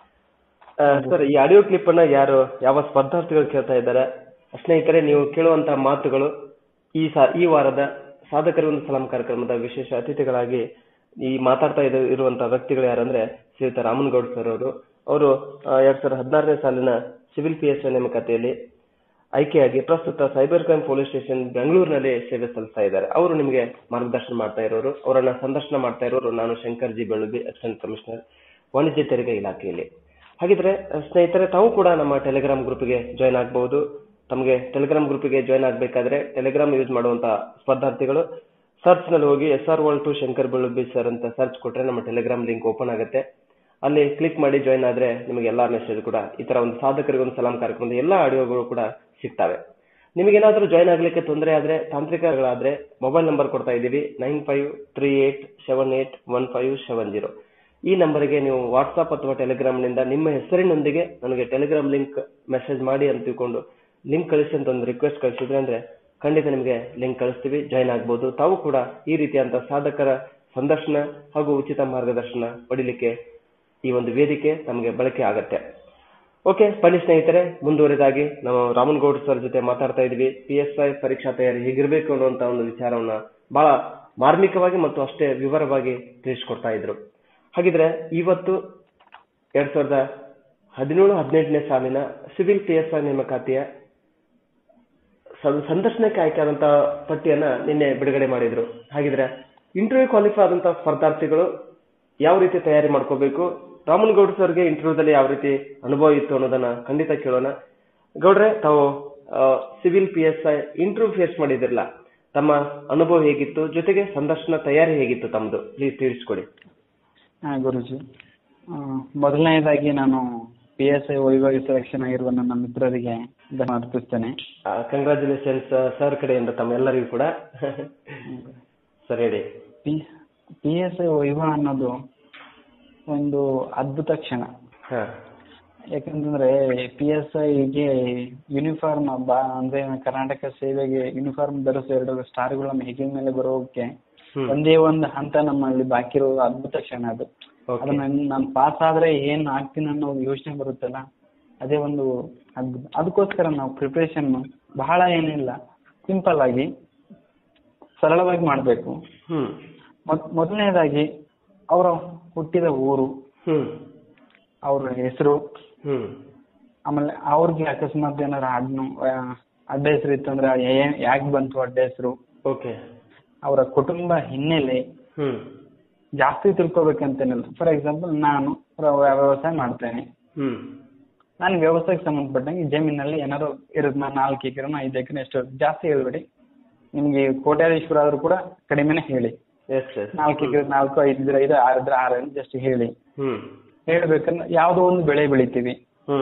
ಸರ್ ಈ ಆಡಿಯೋ ಕ್ಲಿಪ್ ಅನ್ನ ಯಾರು ಯಾವ ಸ್ಪರ್ಧಾರ್ಥಿಗಳು ಕೇಳ್ತಾ ಇದ್ದಾರೆ ಸ್ನೇಹಿತರೆ ನೀವು ಕೇಳುವಂತ ಮಾತುಗಳು ಈ ಸಾ ಈ ವಾರದ ಸಾಧಕರ ಒಂದು ಸಲಾಂ ಕಾರ್ಯಕ್ರಮದ ವಿಶೇಷ ಅತಿಥಿಗಳಾಗಿ ಈ ಮಾತಾಡ್ತಾ ಇದ ಇರುವಂತಹ ವ್ಯಕ್ತಿಗಳು ಯಾರಂದ್ರೆ ಶ್ರೀಯುತ ರಾಮನಗೌಡ್ ಸರ್ ಅವರು ಅವರು ಎರಡ್ ಸಾವಿರದ ಹದಿನಾರನೇ ಸಾಲಿನ ಸಿವಿಲ್ ಪಿ ಎಸ್ ನೇಮಕಾತಿಯಲ್ಲಿ ಆಯ್ಕೆಯಾಗಿ ಪ್ರಸ್ತುತ ಸೈಬರ್ ಕ್ರೈಮ್ ಪೊಲೀಸ್ ಸ್ಟೇಷನ್ ಬೆಂಗಳೂರಿನಲ್ಲಿ ಸೇವೆ ಸಲ್ಲಿಸ್ತಾ ಇದ್ದಾರೆ ಅವರು ನಿಮಗೆ ಮಾರ್ಗದರ್ಶನ ಮಾಡ್ತಾ ಇರೋರು ಅವರನ್ನ ಸಂದರ್ಶನ ಮಾಡ್ತಾ ಇರೋರು ನಾನು Shankar G Belubi assistant commissioner ವಾಣಿಜ್ಯ ತೆರಿಗೆ ಇಲಾಖೆಯಲ್ಲಿ ಹಾಗಿದ್ರೆ ಅಹ್, ಸ್ನೇಹಿತರೆ ತಾವು ಕೂಡ ನಮ್ಮ ಟೆಲಿಗ್ರಾಮ್ ಗ್ರೂಪ್ಗೆ ಜಾಯ್ನ್ ಆಗಬಹುದು ತಮಗೆ ಟೆಲಿಗ್ರಾಮ್ ಗ್ರೂಪ್ಗೆ ಜಾಯ್ನ್ ಆಗಬೇಕಾದ್ರೆ ಟೆಲಿಗ್ರಾಮ್ ಯೂಸ್ ಮಾಡುವಂತ ಸ್ಪರ್ಧಾರ್ಥಿಗಳು ಸರ್ಚ್ ನಲ್ಲಿ ಹೋಗಿ S R world to Shankar Belubi sir ಅಂತ ಸರ್ಚ್ ಕೊಟ್ರೆ ನಮ್ಮ ಟೆಲಿಗ್ರಾಮ್ ಲಿಂಕ್ ಓಪನ್ ಆಗುತ್ತೆ ಅಲ್ಲಿ ಕ್ಲಿಕ್ ಮಾಡಿ ಜಾಯ್ನ್ ಆದ್ರೆ ನಿಮಗೆ ಎಲ್ಲಾ ಮೆಸೇಜ್ ಕೂಡ ಈ ತರ ಒಂದು ಸಾಧಕರಿಗೆ ಒಂದು ಸಲಾಂ ಕಾರ್ಯಕ್ರಮದ ಎಲ್ಲಾ ಆಡಿಯೋಗಳು ಕೂಡ ಸಿಗ್ತವೆ ನಿಮಗೇನಾದ್ರೂ ಜಾಯ್ನ್ ಆಗ್ಲಿಕ್ಕೆ ತೊಂದರೆ ಆದ್ರೆ ತಾಂತ್ರಿಕಗಳಾದ್ರೆ ಮೊಬೈಲ್ ನಂಬರ್ ಕೊಡ್ತಾ ಇದ್ದೀವಿ nine five three eight seven eight one five seven zero ಈ ನಂಬರ್ಗೆ ನೀವು ವಾಟ್ಸ್ಆಪ್ ಅಥವಾ ಟೆಲಿಗ್ರಾಮ್ ನಿಂದ ನಿಮ್ಮ ಹೆಸರಿನೊಂದಿಗೆ ನನಗೆ ಟೆಲಿಗ್ರಾಮ್ ಲಿಂಕ್ ಮೆಸೇಜ್ ಮಾಡಿ ಅಂತ ತಿಳ್ಕೊಂಡು ಲಿಂಕ್ ಕಳಿಸಿ ಅಂತ ಒಂದು ರಿಕ್ವೆಸ್ಟ್ ಕಳಿಸಿದ್ರೆ ಅಂದ್ರೆ ಖಂಡಿತ ನಿಮಗೆ ಲಿಂಕ್ ಕಳಿಸ್ತೀವಿ ಜಾಯ್ನ್ ಆಗ್ಬೋದು ತಾವು ಕೂಡ ಈ ರೀತಿಯಂತ ಸಾಧಕರ ಸಂದರ್ಶನ ಹಾಗೂ ಉಚಿತ ಮಾರ್ಗದರ್ಶನ ಪಡಿಲಿಕ್ಕೆ ಈ ಒಂದು ವೇದಿಕೆ ನಮಗೆ ಬಳಕೆ ಆಗತ್ತೆ ಓಕೆ ಬನ್ನಿ ಸ್ನೇಹಿತರೆ ಮುಂದುವರೆದಾಗಿ ನಾವು ರಾಮನ್ಗೌಡ್ ಸರ್ ಜೊತೆ ಮಾತಾಡ್ತಾ ಇದ್ವಿ ಪಿ ಎಸ್ ಐ ಪರೀಕ್ಷಾ ತಯಾರಿ ಹೇಗಿರ್ಬೇಕು ಅನ್ನುವಂತ ಒಂದು ವಿಚಾರವನ್ನ ಬಹಳ ಮಾರ್ಮಿಕವಾಗಿ ಮತ್ತು ಅಷ್ಟೇ ವಿವರವಾಗಿ ತಿಳಿಸ್ಕೊಡ್ತಾ ಇದ್ರು ಹಾಗಿದ್ರೆ ಇವತ್ತು ಎರಡ್ ಸಾವಿರದ ಹದಿನೇಳು ಹದಿನೆಂಟನೇ ಸಾಲಿನ ಸಿವಿಲ್ ಪಿ ಎಸ್ ಐ ನೇಮಕಾತಿಯ ಸಂ- ಸಂದರ್ಶನಕ್ಕೆ ಆಯ್ಕೆಯಾದಂತ ಪಟ್ಟಿಯನ್ನ ನಿನ್ನೆ ಬಿಡುಗಡೆ ಮಾಡಿದ್ರು ಹಾಗಿದ್ರೆ ಇಂಟರ್ವ್ಯೂ ಕ್ವಾಲಿಫೈ ಆದಂತ ಸ್ಪರ್ಧಾರ್ಥಿಗಳು ಯಾವ ರೀತಿ ತಯಾರಿ ಮಾಡ್ಕೋಬೇಕು ರಾಮನ್ ಗೌಡ್ ಸರ್ಗೆ ಇಂಟರ್ವ್ಯೂದಲ್ಲಿ ಯಾವ ರೀತಿ ಅನುಭವ ಇತ್ತು ಅನ್ನೋದನ್ನ ಖಂಡಿತ ಕೇಳೋಣ ಗೌಡ್ರೆ ತಾವು civil P S I interview face ಮಾಡಿದಿರಲ್ಲ ತಮ್ಮ ಅನುಭವ ಹೇಗಿತ್ತು ಜೊತೆಗೆ ಸಂದರ್ಶನ ತಯಾರಿ ಹೇಗಿತ್ತು ತಮ್ಮದು ಪ್ಲೀಸ್ ತಿಳಿಸ್ಕೊಡಿ ಹಾ ಗುರುಜಿ ಆ, ಮೊದಲನೇದಾಗಿ ನಾನು ಪಿ ಎಸ್ ಐ ವೈಭಾಗಿ ಸೆಲೆಕ್ಷನ್ ಆಗಿರುವ ನನ್ನ ಮಿತ್ರರಿಗೆ ಧನ್ಯವಾದ ಅರ್ಪಿಸ್ತೇನೆ ಕಂಗ್ರಾಚುಲೇಷನ್ಸ್ ಸರ್ ಕಡೆಯಿಂದ ತಮ್ಮೆಲ್ಲರಿಗೂ ಕೂಡ ಸರ್ ಹೇಳಿ ಪಿ ಪಿ ಎಸ್ ಐ ವೈಭವ ಅನ್ನೋದು ಒಂದು ಅದ್ಭುತ ಕ್ಷಣ ಹಾ ಯಾಕಂತಂದ್ರೆ ಪಿ ಎಸ್ ಐಗೆ ಯೂನಿಫಾರ್ಮ್ ಬಾ ಅಂದ್ರೆ ಕರ್ನಾಟಕ ಸೇವೆಗೆ ಯೂನಿಫಾರ್ಮ್ ಧರಿಸೋ ಎರಡು ಸ್ಟಾರ್ಗಳ ಹೆಗಲ ಮೇಲೆ ಬರೋಕೆ ಹ್ಮ್ ಒಂದೇ ಒಂದು ಹಂತ ನಮ್ಮಲ್ಲಿ ಬಾಕಿ ಇರೋ ಅದ್ಭುತ ಕ್ಷಣ ಅದು ಓಕೆ ಅದನ್ನ ನಾನು ಪಾಸ್ ಆದ್ರೆ ಏನ್ ಆಗ್ತೀನಿ ಅನ್ನೋ ಯೋಚನೆ ಬರುತ್ತಲ್ಲ ಅದೇ ಒಂದು ಅದ್ಭುತ ಅದಕ್ಕೋಸ್ಕರ ನಾವು ಪ್ರಿಪ್ರೇಷನ್ ಬಹಳ ಏನಿಲ್ಲ ಸಿಂಪಲ್ ಆಗಿ ಸರಳವಾಗಿ ಮಾಡಬೇಕು ಹ್ಮ್ ಮೊದಲನೇದಾಗಿ ಅವರ ಹುಟ್ಟಿದ ಊರು ಹ್ಮ್ ಅವ್ರ ಹೆಸರು ಹ್ಮ್ ಆಮೇಲೆ ಅವ್ರಿಗೆ ಅಕಸ್ಮಾತ್ ಏನಾರ ಅಡ್ನು ಅಡ್ಡ ಹೆಸರು ಇತ್ತಂದ್ರೆ ಯಾಕೆ ಬಂತು ಅಡ್ಡ ಹೆಸರು ಓಕೆ ಅವರ ಕುಟುಂಬ ಹಿನ್ನೆಲೆ ಹ್ಮ್ ಜಾಸ್ತಿ ತಿಳ್ಕೊಬೇಕಂತೇನಿಲ್ಲ ಫಾರ್ ಎಕ್ಸಾಂಪಲ್ ನಾನು ವ್ಯ- ವ್ಯವಸಾಯ ಮಾಡ್ತೇನೆ ಹ್ಮ್ ನಾನು ವ್ಯವಸಾಯಕ್ಕೆ ಸಂಬಂಧಪಟ್ಟಂಗೆ ಜಮೀನಲ್ಲಿ ಏನಾದ್ರು ಇರುತ್ತೆ ನಾನು ನಾಲ್ಕು ಎಕರೆ ಐದು ಎಕರೆ ಎಷ್ಟು ಜಾಸ್ತಿ ಹೇಳ್ಬೇಡಿ ನಿಮಗೆ ಕೋಟ್ಯಾಧೀಶ್ವರ ಆದ್ರೂ ಕೂಡ ಕಡಿಮೆನೆ ಹೇಳಿ ಎಸ್ ಎಸ್ ನಾಲ್ಕು ಎಕರೆ ನಾಲ್ಕು ಐದು ಇದ್ರೆ ಐದು ಆರು ಇದ್ರೆ ಆರು ಜಸ್ಟ್ ಹೇಳಿ ಹ್ಮ್ ಹೇಳ್ಬೇಕಂದ್ರೆ ಯಾವುದೋ ಒಂದು ಬೆಳೆ ಬೆಳಿತೀವಿ ಹ್ಮ್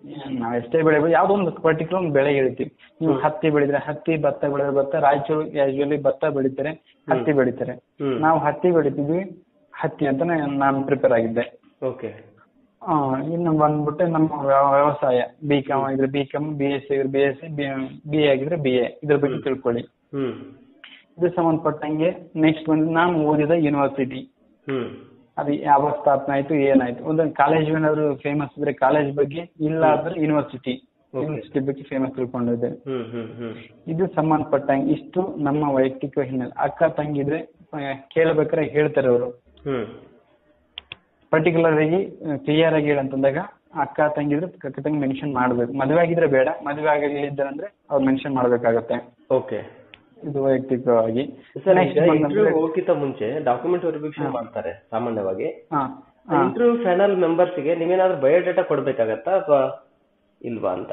ನಾವು ಎಷ್ಟೇ ಬೆಳೆ ಬೆಳೆ ಯಾವುದೋ ಒಂದು ಪರ್ಟಿಕ್ಯುಲರ್ ಒಂದು ಬೆಳೆ ಹೇಳ್ತೀವಿ ನೀವು ಹತ್ತಿ ಬೆಳೆದ್ರೆ ಹತ್ತಿ ಭತ್ತ ಬೆಳೆದ್ರೆ ಭತ್ತ ರಾಯಚೂರು ಯೂಶುವಲಿ ಭತ್ತ ಬೆಳಿತಾರೆ ಹತ್ತಿ ಬೆಳಿತಾರೆ ಹ್ಮ್ ನಾವು ಹತ್ತಿ ಬೆಳಿತಿದ್ವಿ ಹತ್ತಿ ಅಂತಾನೆ ನಾನು ಪ್ರಿಪೇರ್ ಆಗಿದ್ದೆ ಓಕೆ ಆ, ಇನ್ನು ಬಂದ್ಬಿಟ್ಟು ನಮ್ಮ ವ್ಯ- ವ್ಯವಸಾಯ ಬಿ ಕಾಮ್ ಆಗಿದ್ರೆ B com B S C ಆಗಿದ್ರೆ B S C B A ಆಗಿದ್ರೆ ಬಿ ಎ ಇದ್ರ ಬಗ್ಗೆ ತಿಳ್ಕೊಳ್ಳಿ ಹ್ಮ್ ಇದು ಸಂಬಂಧಪಟ್ಟಂಗೆ ನೆಕ್ಸ್ಟ್ ಬಂದು ನಾನು ಓದಿದ ಯೂನಿವರ್ಸಿಟಿ ಹ್ಮ್ ಅದು ಯಾವಾಗ ಸ್ಥಾಪನೆ ಆಯ್ತು ಏನಾಯ್ತು ಒಂದೊಂದು ಕಾಲೇಜ್ ಏನಾದ್ರು ಫೇಮಸ್ ಇದ್ರೆ ಕಾಲೇಜ್ ಬಗ್ಗೆ ಇಲ್ಲ ಅಂದ್ರೆ ಯೂನಿವರ್ಸಿಟಿ ಯೂನಿವರ್ಸಿಟಿ ಬಗ್ಗೆ ಫೇಮಸ್ ತಿಳ್ಕೊಂಡಿದ್ದೆ ಹ್ಮ್ ಹ್ಮ್ ಹ್ಮ್ ಇದು ಸಂಬಂಧಪಟ್ಟಂಗೆ ಇಷ್ಟು ನಮ್ಮ ವೈಯಕ್ತಿಕ ಹಿನ್ನೆಲೆ ಅಕ್ಕ ತಂಗಿದ್ರೆ ಆ, ಕೇಳ್ಬೇಕಾದ್ರೆ ಹೇಳ್ತಾರೆ ಅವರು ಹ್ಮ್ ಪರ್ಟಿಕ್ಯುಲರ್ ಆಗಿ ಕ್ಲಿಯರ್ ಆಗಿ ಹೇಳಂತಂದಾಗ ಅಕ್ಕ ತಂಗಿದ್ರೆ ಅಕ್ಕ ತಂಗಿ ಮೆನ್ಷನ್ ಮಾಡ್ಬೇಕು ಮದುವೆ ಆಗಿದ್ರೆ ಬೇಡ ಮದುವೆ ಆಗಲಿದ್ದಾರೆ ಅಂದ್ರೆ ಅವ್ರು ಮೆನ್ಷನ್ ಮಾಡ್ಬೇಕಾಗತ್ತೆ ಓಕೆ ಇದು ವೈಯಕ್ತಿಕವಾಗಿ ಸರ್ ನೆಕ್ಸ್ಟ್ ಈಗ ಬಂದ್ರೆ ಇಂಟರ್ವ್ಯೂ ಹೋಗಿಂತ ಮುಂಚೆ ಡಾಕ್ಯುಮೆಂಟ್ ವೆರಿಫಿಕೇಶನ್ ಮಾಡ್ತಾರೆ ಸಾಮಾನ್ಯವಾಗಿ ಹಾ ಹಾ ಇಂಟರ್ವ್ಯೂ ಪ್ಯಾನಲ್ ಮೆಂಬರ್ಸ್ಗೆ ನೀವೇನಾದ್ರೂ ಬಯೋಡೇಟಾ ಕೊಡ್ಬೇಕಾಗತ್ತಾ ಅಥವಾ ಇಲ್ವಾ ಅಂತ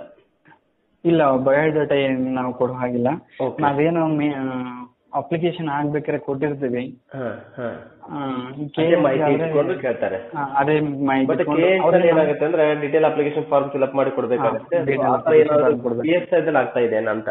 ಇಲ್ಲ ಬಯೋಡಾಟಾ ಏನು ನಾವು ಕೊಡೋ ಹಾಗಿಲ್ಲ Okay. ನಾವೇನು ಅಪ್ಲಿಕೇಶನ್ ಆಗ್ಬೇಕಾದ್ರೆ ಕೊಟ್ಟಿರ್ತೀವಿ ಹಾ ಹಾ ಆ, ಈ ಅದೇ KS ಮಾಹಿತಿ ಆದ್ರೆ- ಇಟ್ಕೊಂಡು ಕೇಳ್ತಾರೆ ಆ, ಅದೇ ಮಾಹಿತಿ ಬಟ್ ಇಟ್ಕೊಂಡು ಕೇಸ್ ಅವ್ರಿಗೆ ಏನಾಗುತ್ತೆ ಅಂದ್ರೆ ಡಿಟೇಲ್ ಅಪ್ಲಿಕೇಶನ್ ಫಾರ್ಮ್ ಫಿಲ್ಅಪ್ ಮಾಡಿ ಕೊಡ್ಬೇಕಾಗುತ್ತೆ ಹಾ, detail application form ಕೊಡ್ಬೇಕು. ಪಿ ಎಸ್ ಐದಲ್ಲಿ ಆಗ್ತಾ ಇದೆ ಅಂತ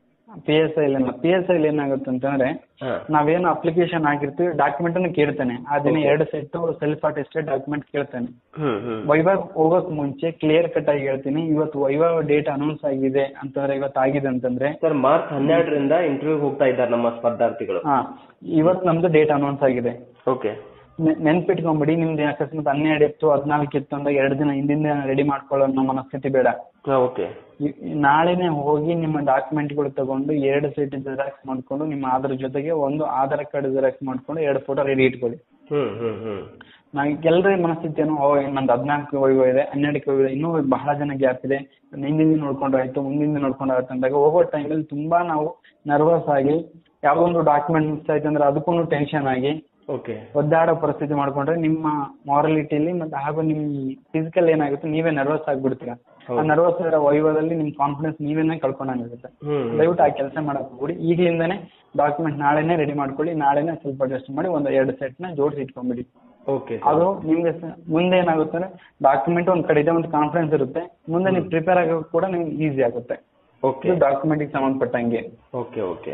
P S I P S I ಏನಾಗುತ್ತೆ ಅಂತಂದ್ರೆ ಹಾ ನಾವೇನು ಅಪ್ಲಿಕೇಶನ್ ಆಗಿರ್ತೀವಿ ಡಾಕ್ಯುಮೆಂಟ್ ಅನ್ನು ಕೇಳ್ತಾನೆ ಆ ದಿನ Okay. ಎರಡು ಸೆಟ್ ಸೆಲ್ಫ್ ಅಟೆಸ್ಟೆಡ್ ಡಾಕ್ಯುಮೆಂಟ್ ಕೇಳ್ತಾನೆ ಹ್ಮ್ ಹ್ಮ್ ವೈವಾಗ್ ಹೋಗಕ್ ಮುಂಚೆ ಕ್ಲಿಯರ್ ಕಟ್ ಆಗಿ ಹೇಳ್ತೀನಿ ಇವತ್ತು ವೈವಾಗ್ ಡೇಟ್ ಅನೌನ್ಸ್ ಆಗಿದೆ ಅಂತಂದ್ರೆ ಇವತ್ತು ಆಗಿದೆ ಅಂತಂದ್ರೆ ಸರ್ ಮಾರ್ಚ್ ಹನ್ನೆರಡರಿಂದ ಇಂಟರ್ವ್ಯೂ ಹೋಗ್ತಾ ಇದ್ದಾರೆ ನಮ್ಮ ಸ್ಪರ್ಧಾರ್ಥಿಗಳು ಹಾ ಇವತ್ತು ನಮ್ದು ಡೇಟ್ ಅನೌನ್ಸ್ ಆಗಿದೆ ಓಕೆ ನೆ- ನೆನ್ಪಿಟ್ಕೊಂಬಿಡಿ ನಿಮ್ದು ಅಕಸ್ಮಾತ್ ಹನ್ನೆರಡು ಇತ್ತು ಹದಿನಾಲ್ಕು ಇತ್ತು ಅಂದಾಗ ಎರಡು ದಿನ ಹಿಂದಿಂದ ರೆಡಿ ಮಾಡ್ಕೊಳ್ಳೋ ನಮ್ಮ ಮನಸ್ಥಿತಿ ಬೇಡ ಹಾ ಓಕೆ ಈ- ಈ ನಾಳೆನೆ ಹೋಗಿ ನಿಮ್ಮ ಡಾಕ್ಯುಮೆಂಟ್ಗಳು ತಗೊಂಡು ಎರಡು ಸೈಟ್ ಜೆರಾಕ್ಸ್ ಮಾಡ್ಕೊಂಡು ನಿಮ್ಮ ಆಧಾರ್ ಜೊತೆಗೆ ಒಂದು ಆಧಾರ್ ಕಾರ್ಡ್ ಜೆರಾಕ್ಸ್ ಮಾಡ್ಕೊಂಡು ಎರಡು ಫೋಟೋ ರೆಡಿ ಇಟ್ಕೊಳ್ಳಿ ಹ್ಮ್ ಹ್ಮ್ ಹ್ಮ್ ನಾವು ಎಲ್ಲರ ಮನಸ್ಥಿತಿ ಏನೋ ಓ ನಂದು ಹದಿನಾಲ್ಕು ವೈವ ಇದೆ ಹನ್ನೆರಡಕ್ಕೆ ವೈವ ಇದೆ ಇನ್ನೂ ಬಹಳ ಜನ ಗ್ಯಾಪ್ ಇದೆ ಹಿಂದಿಂದ ನೋಡ್ಕೊಂಡ್ರೆ ಆಯ್ತು ಮುಂದಿಂದ ನೋಡ್ಕೊಂಡ್ರೆ ಆಯ್ತು ಅಂದಾಗ ಹೋಗೋ ಟೈಮಲ್ಲಿ ತುಂಬಾ ನಾವು ನರ್ವಸ್ ಆಗಿ ಯಾವುದೋ ಒಂದು ಡಾಕ್ಯುಮೆಂಟ್ ಮಿಸ್ ಆಯ್ತು ಅಂದ್ರೆ ಅದಕ್ಕೂ ಟೆನ್ಷನ್ ಆಗಿ ಓಕೆ ಒದ್ದಾಡೋ ಪರಿಸ್ಥಿತಿ ಮಾಡ್ಕೊಂಡ್ರೆ ನಿಮ್ಮ ಮಾರಲಿಟಿಲಿ ಮತ್ತೆ ಹಾಗೂ ನಿಮ್ಮ ಫಿಸಿಕಲ್ ಏನಾಗುತ್ತೆ ನೀವೇ ನರ್ವಸ್ ಆಗ್ಬಿಡ್ತೀರಾ ಆ ಹೌದು. ನರ್ವಸ್ ಇರೋ ವೈವದಲ್ಲಿ ನಿಮ್ಮ ಕಾನ್ಫಿಡೆನ್ಸ್ ನೀವೇನೆ ಕಳ್ಕೊಂಡಂಗಿರುತ್ತೆ ಹ್ಮ್ ದಯವಿಟ್ಟು ಆ ಕೆಲಸ ಮಾಡಕ್ ಹೋಗ್ಬಿಡಿ ಈಗಲಿಂದಾನೆ ಡಾಕ್ಯುಮೆಂಟ್ ನಾಳೆನೇ ರೆಡಿ ಮಾಡ್ಕೊಳ್ಳಿ ನಾಳೆನೇ ಸ್ವಲ್ಪ ಅಡ್ಜಸ್ಟ್ ಮಾಡಿ ಒಂದು ಎರಡು ಸೆಟ್ನ ಜೋಡಿಸಿ ಇಟ್ಕೊಂಡ್ಬಿಡಿ ಓಕೆ ಅದು ನಿಮ್ಗೆ ಸ- ಮುಂದೆ ಏನಾಗುತ್ತೆ ಅಂದ್ರೆ ಡಾಕ್ಯುಮೆಂಟ್ ಒಂದ್ ಕಡೆ ಇದೆ ಒಂದು ಕಾನ್ಫಿಡೆನ್ಸ್ ಇರುತ್ತೆ ಮುಂದೆ ನೀವು ಪ್ರಿಪೇರ್ ಆಗೋಕೆ ಕೂಡ ನಿಮ್ಗೆ ಈಸಿ ಆಗುತ್ತೆ ಓಕೆ ಇದು ಡಾಕ್ಯುಮೆಂಟ್ಗೆ ಸಂಬಂಧಪಟ್ಟಂಗೆ ಓಕೆ ಓಕೆ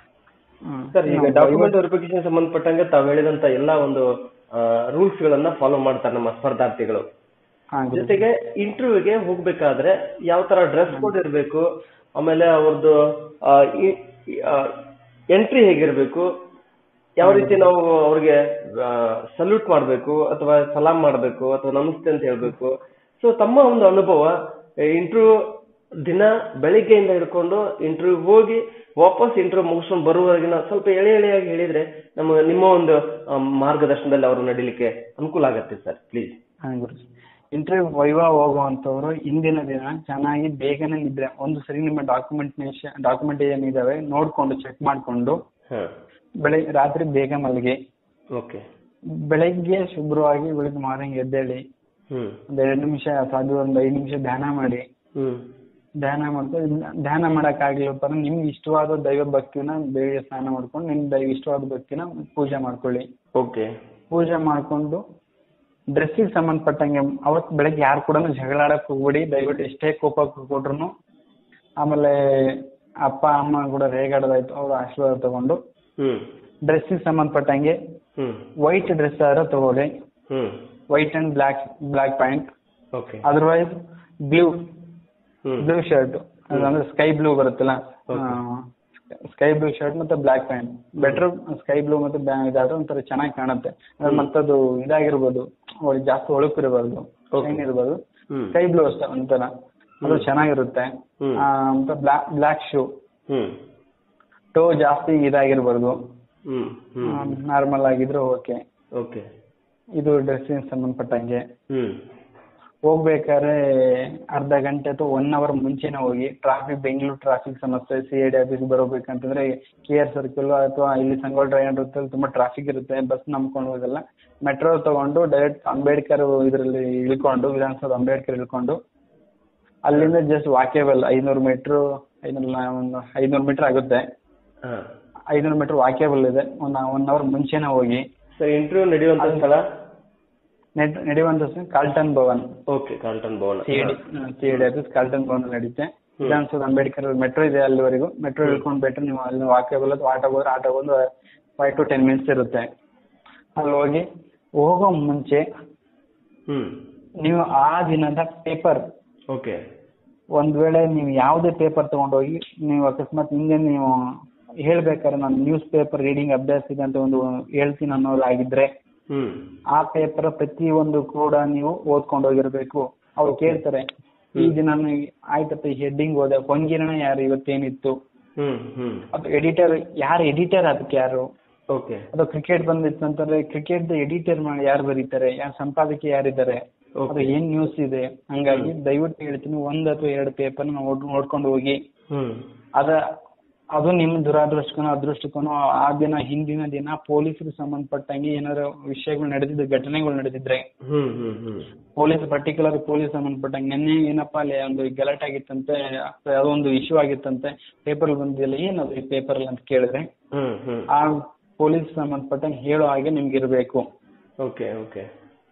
ಹ್ಮ್. ಸರ್ ಈಗ ನಾವು ಡಾಕ್ಯುಮೆಂಟ್ ವೆರಿಫಿಕೇಶನ್ ಸಂಬಂಧಪಟ್ಟಂಗೆ ತಾವು ಹೇಳಿದಂತ ಎಲ್ಲ ಒಂದು ರೂಲ್ಸ್ ಗಳನ್ನ ಫಾಲೋ ಮಾಡ್ತಾರೆ ನಮ್ಮ ಸ್ಪರ್ಧಾರ್ಥಿಗಳು ಹಾ, ಗುರು. ಜೊತೆಗೆ ಇಂಟರ್ವ್ಯೂಗೆ ಹೋಗ್ಬೇಕಾದ್ರೆ ಯಾವ ತರ ಡ್ರೆಸ್ ಕೋಡ್ ಇರಬೇಕು ಆಮೇಲೆ ಅವ್ರದ್ದು ಎಂಟ್ರಿ ಹೇಗಿರ್ಬೇಕು ಯಾವ ರೀತಿ ನಾವು ಅವ್ರಿಗೆ ಸಲ್ಯೂಟ್ ಮಾಡಬೇಕು ಅಥವಾ ಸಲಾಂ ಮಾಡಬೇಕು ಅಥವಾ ನಮಸ್ತೆ ಅಂತ ಹೇಳ್ಬೇಕು ಸೊ ತಮ್ಮ ಒಂದು ಅನುಭವ ಇಂಟರ್ವ್ಯೂ ದಿನ ಬೆಳಿಗ್ಗೆಯಿಂದ ಹಿಡ್ಕೊಂಡು ಇಂಟರ್ವ್ಯೂ ಹೋಗಿ ವಾಪಸ್ ಇಂಟರ್ವ್ಯೂ ಮುಗಿಸ್ಕೊಂಡು ಬರುವವರೆಗಿನ ಸ್ವಲ್ಪ ಎಳೆ ಎಳೆಯಾಗಿ ಹೇಳಿದ್ರೆ ನಮ್ಮ ನಿಮ್ಮ ಒಂದು ಆ, ಮಾರ್ಗದರ್ಶನದಲ್ಲಿ ಅವರು ನಡಿಲಿಕ್ಕೆ ಅನುಕೂಲ ಆಗತ್ತೆ ಸರ್ ಪ್ಲೀಸ್ ಹಾ ಗುರುಜಿ ಇಂಟರ್ವ್ಯೂ ವೈವಾ ಹೋಗುವಂತವ್ರು ಇಂದಿನ ದಿನ ಚೆನ್ನಾಗಿ ಬೇಗನೆ ನಿದ್ರೆ ಒಂದು ಸರಿ ನಿಮ್ಮ ಡಾಕ್ಯುಮೆಂಟೇಶನ್ ಡಾಕ್ಯುಮೆಂಟ್ ಏನಿದಾವೆ ನೋಡ್ಕೊಂಡು ಚೆಕ್ ಮಾಡ್ಕೊಂಡು ಹಾ ಬೆಳಗ್ಗೆ ರಾತ್ರಿ ಬೇಗ ಮಲಗಿ ಓಕೆ ಬೆಳಗ್ಗೆ ಶುಭ್ರವಾಗಿ ಬೆಳಿಗ್ಗೆ ಮಾರ್ನಿಂಗ್ ಎದ್ದೇಳಿ ಹ್ಮ್ ಒಂದ್ ಎರಡು ನಿಮಿಷ ಸಾಧ್ಯ ಒಂದು ಐದು ನಿಮಿಷ ಧ್ಯಾನ ಮಾಡಿ ಹ್ಮ್ ಧ್ಯಾನ ಮಾಡ್ಕೊಂಡು ಧ್ಯಾನ ಮಾಡಕ್ ಆಗ್ಲಿಲ್ಲಪ್ಪ ಅಂದ್ರೆ ನಿಮ್ಗೆ ಇಷ್ಟವಾದ ದೈವ ಭಕ್ತಿನ ಬೆಳಿಗ್ಗೆ ಸ್ನಾನ ಮಾಡ್ಕೊಂಡು ನಿಮ್ ದೈವ ಇಷ್ಟವಾದ ಭಕ್ತಿನ ಪೂಜೆ ಮಾಡ್ಕೊಳ್ಳಿ ಓಕೆ ಪೂಜೆ ಮಾಡ್ಕೊಂಡು ಡ್ರೆಸ್ಸಿಗೆ ಸಂಬಂಧಪಟ್ಟಂಗೆ ಅವತ್ತು ಬೆಳಗ್ಗೆ ಯಾರು ಕೂಡ ಜಗಳಾಡಕ್ ಹೋಗ್ಬೇಡಿ ದಯವಿಟ್ಟು ಎಷ್ಟೇ ಕೋಪ ಕೊಟ್ರು ಆಮೇಲೆ ಅಪ್ಪ ಅಮ್ಮ ಕೂಡ ರೇಗಾಡೋದಾಯ್ತು ಅವ್ರ ಆಶೀರ್ವಾದ ತಗೊಂಡು ಹ್ಮ್ ಡ್ರೆಸ್ಸಿಗೆ ಸಂಬಂಧಪಟ್ಟಂಗೆ ಹ್ಮ್ ವೈಟ್ ಡ್ರೆಸ್ ಆದ್ರೆ ತಗೊಳ್ಳಿ ಹ್ಮ್ white and black black pant okay otherwise blue ಹ್ಮ್ ಬ್ಲೂ ಶರ್ಟ್ ಅಂದ್ರೆ ಸ್ಕೈ ಬ್ಲೂ ಬರುತ್ತಲ್ಲ Okay. ಸ್ಕೈ ಬ್ಲೂ ಶರ್ಟ್ ಮತ್ತೆ black pant better sky blue ಮತ್ತೆ ಬ್ಯಾ- ಇದಾದ್ರೆ ಒಂಥರ ಚೆನ್ನಾಗಿ ಕಾಣುತ್ತೆ ಅಂದ್ರೆ ಮತ್ತದು ಇದಾಗಿರ್ಬೋದು ಒಳಗೆ ಜಾಸ್ತಿ ಹೊಳಪು ಇರಬಾರ್ದು Okay. ಶೈನ್ ಇರಬಾರ್ದು ಹ್ಮ್ ಸ್ಕೈ ಬ್ಲೂ ಅಷ್ಟೇ ಒಂಥರ ಅದು ಚೆನ್ನಾಗಿರುತ್ತೆ ಹ್ಮ್. ಆ, ಮತ್ತೆ ಬ್ಲ್ಯಾಕ್ ಬ್ಲ್ಯಾಕ್ ಶೂ ಹ್ಮ್ ಟೋ ಜಾಸ್ತಿ ಇದಾಗಿರ್ಬಾರ್ದು ಹ್ಮ್ ಹ್ಮ್ ನಾರ್ಮಲ್ ಆಗಿದ್ರೆ ಓಕೆ ಓಕೆ ಇದು ಡ್ರೆಸ್ಸಿಗೆ ಸಂಬಂಧಪಟ್ಟಂಗೆ ಹ್ಮ್ ಹೋಗ್ಬೇಕಾದ್ರೆ ಅರ್ಧ ಗಂಟೆ ಅಥವಾ ಒನ್ ಅವರ್ ಮುಂಚೆನೆ ಹೋಗಿ ಟ್ರಾಫಿಕ್ ಬೆಂಗಳೂರು ಟ್ರಾಫಿಕ್ ಸಮಸ್ಯೆ ಸಿ ಐ ಡಿ ಆಫೀಸ್ ಬರಬೇಕಂತಂದ್ರೆ ಕೆ ಆರ್ ಸರ್ಕಲ್ ಅಥವಾ ಇಲ್ಲಿ ಸಂಗೋಳ ಡ್ರೈನ್ ವೃತ್ತದಲ್ಲಿ ತುಂಬಾ ಟ್ರಾಫಿಕ್ ಇರುತ್ತೆ ಬಸ್ ನಂಬ್ಕೊಂಡು ಹೋಗಲ್ಲ ಮೆಟ್ರೋ ತಗೊಂಡು ಡೈರೆಕ್ಟ್ ಅಂಬೇಡ್ಕರ್ ಇದರಲ್ಲಿ ಇಳ್ಕೊಂಡು ವಿಧಾನಸೌಧ ಅಂಬೇಡ್ಕರ್ ಇಳ್ಕೊಂಡು ಅಲ್ಲಿಂದ ಜಸ್ಟ್ ವಾಕೇಬಲ್ ಐನೂರು ಮೀಟ್ರು ಐನೂರು ಒಂದು ಐನೂರು ಮೀಟರ್ ಆಗುತ್ತೆ ಹಾ ಐನೂರು ಮೀಟರ್ ವಾಕೇಬಲ್ ಇದೆ ಒಂದು ಒನ್ ಅವರ್ ಮುಂಚೆನೆ ಹೋಗಿ ಸರ್ ಇಂಟರ್ವ್ಯೂ ನಡೆಯುವಂತ ಸ್ಥಳ ನೆಡ್ ನಡೆಯುವಂತ Carlton Bhavan okay Carlton Bhavan C D C D office Carlton Bhavan ನಡೆಯುತ್ತೆ ವಿಧಾನಸೌಧ ಅಂಬೇಡ್ಕರ್ ಮೆಟ್ರೋ ಇದೆ ಅಲ್ಲಿವರೆಗೂ ಮೆಟ್ರೋ ಇಳ್ಕೊಂಡು ಬಿಟ್ಟರೆ ನೀವು ಅಲ್ಲಿ ವಾಕೇಬಲ್ ಅಥವಾ ಆಟೋ ಹೋದ್ರೆ ಆಟೋ ಒಂದು ಫೈವ್ ಟು ಟೆನ್ ಮಿನಿಟ್ಸ್ ಇರುತ್ತೆ ಅಲ್ಲಿ ಹೋಗಿ ಹೋಗೋ ಮುಂಚೆ ಹ್ಮ್ ನೀವು ಆ ದಿನದ ಪೇಪರ್ ಓಕೆ ಒಂದ್ ವೇಳೆ ನೀವು ಯಾವುದೇ ಪೇಪರ್ ತಗೊಂಡೋಗಿ ನೀವು ಅಕಸ್ಮಾತ್ ಹಿಂದೆ ನೀವು ಹೇಳ್ಬೇಕಾದ್ರೆ ನಾನು ನ್ಯೂಸ್ ಪೇಪರ್ ರೀಡಿಂಗ್ ಅಭ್ಯಾಸ ಇದೆ ಅಂತ ಒಂದು ಹೇಳ್ತೀನಿ ಅನ್ನೋದಾಗಿದ್ರೆ ಹ್ಮ್ ಆ ಪೇಪರ್ ಪ್ರತಿಯೊಂದು ಕೂಡ ನೀವು ಓದ್ಕೊಂಡು ಹೋಗಿರ್ಬೇಕು ಅವ್ರು ಕೇಳ್ತಾರೆ ಈ ದಿನ ನೀವು ಆಯ್ತಪ್ಪ ಈ ಹೆಡ್ಡಿಂಗ್ ಓದೆ ಹೊಂಗಿರಣ ಯಾರು ಇವತ್ತೇನಿತ್ತು ಹ್ಮ್ ಹ್ಮ್ ಅದು ಎಡಿಟರ್ ಯಾರು ಎಡಿಟರ್ ಅದಕ್ಕೆ ಯಾರು ಓಕೆ ಅದು ಕ್ರಿಕೆಟ್ ಬಂದಿತ್ತು ಅಂತಂದ್ರೆ ಕ್ರಿಕೆಟ್ ಎಡಿಟರ್ ಮಾಡಿ ಯಾರು ಬರೀತಾರೆ ಯಾರು ಸಂಪಾದಕಿ ಯಾರಿದ್ದಾರೆ ಅದು ಓಕೆ ಏನ್ ನ್ಯೂಸ್ ಇದೆ ಹಂಗಾಗಿ ದಯವಿಟ್ಟು ಹೇಳ್ತೀನಿ ಒಂದ್ ಅಥವಾ ಎರಡು ಪೇಪರ್ ನೋಡ್ಕೊಂಡು ಹೋಗಿ ಹ್ಮ್ ಅದ ಅದು ನಿಮ್ಮ ದುರಾದೃಷ್ಟಕ್ಕನೋ ಅದೃಷ್ಟಕ್ಕನೋ ಆ ದಿನ ಹಿಂದಿನ ದಿನ ಪೊಲೀಸರಿಗೆ ಸಂಬಂಧಪಟ್ಟಂಗೆ ಏನಾದ್ರು ವಿಷಯಗಳು ನಡೆದಿದ್ದು ಘಟನೆಗಳು ನಡೆದಿದ್ರೆ ಹ್ಮ್ ಹ್ಮ್ ಹ್ಮ್ ಪೊಲೀಸ್ ಪರ್ಟಿಕ್ಯುಲರ್ ಪೊಲೀಸ್ ಸಂಬಂಧಪಟ್ಟಂಗೆ ನಿನ್ನೆ ಏನಪ್ಪಾ ಅಲ್ಲಿ ಒಂದು ಗಲಾಟೆ ಆಗಿತ್ತಂತೆ ಅಥವಾ ಯಾವುದೋ ಒಂದು ಇಶ್ಯೂ ಆಗಿತ್ತಂತೆ ಪೇಪರ್ ಬಂದಿಲ್ಲ ಏನದು ಈ ಪೇಪರ್ ಅಂತ ಕೇಳಿದ್ರೆ ಹ್ಮ್ ಹ್ಮ್ ಆ ಪೊಲೀಸ್ ಸಂಬಂಧಪಟ್ಟಂಗೆ ಹೇಳೋ ಹಾಗೆ ನಿಮ್ಗೆ ಇರಬೇಕು ಓಕೆ ಓಕೆ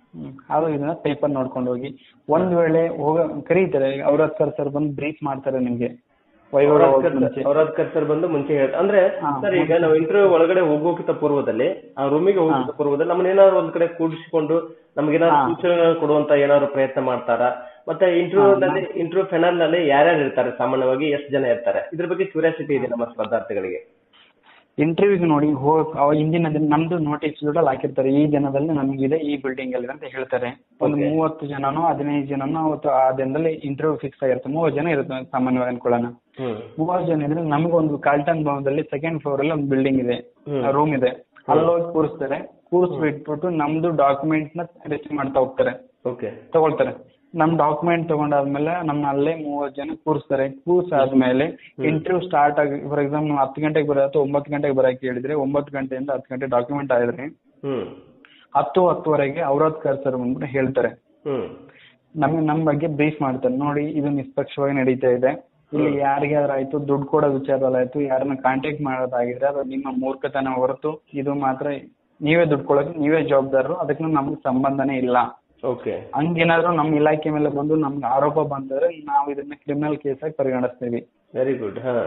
ಅದು ಇದನ್ನ ಪೇಪರ್ ನೋಡ್ಕೊಂಡು ಹೋಗಿ ಒಂದ್ ವೇಳೆ ಹೋಗ ಕರೀತಾರೆ ಅವ್ರ ಸರ್ ಸರ್ ಬಂದು ಬ್ರೀಫ್ ಮಾಡ್ತಾರೆ ನಿಮ್ಗೆ ವೈಭವ ಹೋಗೋಕ್ ಮುಂಚೆ. ಅವರಾದ್ ಸರ್ ಬಂದು ಮುಂಚೆ ಹೇಳ್ತಾ ಅಂದ್ರೆ ಹಾ, ಸರ್ ಈಗ ನಾವು ಇಂಟರ್ವ್ಯೂ ಒಳಗಡೆ ಹೋಗೋಕ್ಕಿಂತ ಪೂರ್ವದಲ್ಲಿ ಆ ರೂಮಿಗೆ ಹೋಗೋಕ್ಕಿಂತ ಪೂರ್ವದಲ್ಲಿ ನಮ್ಮನ್ನ ಏನಾದ್ರು ಒಂದ್ ಕಡೆ ಕೂಡಿಸಿಕೊಂಡು ನಮ್ಗೇನಾದ್ರು ಹಾ. ಸೂಚನೆಗಳನ್ನ ಕೊಡುವಂತ ಏನಾದ್ರು ಪ್ರಯತ್ನ ಮಾಡ್ತಾರಾ ಮತ್ತೆ ಇಂಟರ್ವ್ಯೂ ನಲ್ಲಿ ಇಂಟರ್ವ್ಯೂ ಫೆನಲ್ ನಲ್ಲಿ ಯಾರ್ಯಾರು ಇರ್ತಾರೆ ಸಾಮಾನ್ಯವಾಗಿ ಎಷ್ಟು ಜನ ಇರ್ತಾರೆ ಇದ್ರ ಬಗ್ಗೆ ಕ್ಯೂರಿಯಾಸಿಟಿ ಇದೆ ನಮ್ಮ ಸ್ಪರ್ಧಾರ್ಥಿಗಳಿಗೆ ಇಂಟರ್ವ್ಯೂಗೆ ನೋಡಿ ಹೋಗ್ ಅವ ಹಿಂದಿನ ದಿನ ನಮ್ದು ನೋಟಿಸ್ ಅಲ್ಲಿ ಹಾಕಿರ್ತಾರೆ ಈ ದಿನದಲ್ಲಿ ನಮಗಿದೆ ಈ ಬಿಲ್ಡಿಂಗ್ ಅಲ್ಲಿ ಅಂತ ಹೇಳ್ತಾರೆ ಒಂದು Okay. ಮೂವತ್ತು ಜನನೋ ಹದಿನೈದು ಜನನೋ ಅವತ್ತು ಆ ದಿನದಲ್ಲಿ ಇಂಟರ್ವ್ಯೂ ಫಿಕ್ಸ್ ಆಗಿರುತ್ತೆ ಮೂವತ್ತು ಜನ ಇರುತ್ತೆ ಸಾಮಾನ್ಯವಾಗಿ ಅನ್ಕೊಳ್ಳೋಣ ಹ್ಮ್ ಮೂವತ್ತು ಜನ ಇದ್ರೆ ನಮಗೊಂದು ಕಾಲ್ಟನ್ ಭವನದಲ್ಲಿ ಸೆಕೆಂಡ್ ಫ್ಲೋರ್ ಅಲ್ಲಿ ಒಂದು ಬಿಲ್ಡಿಂಗ್ ಇದೆ ಹ್ಮ್. ರೂಮ್ ಇದೆ ಅಲ್ಲೋಗಿ ಕೂರಿಸ್ತಾರೆ ಕೂರಿಸ್ಬಿಟ್ಬಿಟ್ಟು ನಮ್ದು ಡಾಕ್ಯುಮೆಂಟ್ ನ ರಿಸೀವ್ ಮಾಡ್ತಾ ಹೋಗ್ತಾರೆ ಓಕೆ ತಗೊಳ್ತಾರೆ ನಮ್ ಡಾಕ್ಯುಮೆಂಟ್ ತಗೊಂಡಾದ್ಮೇಲೆ ನಮ್ಮ ಅಲ್ಲೇ ಮೂವತ್ತು ಜನ ಕೂರಿಸ್ತಾರೆ ಕೂರ್ಸಾದ್ಮೇಲೆ ಇಂಟರ್ವ್ಯೂ ಸ್ಟಾರ್ಟ್ ಆಗಿ ಫಾರ್ ಎಕ್ಸಾಂಪಲ್ ಹತ್ತು ಗಂಟೆಗೆ ಬರೋದು ಒಂಬತ್ತು ಗಂಟೆಗೆ ಬರಕ್ಕೆ ಹೇಳಿದ್ರೆ ಒಂಬತ್ತು ಗಂಟೆಯಿಂದ ಹತ್ತು ಗಂಟೆ ಡಾಕ್ಯುಮೆಂಟ್ ಆಗಿದ್ರೆ ಹ್ಮ್ ಹತ್ತು ಹತ್ತುವರೆಗೆ ಅವ್ರದ್ ಕರ್ಸರ್ ಬಂದ್ಬಿಟ್ಟು ಹೇಳ್ತಾರೆ ಹ್ಮ್ ನಮಗೆ ನಮ್ಮ ಬಗ್ಗೆ ಬ್ರೀಫ್ ಮಾಡ್ತಾರೆ ನೋಡಿ ಇದು ನಿಷ್ಪಕ್ಷವಾಗಿ ನಡೀತಾ ಇದೆ ಇಲ್ಲಿ ಯಾರಿಗಾದ್ರೂ ಆಯ್ತು ದುಡ್ಡು ಕೊಡೋ ವಿಚಾರದಲ್ಲಿ ಆಯ್ತು ಯಾರನ್ನ ಕಾಂಟ್ಯಾಕ್ಟ್ ಮಾಡೋದಾಗಿದ್ರೆ ಅದು ನಿಮ್ಮ ಮೂರ್ಖತನ ಹೊರತು ಇದು ಮಾತ್ರ ನೀವೇ ದುಡ್ಡು ಕೊಡೋಕೆ ನೀವೇ ಜವಾಬ್ದಾರರು ಅದಕ್ಕೆ ನಮ್ಗೆ ಸಂಬಂಧನೇ ಇಲ್ಲ ಓಕೆ ಹಂಗೇನಾದ್ರೂ ನಮ್ಮ ಇಲಾಖೆ ಮೇಲೆ ಬಂದು ನಮ್ಗೆ ಆರೋಪ ಬಂತಂದ್ರೆ ನಾವು ಇದನ್ನ ಕ್ರಿಮಿನಲ್ ಕೇಸ್ ಆಗಿ ಪರಿಗಣಿಸ್ತೀವಿ ವೆರಿ ಗುಡ್ ಹಾ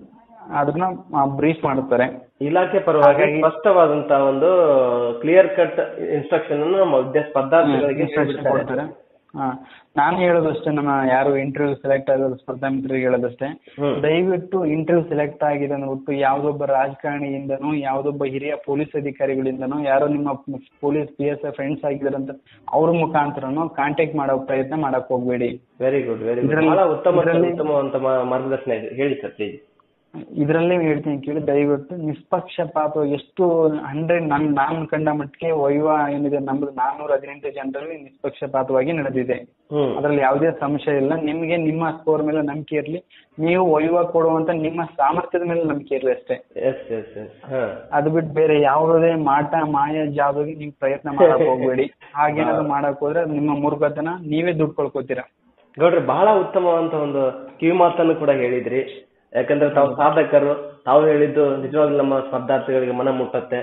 ಅದನ್ನ ಬ್ರೀಫ್ ಮಾಡುತ್ತಾರೆ ಇಲಾಖೆ ಪರವಾಗಿ ಹಾಗಾಗಿ- ಸ್ಪಷ್ಟವಾದಂತ ಒಂದು ಕ್ಲಿಯರ್ ಕಟ್ ಇನ್ಸ್ಟ್ರಕ್ಷನ್ ಅನ್ನು ನಮ್ಮ ವಿದ್ಯಾ ಸ್ಪರ್ಧಾರ್ಥಿಗಳಿಗೆ Instruction ಹೇಳ್ಬಿಡ್ತಾರೆ. ಕೊಡ್ತಾರೆ ಹಾ ನಾನು ಹೇಳೋದಷ್ಟೇ ನಮ್ಮ ಯಾರು ಇಂಟರ್ವ್ಯೂ ಸೆಲೆಕ್ಟ್ ಆಗೋದು ಸ್ಪರ್ಧಾ ಮಿತ್ರರಿಗೆ ಹೇಳೋದಷ್ಟೇ ಹ್ಮ್. ದಯವಿಟ್ಟು ಇಂಟರ್ವ್ಯೂ ಸೆಲೆಕ್ಟ್ ಆಗಿದೆ ಅಂದ್ಬಿಟ್ಟು ಯಾವ್ದೊಬ್ಬ ರಾಜಕಾರಣಿಯಿಂದನೋ ಯಾವ್ದೊಬ್ಬ ಹಿರಿಯ ಪೊಲೀಸ್ ಅಧಿಕಾರಿಗಳಿಂದನೋ ಯಾರೋ ನಿಮ್ಮ ಪೊಲೀಸ್ ಪಿ ಎಸ್ ಫ್ರೆಂಡ್ಸ್ ಆಗಿದಾರಂತ ಅವ್ರ ಮುಖಾಂತರನೋ ಕಾಂಟ್ಯಾಕ್ಟ್ ಮಾಡೋ ಪ್ರಯತ್ನ ಮಾಡಕ್ ಹೋಗ್ಬೇಡಿ ವೆರಿ ಗುಡ್ ವೆರಿ ಗುಡ್ ಇದ್ರಲ್ಲಿ- ಬಹಳ ಉತ್ತಮ ಇದ್ರಲ್ಲಿ- ಉತ್ತಮವಂತ ಮಾ- ಮಾರ್ಗದರ್ಶನ ಇದೆ ಹೇಳಿ ಸರ್ ಪ್ಲೀಸ್ ಇದರಲ್ಲೇ ಹೇಳ್ತೀನಿ ಕೇಳಿ ದಯವಿಟ್ಟು ನಿಷ್ಪಕ್ಷಪಾತ ಎಷ್ಟು ಹಂಡ್ರೆಡ್ ನನ್ ನಾನು ಕಂಡ ಮಟ್ಟಿಗೆ ವೈವ ಏನಿದೆ ನಮ್ದು ನಾನ್ನೂರ ಹದಿನೆಂಟು ಜನರಲ್ಲಿ ನಿಷ್ಪಕ್ಷಪಾತವಾಗಿ ನಡೆದಿದೆ ಹ್ಮ್ ಅದರಲ್ಲಿ ಯಾವುದೇ ಸಂಶಯ ಇಲ್ಲ ನಿಮಗೆ ನಿಮ್ಮ ಸ್ಕೋರ್ ಮೇಲೆ ನಂಬಿಕೆ ಇರಲಿ ನೀವು ವೈವ ಕೊಡುವಂತ ನಿಮ್ಮ ಸಾಮರ್ಥ್ಯದ ಮೇಲೆ ನಂಬಿಕೆ ಇರಲಿ ಅಷ್ಟೇ ಎಸ್ ಎಸ್ ಎಸ್ ಹಾ ಅದು ಬಿಟ್ಟು ಬೇರೆ ಯಾವುದೇ ಮಾಟ ಮಾಯ ಜಾದುಗೆ ನೀವು ಪ್ರಯತ್ನ ಮಾಡಕ್ ಹೋಗ್ಬೇಡಿ ಹಾಗೇನಾದ್ರು ಮಾಡಕ್ ಹೋದ್ರೆ ಅದು ನಿಮ್ಮ ಮೂರ್ಖತನ ನೀವೇ ದುಡ್ಡು ಕೊಳ್ಕೊತೀರಾ ಗೌಡ್ರೆ ಬಹಳ ಉತ್ತಮವಂತ ಒಂದು ಕಿವಿ ಮಾತನ್ನು ಕೂಡ ಹೇಳಿದ್ರಿ ಯಾಕಂದ್ರೆ ತಾವು ಸಾಧಕರು ತಾವು ಹೇಳಿದ್ದು ನಿಜವಾಗ್ಲೂ ನಮ್ಮ ಸ್ಪರ್ಧಾರ್ಥಿಗಳಿಗೆ ಮನ ಮುಟ್ಟತ್ತೆ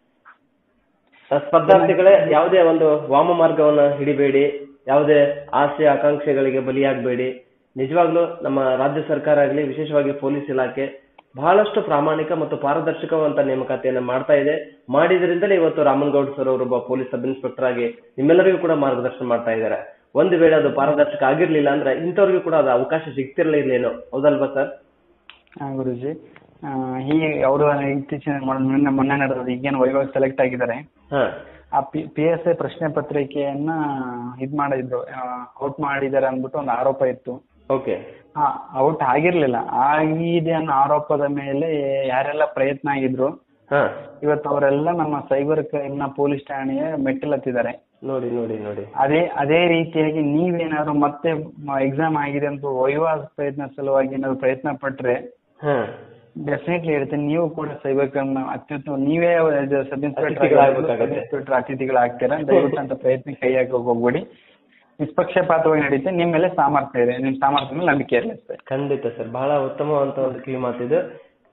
ಆ ಸ್ಪರ್ಧಾರ್ಥಿಗಳೇ ಯಾವುದೇ ಒಂದು ವಾಮ ಮಾರ್ಗವನ್ನ ಹಿಡಿಬೇಡಿ ಯಾವುದೇ ಆಸೆ ಆಕಾಂಕ್ಷೆಗಳಿಗೆ ಬಲಿಯಾಗಬೇಡಿ ನಿಜವಾಗ್ಲೂ ನಮ್ಮ ರಾಜ್ಯ ಸರ್ಕಾರ ಆಗಲಿ ವಿಶೇಷವಾಗಿ ಪೊಲೀಸ್ ಇಲಾಖೆ ಬಹಳಷ್ಟು ಪ್ರಾಮಾಣಿಕ ಮತ್ತು ಪಾರದರ್ಶಕವಂತ ನೇಮಕಾತಿಯನ್ನ ಮಾಡ್ತಾ ಇದೆ ಮಾಡಿದ್ರಿಂದಲೇ ಇವತ್ತು ರಾಮನ್ಗೌಡ್ ಸರ್ ಅವರೊಬ್ಬ ಪೊಲೀಸ್ ಸಬ್ ಇನ್ಸ್ಪೆಕ್ಟರ್ ಆಗಿ ನಿಮ್ಮೆಲ್ಲರಿಗೂ ಕೂಡ ಮಾರ್ಗದರ್ಶನ ಮಾಡ್ತಾ ಇದ್ದಾರೆ ಒಂದು ವೇಳೆ ಅದು ಪಾರದರ್ಶಕ ಆಗಿರ್ಲಿಲ್ಲ ಅಂದ್ರೆ ಇಂಥವ್ರಿಗೂ ಕೂಡ ಅದು ಅವಕಾಶ ಸಿಗ್ತಿರ್ಲಿಲ್ಲೇನೋ ಹೌದಲ್ವಾ ಸರ್ ಆ, ಗುರೂಜಿ ಆ, ಈ ಅವರು ಇತ್ತೀಚಿನ ಮೊನ್ನೆ ಮೊನ್ನೆ ನಡೆದ ಈಗೇನು ವೈಭವ್ ಸೆಲೆಕ್ಟ್ ಆಗಿದ್ದಾರೆ ಹಾ ಆ ಪಿ ಪಿ ಎಸ್ ಐ ಪ್ರಶ್ನೆ ಪತ್ರಿಕೆಯನ್ನ ಇದ್ ಮಾಡಿದ್ರು ಔಟ್ ಮಾಡಿದ್ದಾರೆ ಅಂದ್ಬಿಟ್ಟು ಒಂದು ಆರೋಪ ಇತ್ತು ಓಕೆ ಹಾ ಔಟ್ ಆಗಿರ್ಲಿಲ್ಲ ಆಗಿದೆ ಅನ್ನೋ ಆರೋಪದ ಮೇಲೆ ಯಾರೆಲ್ಲ ಪ್ರಯತ್ನ ಆಗಿದ್ರು ಹಾ ಇವತ್ತು ಅವರೆಲ್ಲ ನಮ್ಮ ಸೈಬರ್ ಕ್ರೈಮ್ನ ಪೊಲೀಸ್ ಠಾಣೆಯ ಮೆಟ್ಟಿಲತ್ತಿದ್ದಾರೆ ನೋಡಿ ನೋಡಿ ನೋಡಿ ಅದೇ ಅದೇ ರೀತಿಯಾಗಿ ನೀವೇನಾದ್ರು ಮತ್ತೆ ಎಕ್ಸಾಮ್ ಆಗಿದೆ ಅಂತ ವೈವಾ ಪ್ರಯತ್ನ ಸಲುವಾಗಿ ಏನಾದ್ರು ಪ್ರಯತ್ನ ಪಟ್ರೆ ಹಾ ಡೆಫಿನೆಟ್ಲಿ ಹೇಳ್ತೀನಿ ನೀವು ಕೂಡ ಸೈಬರ್ ಕ್ರೈಮ್ ಅತ್ಯುತ್ತಮ ನೀವೇ ಸಬ್ ಅತಿಥಿಗಳಾಗ್ಬೇಕಾಗತ್ತೆ. ಇನ್ಸ್ಪೆಕ್ಟರ್ ಅತಿಥಿಗಳಾಗ್ತೀರಾ ದಯವಿಟ್ಟು ಅಂತ ಪ್ರಯತ್ನ ಕೈ ಹಾಕಕ್ ಹೋಗ್ಬೇಡಿ ನಿಷ್ಪಕ್ಷಪಾತವಾಗಿ ನಡೀತೆ ನಿಮ್ಮ ಮೇಲೆ ಸಾಮರ್ಥ್ಯ ಇದೆ ನಿಮ್ಮ ಸಾಮರ್ಥ್ಯ ಮೇಲೆ ನಂಬಿಕೆ ಇರಲಿ ಅಷ್ಟೇ ಖಂಡಿತ ಸರ್ ಬಹಳ ಉತ್ತಮವಂತ ಒಂದು ಕಿವಿ ಮಾತಿದು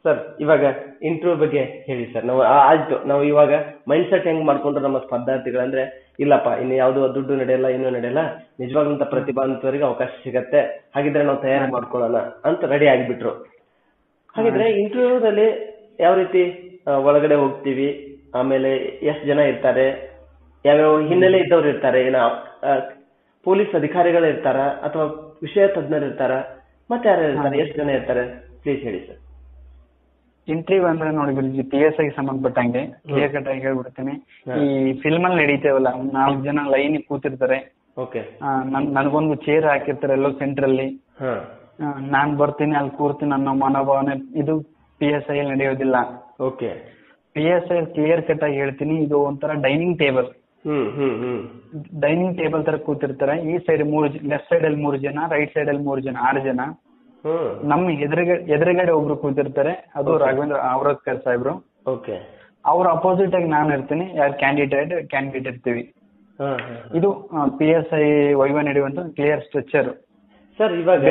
ಸರ್ ಇವಾಗ ಇಂಟರ್ವ್ಯೂ ಬಗ್ಗೆ ಹೇಳಿ ಸರ್ ನಾವು ಆ- ಆಯ್ತು ನಾವು ಇವಾಗ ಮೈಂಡ್ ಸೆಟ್ ಹೆಂಗ್ ಮಾಡ್ಕೊಂಡ್ರು ನಮ್ಮ ಸ್ಪರ್ಧಾರ್ಥಿಗಳಂದ್ರೆ ಇಲ್ಲಪ್ಪ ಇನ್ನು ಯಾವ್ದು ದುಡ್ಡು ನಡೆಯಲ್ಲ ಇನ್ನೂ ನಡೆಯಲ್ಲ ನಿಜವಾಗ್ಲಂತ ಪ್ರತಿಭಾವಂತರಿಗೆ ಅವಕಾಶ ಸಿಗತ್ತೆ ಹಾಗಿದ್ರೆ ನಾವು ತಯಾರಿ ಮಾಡ್ಕೊಳ್ಳೋಣ ಅಂತ ರೆಡಿ ಆಗಿಬಿಟ್ರು ಹಾಗಿದ್ರೆ ಇಂಟರ್ವ್ಯೂದಲ್ಲಿ ಯಾವ ರೀತಿ ಆ, ಒಳಗಡೆ ಹೋಗ್ತೀವಿ ಆಮೇಲೆ ಎಷ್ಟು ಜನ ಇರ್ತಾರೆ ಯಾವ್ಯಾವ ಹಿನ್ನೆಲೆ ಇದ್ದವ್ರು ಇರ್ತಾರೆ ಏನ ಪೊಲೀಸ್ ಅಧಿಕಾರಿಗಳು ಇರ್ತಾರ ಅಥವಾ ವಿಷಯ ತಜ್ಞರು ಇರ್ತಾರ ಮತ್ತೆ ಯಾರು ಇರ್ತಾರೆ ಎಷ್ಟು ಜನ ಇರ್ತಾರೆ ಪ್ಲೀಸ್ ಹೇಳಿ ಸರ್ ಇಂಟರ್ವ್ಯೂ ಅಂದ್ರೆ ನೋಡಿ ಗುರುಜಿ ಪಿ ಎಸ್ ಐ ಸಂಬಂಧಪಟ್ಟಂಗೆ ಕ್ಲಿಯರ್ ಕಟ್ ಆಗಿ ಹೇಳ್ಬಿಡ್ತೀನಿ ಈ ಫಿಲ್ಮ್ ಅಲ್ಲಿ ನಡೀತೇವಲ್ಲ ನಾಲ್ಕು ಜನ ಲೈನ್ ಕೂತಿರ್ತಾರೆ ಓಕೆ ಆ, ನನ್ ನನಗೊಂದು ಚೇರ್ ಹಾಕಿರ್ತಾರೆ ಎಲ್ಲೋ ಸೆಂಟ್ರಲ್ಲಿ ಹಾ ನಾನ್ ಬರ್ತೀನಿ ಅಲ್ಲಿ ಕೂರ್ತೀನಿ ಅನ್ನೋ ಮನೋಭಾವನೆ ಇದು ಪಿ ಎಸ್ ಐ ನಡೆಯೋದಿಲ್ಲ okay P S I clear cut ಆಗಿ ಹೇಳ್ತೀನಿ ಇದು ಒಂಥರ ಡೈನಿಂಗ್ ಟೇಬಲ್ ಹ್ಮ್ ಹ್ಮ್ ಹ್ಮ್ ಡೈನಿಂಗ್ ಟೇಬಲ್ ತರ ಕೂತಿರ್ತಾರೆ ಈ ಸೈಡ್ ಮೂರು ಲೆಫ್ಟ್ ಸೈಡ್ ಅಲ್ಲಿ ಮೂರು ಜನ ರೈಟ್ ಸೈಡ್ ಅಲ್ಲಿ ಮೂರು ಜನ ಆರು ಜನ ಹ್ಮ್ ನಮ್ಮ ಎದುರುಗಡೆ ಎದುರುಗಡೆ ಒಬ್ರು ಕೂತಿರ್ತಾರೆ ಅದು ರಾಘವೇಂದ್ರ ಔರತ್ಕರ್ ಸಾಹೇಬ್ರು ಓಕೆ ಅವ್ರ ಅಪೋಸಿಟ್ ಆಗಿ ನಾನು ಇರ್ತೀನಿ ಯಾರು ಕ್ಯಾಂಡಿಡೇಟ್ ಕ್ಯಾಂಡಿಡೇಟ್ ಇರ್ತೀವಿ ಹಾ ಹಾ ಇದು ಪಿ ಎಸ್ ಐ ವೈವ ನಡೆಯುವಂತ ಕ್ಲಿಯರ್ ಸ್ಟ್ರಕ್ಚರ್ ಸರ್ ಇವಾಗ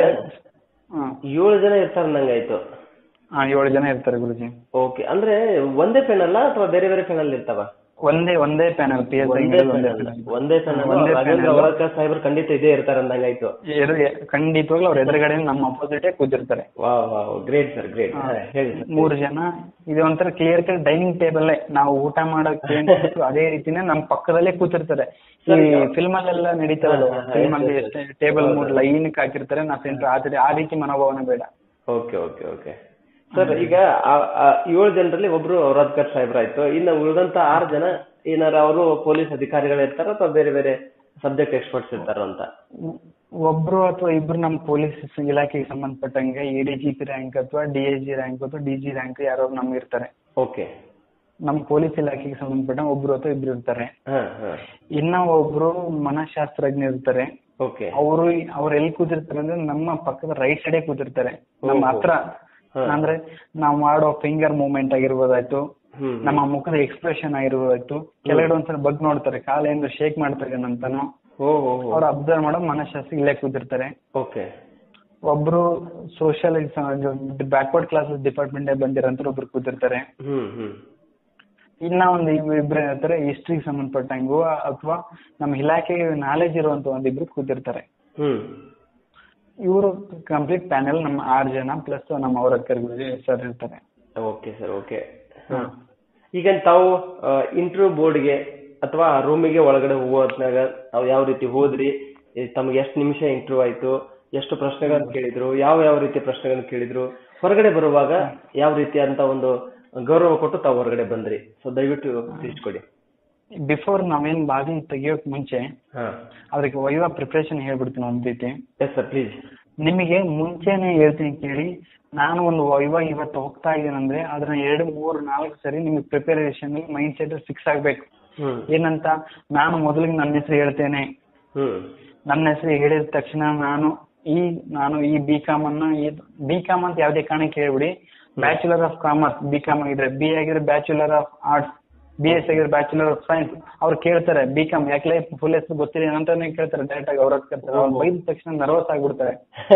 ಏಳು ಜನ ಇರ್ತಾರೆ ನಂಗಾಯ್ತು ಏಳು ಜನ ಇರ್ತಾರೆ ಗುರುಜಿ ಓಕೆ ಅಂದ್ರೆ ಒಂದೇ ಪೆನ್ ಅಥವಾ ಬೇರೆ ಬೇರೆ ಪೆನ್ ಇರ್ತಾವ ಒಂದೇ ಒಂದೇ ಪ್ಯಾನಲ್ ಪಿ ಎಸ್ ಐ ಒಂದೇ ಒಂದೇ ಪೆನ್ panel. ಒಂದೇ ಪೆನ್ ಒಂದೇ ರಾಘವೇಂದ್ರ panel. ಅವಳಕರ್ ಸಾಹೇಬ್ರು ಖಂಡಿತ ಇದೇ ಇರ್ತಾರೆ ಅಂದಂಗಾಯ್ತು ಎದುರು ಖಂಡಿತವಾಗ್ಲೂ ಅವ್ರ ಎದುರುಗಡೆ ನಮ್ಮ ಅಪೋಸಿಟ್ ಕೂತಿರ್ತಾರೆ ವಾ ವಾ ಗ್ರೇಟ್ ಸರ್ ಗ್ರೇಟ್ ಹೇಳಿ ಸರ್ ಮೂರು ಜನ ಇದು ಒಂಥರ ಕ್ಲಿಯರ್ ಕಟ್ ಡೈನಿಂಗ್ ಟೇಬಲ್ ನಾವು ಊಟ ಮಾಡೋಕೆ ಏನ್ ಕೂತು ಅದೇ ರೀತಿನೇ ನಮ್ಮ ಪಕ್ಕದಲ್ಲೇ ಕೂತಿರ್ತಾರೆ ಈ ಫಿಲ್ಮ್ ಅಲ್ಲೆಲ್ಲ ನಡೀತಾವಲ್ಲ ಹಾ, ಹಾ, ಫಿಲ್ಮ್ ಅಲ್ಲಿ yes, ಎಷ್ಟೇ ಟೇಬಲ್ ಮೂರು ಲೈನ್ ಹಾಕಿರ್ತಾರೆ ನಾ ಸೆಂಟರ್ ಆ ರೀತಿ- ಆ ರೀತಿ ಮನೋಭಾವನೆ ಬೇಡ ಓಕೆ ಓಕೆ ಓಕೆ ಸರ್ ಈಗ ಆ- ಆ ಏಳು ಜನರಲ್ಲಿ ಒಬ್ರು ಔರಾದ್ಕರ್ ಸಾಹೇಬ್ರಾಯ್ತು ಇನ್ನು ಉಳಿದಂತ ಆರು ಜನ ಏನಾರ ಅವರು ಪೊಲೀಸ್ ಅಧಿಕಾರಿಗಳು ಇರ್ತಾರ ಅಥವಾ ಬೇರೆ ಬೇರೆ ಸಬ್ಜೆಕ್ಟ್ ಎಕ್ಸ್ಪರ್ಟ್ಸ್ ಇರ್ತಾರ ಅಂತ ಒಬ್ರು ಅಥವಾ ಇಬ್ರು ನಮ್ಮ ಪೊಲೀಸ್ ಇಲಾಖೆಗೆ ಸಂಬಂಧಪಟ್ಟಂಗೆ A D G P rank ಅಥವಾ ಡಿ ಐ ಜಿ ರ್ಯಾಂಕ್ ಅಥವಾ ಡಿ ಜಿ ರ್ಯಾಂಕ್ ಯಾರೋ ನಮ್ಗೆ ಇರ್ತಾರೆ ಓಕೆ ನಮ್ಮ ಪೊಲೀಸ್ ಇಲಾಖೆಗೆ ಸಂಬಂಧಪಟ್ಟಂಗೆ ಒಬ್ರು ಅಥವಾ ಇಬ್ರು ಇರ್ತಾರೆ ಹಾ ಹಾ ಇನ್ನ ಒಬ್ರು ಮನಃಶಾಸ್ತ್ರಜ್ಞ ಇರ್ತಾರೆ ಓಕೆ ಅವರು ಅವ್ರು ಎಲ್ಲಿ ಕೂತಿರ್ತಾರೆ ಅಂದ್ರೆ ನಮ್ಮ ಪಕ್ಕದ ರೈಟ್ ಸೈಡೇ ಕೂತಿರ್ತಾರೆ ನಮ್ಮ ಓಹೋ. ಹತ್ರ ಹಾ. ಅಂದ್ರೆ ನಾವು ಮಾಡೋ ಫಿಂಗರ್ ಮೂವ್ಮೆಂಟ್ ಆಗಿರ್ಬೋದಾಯ್ತು ಹ್ಮ್ ನಮ್ಮ ಮುಖದ ಎಕ್ಸ್ಪ್ರೆಷನ್ ಆಗಿರ್ಬೋದಾಯ್ತು ಕೆಳಗಡೆ ಒಂದ್ಸಲ ಬಗ್ ನೋಡ್ತಾರೆ ಕಾಲೇಂದ್ರ ಶೇಕ್ ಮಾಡ್ತಾರೆ ಅಂತಾನು ಓ ಓ ಅವ್ರು ಅಬ್ಸರ್ವ್ ಮಾಡೋ ಮನಃಶಾಸ್ತ್ರ ಇಲ್ಲೇ ಕೂತಿರ್ತಾರೆ ಓಕೆ ಒಬ್ರು ಸೋಷಿಯಲ್ ಬ್ಯಾಕ್ವರ್ಡ್ ಕ್ಲಾಸಸ್ ಡಿಪಾರ್ಟ್ಮೆಂಟ್ ಬಂದಿರೋಂತ ಒಬ್ರು ಕೂತಿರ್ತಾರೆ ಹ್ಮ್ ಹ್ಮ್ ಇನ್ನ ಒಂದು ಇಬ್ರು ಇಬ್ರು ಇರ್ತಾರೆ ಹಿಸ್ಟ್ರಿಗೆ ಸಂಬಂಧಪಟ್ಟಂಗೂ ಅಥವಾ ನಮ್ಮ ಇಲಾಖೆಗೆ ನಾಲೆಜ್ ಇರುವಂತ ಒಂದಿಬ್ರು ಕೂತಿರ್ತಾರೆ ಹ್ಮ್ ಇವರು ಕಂಪ್ಲೀಟ್ ಪ್ಯಾನೆಲ್ ನಮ್ಮ ಆರು ಜನ ಪ್ಲಸ್ ನಮ್ಮ ಅವರಕ್ಕರ್ ಸರ್ ಇರ್ತಾರೆ ಓಕೆ ಸರ್ ಓಕೆ ಈಗ ತಾವು ಇಂಟರ್ವ್ಯೂ ಬೋರ್ಡ್ಗೆ ಅಥವಾ ರೂಮಿಗೆ ಒಳಗಡೆ ಹೋಗೋದ್ನಾಗ ತಾವು ಯಾವ ರೀತಿ ಹೋದ್ರಿ ಈ ತಮ್ಗೆ ಎಷ್ಟು ನಿಮಿಷ ಇಂಟರ್ವ್ಯೂ ಆಯ್ತು ಎಷ್ಟು ಪ್ರಶ್ನೆಗಳನ್ನ ಕೇಳಿದ್ರು ಯಾವ ಯಾವ ರೀತಿ ಪ್ರಶ್ನೆಗಳನ್ನ ಕೇಳಿದ್ರು ಹೊರಗಡೆ ಬರುವಾಗ ಯಾವ ರೀತಿ ಅಂತ ಒಂದು ಗೌರವ ಕೊಟ್ಟು ತಾವು ಹೊರಗಡೆ ಬಂದ್ರಿ ಸೊ ದಯವಿಟ್ಟು ತಿಳಿಸ್ಕೊಡಿ ಬಿಫೋರ್ ನಾವೇನ್ ಬಾಗಿ ತೆಗಿಯೋಕ್ ಮುಂಚೆ ಹಾ ಅದಕ್ಕೆ ವೈವಾ ಪ್ರಿಪ್ರೇಷನ್ ಹೇಳ್ಬಿಡ್ತೀನಿ ಒಂದ್ ರೀತಿ ಎಸ್ ಸರ್ ಪ್ಲೀಸ್ ನಿಮಗೆ ಮುಂಚೆನೆ ಹೇಳ್ತೀನಿ ಕೇಳಿ ನಾನು ಒಂದು ವೈವಾ ಇವತ್ತು ಹೋಗ್ತಾ ಇದ್ದೀನಂದ್ರೆ ಅದನ್ನ ಎರಡು ಮೂರು ನಾಲ್ಕು ಸರಿ ನಿಮಗೆ ಪ್ರಿಪರೇಷನ್ ಮೈಂಡ್ ಸೆಟ್ ಫಿಕ್ಸ್ ಆಗ್ಬೇಕು ಹ್ಮ್ ಏನಂತ ನಾನು ಮೊದಲಿಗೆ ನನ್ನ ಹೆಸರು ಹೇಳ್ತೇನೆ ಹ್ಮ್ ನನ್ನ ಹೆಸರು ಹೇಳಿದ ತಕ್ಷಣ ನಾನು ಈ ನಾನು ಈ ಬಿ ಕಾಮ್ ಅನ್ನ ಬಿ ಕಾಮ್ ಅಂತ ಯಾವುದೇ ಕಾರಣಕ್ಕೆ ಹೇಳ್ಬಿಡಿ bachelor of commerce B com ಆಗಿದ್ರೆ ಬಿ ಆಗಿದ್ರೆ bachelor of arts B S ಆಗಿದ್ರೆ ಬ್ಯಾಚುಲರ್ ಆಫ್ ಸೈನ್ಸ್ ಅವ್ರು ಕೇಳ್ತಾರೆ ಬಿ ಕಾಮ್ ಯಾಕೆ ಫುಲ್ ಹೆಸರು ಗೊತ್ತಿಲ್ಲ ಅಂತಾನೆ ಕೇಳ್ತಾರೆ ಡೈರೆಕ್ಟ್ ಆಗಿ ಅವ್ರ ಕೇಳ್ತಾರೆ ಅವ್ರು ಬೈದ ತಕ್ಷಣ ನರ್ವಸ್ ಆಗ್ಬಿಡ್ತಾರೆ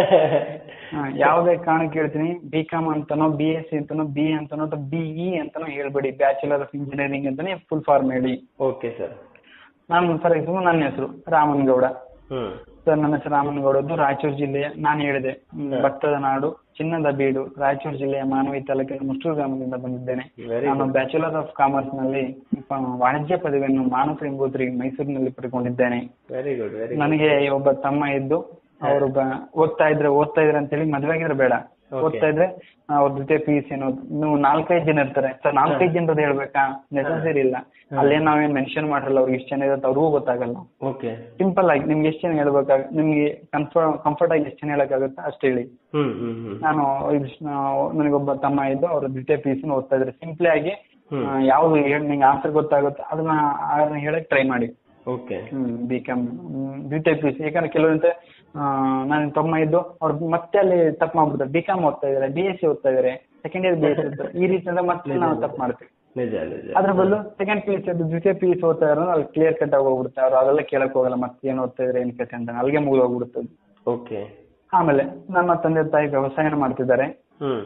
ಹಾ, ಯಾವುದೇ ಕಾರಣಕ್ಕೆ ಹೇಳ್ತೀನಿ ಬಿ ಕಾಮ್ ಅಂತನೋ ಬಿ ಎಸ್ ಸಿ ಅಂತನೋ ಬಿ ಅಂತನೋ ಅಥವಾ ಬಿ ಇ ಅಂತನೋ ಹೇಳ್ಬೇಡಿ ಬ್ಯಾಚುಲರ್ ಆಫ್ ಇಂಜಿನಿಯರಿಂಗ್ ಅಂತಾನೆ ಫುಲ್ ಫಾರ್ಮ್ ಹೇಳಿ ಓಕೆ ಸರ್ ನಾನು ಫಾರ್ ಎಕ್ಸಾಂಪಲ್ ನನ್ನ ಹೆಸರು ರಾಮನ್ಗೌಡ ಹ್ಮ್ ಸರ್ ನನ್ನ ಹೆಸರು ರಾಮನಗೌಡದ್ದು ರಾಯಚೂರು ಜಿಲ್ಲೆಯ ನಾನು ಹೇಳಿದೆ ಮ್, ಭತ್ತದ ನಾಡು ಚಿನ್ನದ ಬೀಡು ರಾಯಚೂರು ಜಿಲ್ಲೆಯ ಮಾನವಿ ತಾಲೂಕಿನ ಮುಷ್ಟೂರು ಗ್ರಾಮದಿಂದ ಬಂದಿದ್ದೇನೆ Very ನಾನು ಬ್ಯಾಚುಲರ್ ಆಫ್ ಕಾಮರ್ಸ್ ನಲ್ಲಿ ಪ- ವಾಣಿಜ್ಯ ಪದವಿಯನ್ನು ಮಾನಸ ಎಂಬುದರಿಗೆ ಮೈಸೂರಿನಲ್ಲಿ ಪಡ್ಕೊಂಡಿದ್ದೇನೆ ವೆರಿ ಗುಡ್ ವೆರಿ ನನಗೆ ಒಬ್ಬ ತಮ್ಮ ಇದ್ದು ಅವರು ಓದ್ತಾ ಇದ್ರೆ ಓದ್ತಾ ಇದ್ರೆ ಅಂತೇಳಿ ಮದ್ವೆ ಆಗಿದ್ರೆ ಬೇಡ ಓದ್ತಾ ಇದ್ರೆ ಅವ್ರ ಜೊತೆ ಪಿ ಸಿ ಅನ್ನೋದು ನೀವು ನಾಲ್ಕೈದು ಜನ ಇರ್ತಾರೆ ಸರ್ ನಾಲ್ಕೈದು ಜನರದ್ದು ಹೇಳ್ಬೇಕಾ ನೆಸಸರಿ ಇಲ್ಲ ಅಲ್ಲೇ ನಾವೇನ್ ಮೆನ್ಷನ್ ಮಾಡಿರಲ್ಲ ಅವ್ರಿಗೆ ಇಷ್ಟು ಜನ ಇರುತ್ತೆ ಅವ್ರಿಗೂ ಗೊತ್ತಾಗಲ್ಲ ಓಕೆ ಸಿಂಪಲ್ ಆಗಿ ನಿಮ್ಗೆ ಎಷ್ಟು ಜನ ಹೇಳ್ಬೇಕಾಗ ನಿಮ್ಗೆ ಕಂಫರ್ಟ್ ಕಂಫರ್ಟ್ ಆಗಿ ಎಷ್ಟು ಜನ ಹೇಳಕ್ಕಾಗುತ್ತೆ ಅಷ್ಟು ಹೇಳಿ ಹ್ಮ್ ಹ್ಮ್ ಹ್ಮ್ ನಾನು ಇದ್- ನಾವು ನನಗೊಬ್ಬ ತಮ್ಮ ಇದ್ದು ಅವ್ರ ದ್ವಿತೀಯ ಪಿ ಸಿ ಓದ್ತಾ ಇದ್ರೆ ಸಿಂಪ್ಲಿ ಆಗಿ ಹ್ಮ್. ಆ, ಯಾವ್ದು ಹೇಳಿ ನಿಂಗೆ ಆನ್ಸರ್ ಗೊತ್ತಾಗುತ್ತೆ ಅದನ್ನ ಅದನ್ನ ಹೇಳಕ್ ಟ್ರೈ ಮಾಡಿ ಓಕೆ ಹ್ಮ್ ಬಿ ಕಾಮ್ ದ್ವಿತೀಯ ಪಿ ಸಿ ಯಾಕಂದ್ರೆ ಕೆಲವರಂತೆ ನನ್ನ ತಮ್ಮ ಇದ್ದು ಅವ್ರು ಮತ್ತೆ ಅಲ್ಲಿ ತಪ್ಪು ಮಾಡ್ಬಿಡ್ತಾರೆ ಬಿ ಕಾಮ್ ಓದ್ತಾ ಇದಾರೆ ಬಿ ಎಸ್ ಸಿ ಓದ್ತಾ ಇದಾರೆ second year B S C ಈ ರೀತಿ ಅಂದ್ರೆ ಮತ್ತೆ ನಾವು ತಪ್ಪು ಮಾಡ್ತೀವಿ ನಿಜ ನಿಜ ಅದ್ರ ಬದಲು ಸೆಕೆಂಡ್ ಪಿ ಸಿ ದ್ವಿತೀಯ ಪಿ ಸಿ ಓದ್ತಾ ಇರೋ ಅಲ್ಲಿ ಕ್ಲಿಯರ್ ಕಟ್ ಆಗಿ ಹೋಗ್ಬಿಡುತ್ತೆ ಅವ್ರು ಅದೆಲ್ಲ ಕೇಳಕ್ ಹೋಗಲ್ಲ ಮತ್ತೆ ಏನ್ ಓದ್ತಾ ಇದ್ರೆ ಏನ್ ಕತೆ ಅಂತ ಅಲ್ಲಿಗೆ ಮುಗಿದು ಹೋಗ್ಬಿಡುತ್ತೆ ಓಕೆ ಆಮೇಲೆ ನಮ್ಮ ತಂದೆ ತಾಯಿ ವ್ಯವಸಾಯನ ಮಾಡ್ತಿದ್ದಾರೆ ಹ್ಮ್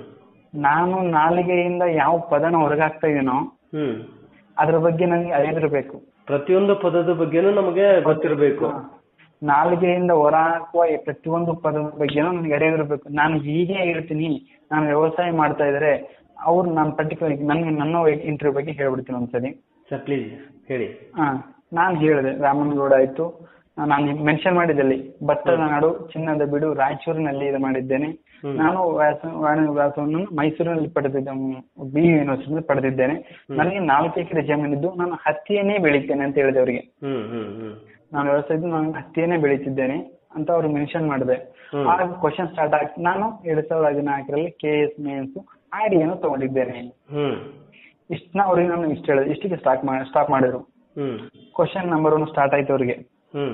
ನಾನು ನಾಲಿಗೆಯಿಂದ ಯಾವ ಪದನ ಹೊರಗಾಗ್ತಾ ಇದೀನೋ ಹ್ಮ್ ಅದ್ರ ಬಗ್ಗೆ ನನಗೆ ಅರಿವಿರಬೇಕು ಪ್ರತಿಯೊಂದು ಪದದ ಬಗ್ಗೆನೂ ನಮಗೆ ಗೊತ್ತಿರಬೇಕು ನಾಲಿಗೆಯಿಂದ ಹೊರ ಹಾಕುವ ಈ ಪ್ರತಿಯೊಂದು ಪದದ ಬಗ್ಗೆನೂ ನನಗೆ ಅರಿವಿರಬೇಕು ನಾನು ಹೀಗೆ ಹೇಳ್ತೀನಿ ನಾನು ವ್ಯವಸಾಯ ಮಾಡ್ತಾ ಇದ್ರೆ ಅವ್ರು ನಾನು ಪರ್ಟಿಕ್ಯುಲರ್ ನನಗೆ ನನ್ನ ಇಂಟರ್ವ್ಯೂ ಬಗ್ಗೆ ಹೇಳ್ಬಿಡ್ತೀನಿ ಒಂದ್ಸರಿ ಸರ್ ಪ್ಲೀಸ್ ಹೇಳಿ ಹಾ ನಾನು ಹೇಳಿದೆ ರಾಮನಗೌಡ ಆಯ್ತು ನಾನು ಮೆನ್ಷನ್ ಮಾಡಿದ್ದೆ ಅಲ್ಲಿ ಭತ್ತದ ನಾಡು ಚಿನ್ನದ ಬಿಡು ರಾಯಚೂರಿನಲ್ಲಿ ಇದು ಮಾಡಿದ್ದೇನೆ ಹ್ಮ್. ನಾನು ವ್ಯಾಸ ವಾಣಿಜ್ಯ ವ್ಯಾಸವನ್ನು ಮೈಸೂರಿನಲ್ಲಿ ಪಡೆದಿದ್ದೆ ಬಿ ಯೂನಿವರ್ಸಿಟಿ ಪಡೆದಿದ್ದೇನೆ ನನಗೆ ನಾಲ್ಕು ಎಕರೆ ಜಮೀನಿದ್ದು ನಾನು ಹತ್ತಿಯನ್ನೇ ಬೆಳಿತೇನೆ ಅಂತ ಹೇಳಿದೆ ಅವರಿಗೆ ಹ್ಮ್ ಹ್ಮ್ ಹ್ಮ್ ನಾನು ವ್ಯವಸಾಯದ್ದು ನಾನು ಹತ್ತಿಯನ್ನೇ ಬೆಳೀತಿದ್ದೇನೆ ಅಂತ ಅವ್ರಿಗೆ ಮೆನ್ಷನ್ ಮಾಡಿದೆ ಹ್ಮ್. ಆಗ ಕ್ವಶನ್ ಸ್ಟಾರ್ಟ್ ಆಗಿ ನಾನು ಎರಡ್ ಸಾವಿರದ ಹದಿನಾಲ್ಕರಲ್ಲಿ ಕೆ ಎಸ್ ಮೇನ್ಸ್ ಆಡಿಯನ್ನು ತಗೊಂಡಿದ್ದೇನೆ ಹ್ಮ್ ಇಷ್ಟನ್ನ ಅವ್ರಿಗೆ ನಾನು ಇಷ್ಟ ಹೇಳಿದೆ ಇಷ್ಟಿಗೆ ಸ್ಟಾರ್ಟ್ ಮಾಡಿ ಸ್ಟಾಪ್ ಮಾಡಿದ್ರು ಹ್ಮ್ ಕ್ವಶನ್ ನಂಬರ್ ಒನ್ ಸ್ಟಾರ್ಟ್ ಆಯ್ತು ಅವ್ರಿಗೆ ಹ್ಮ್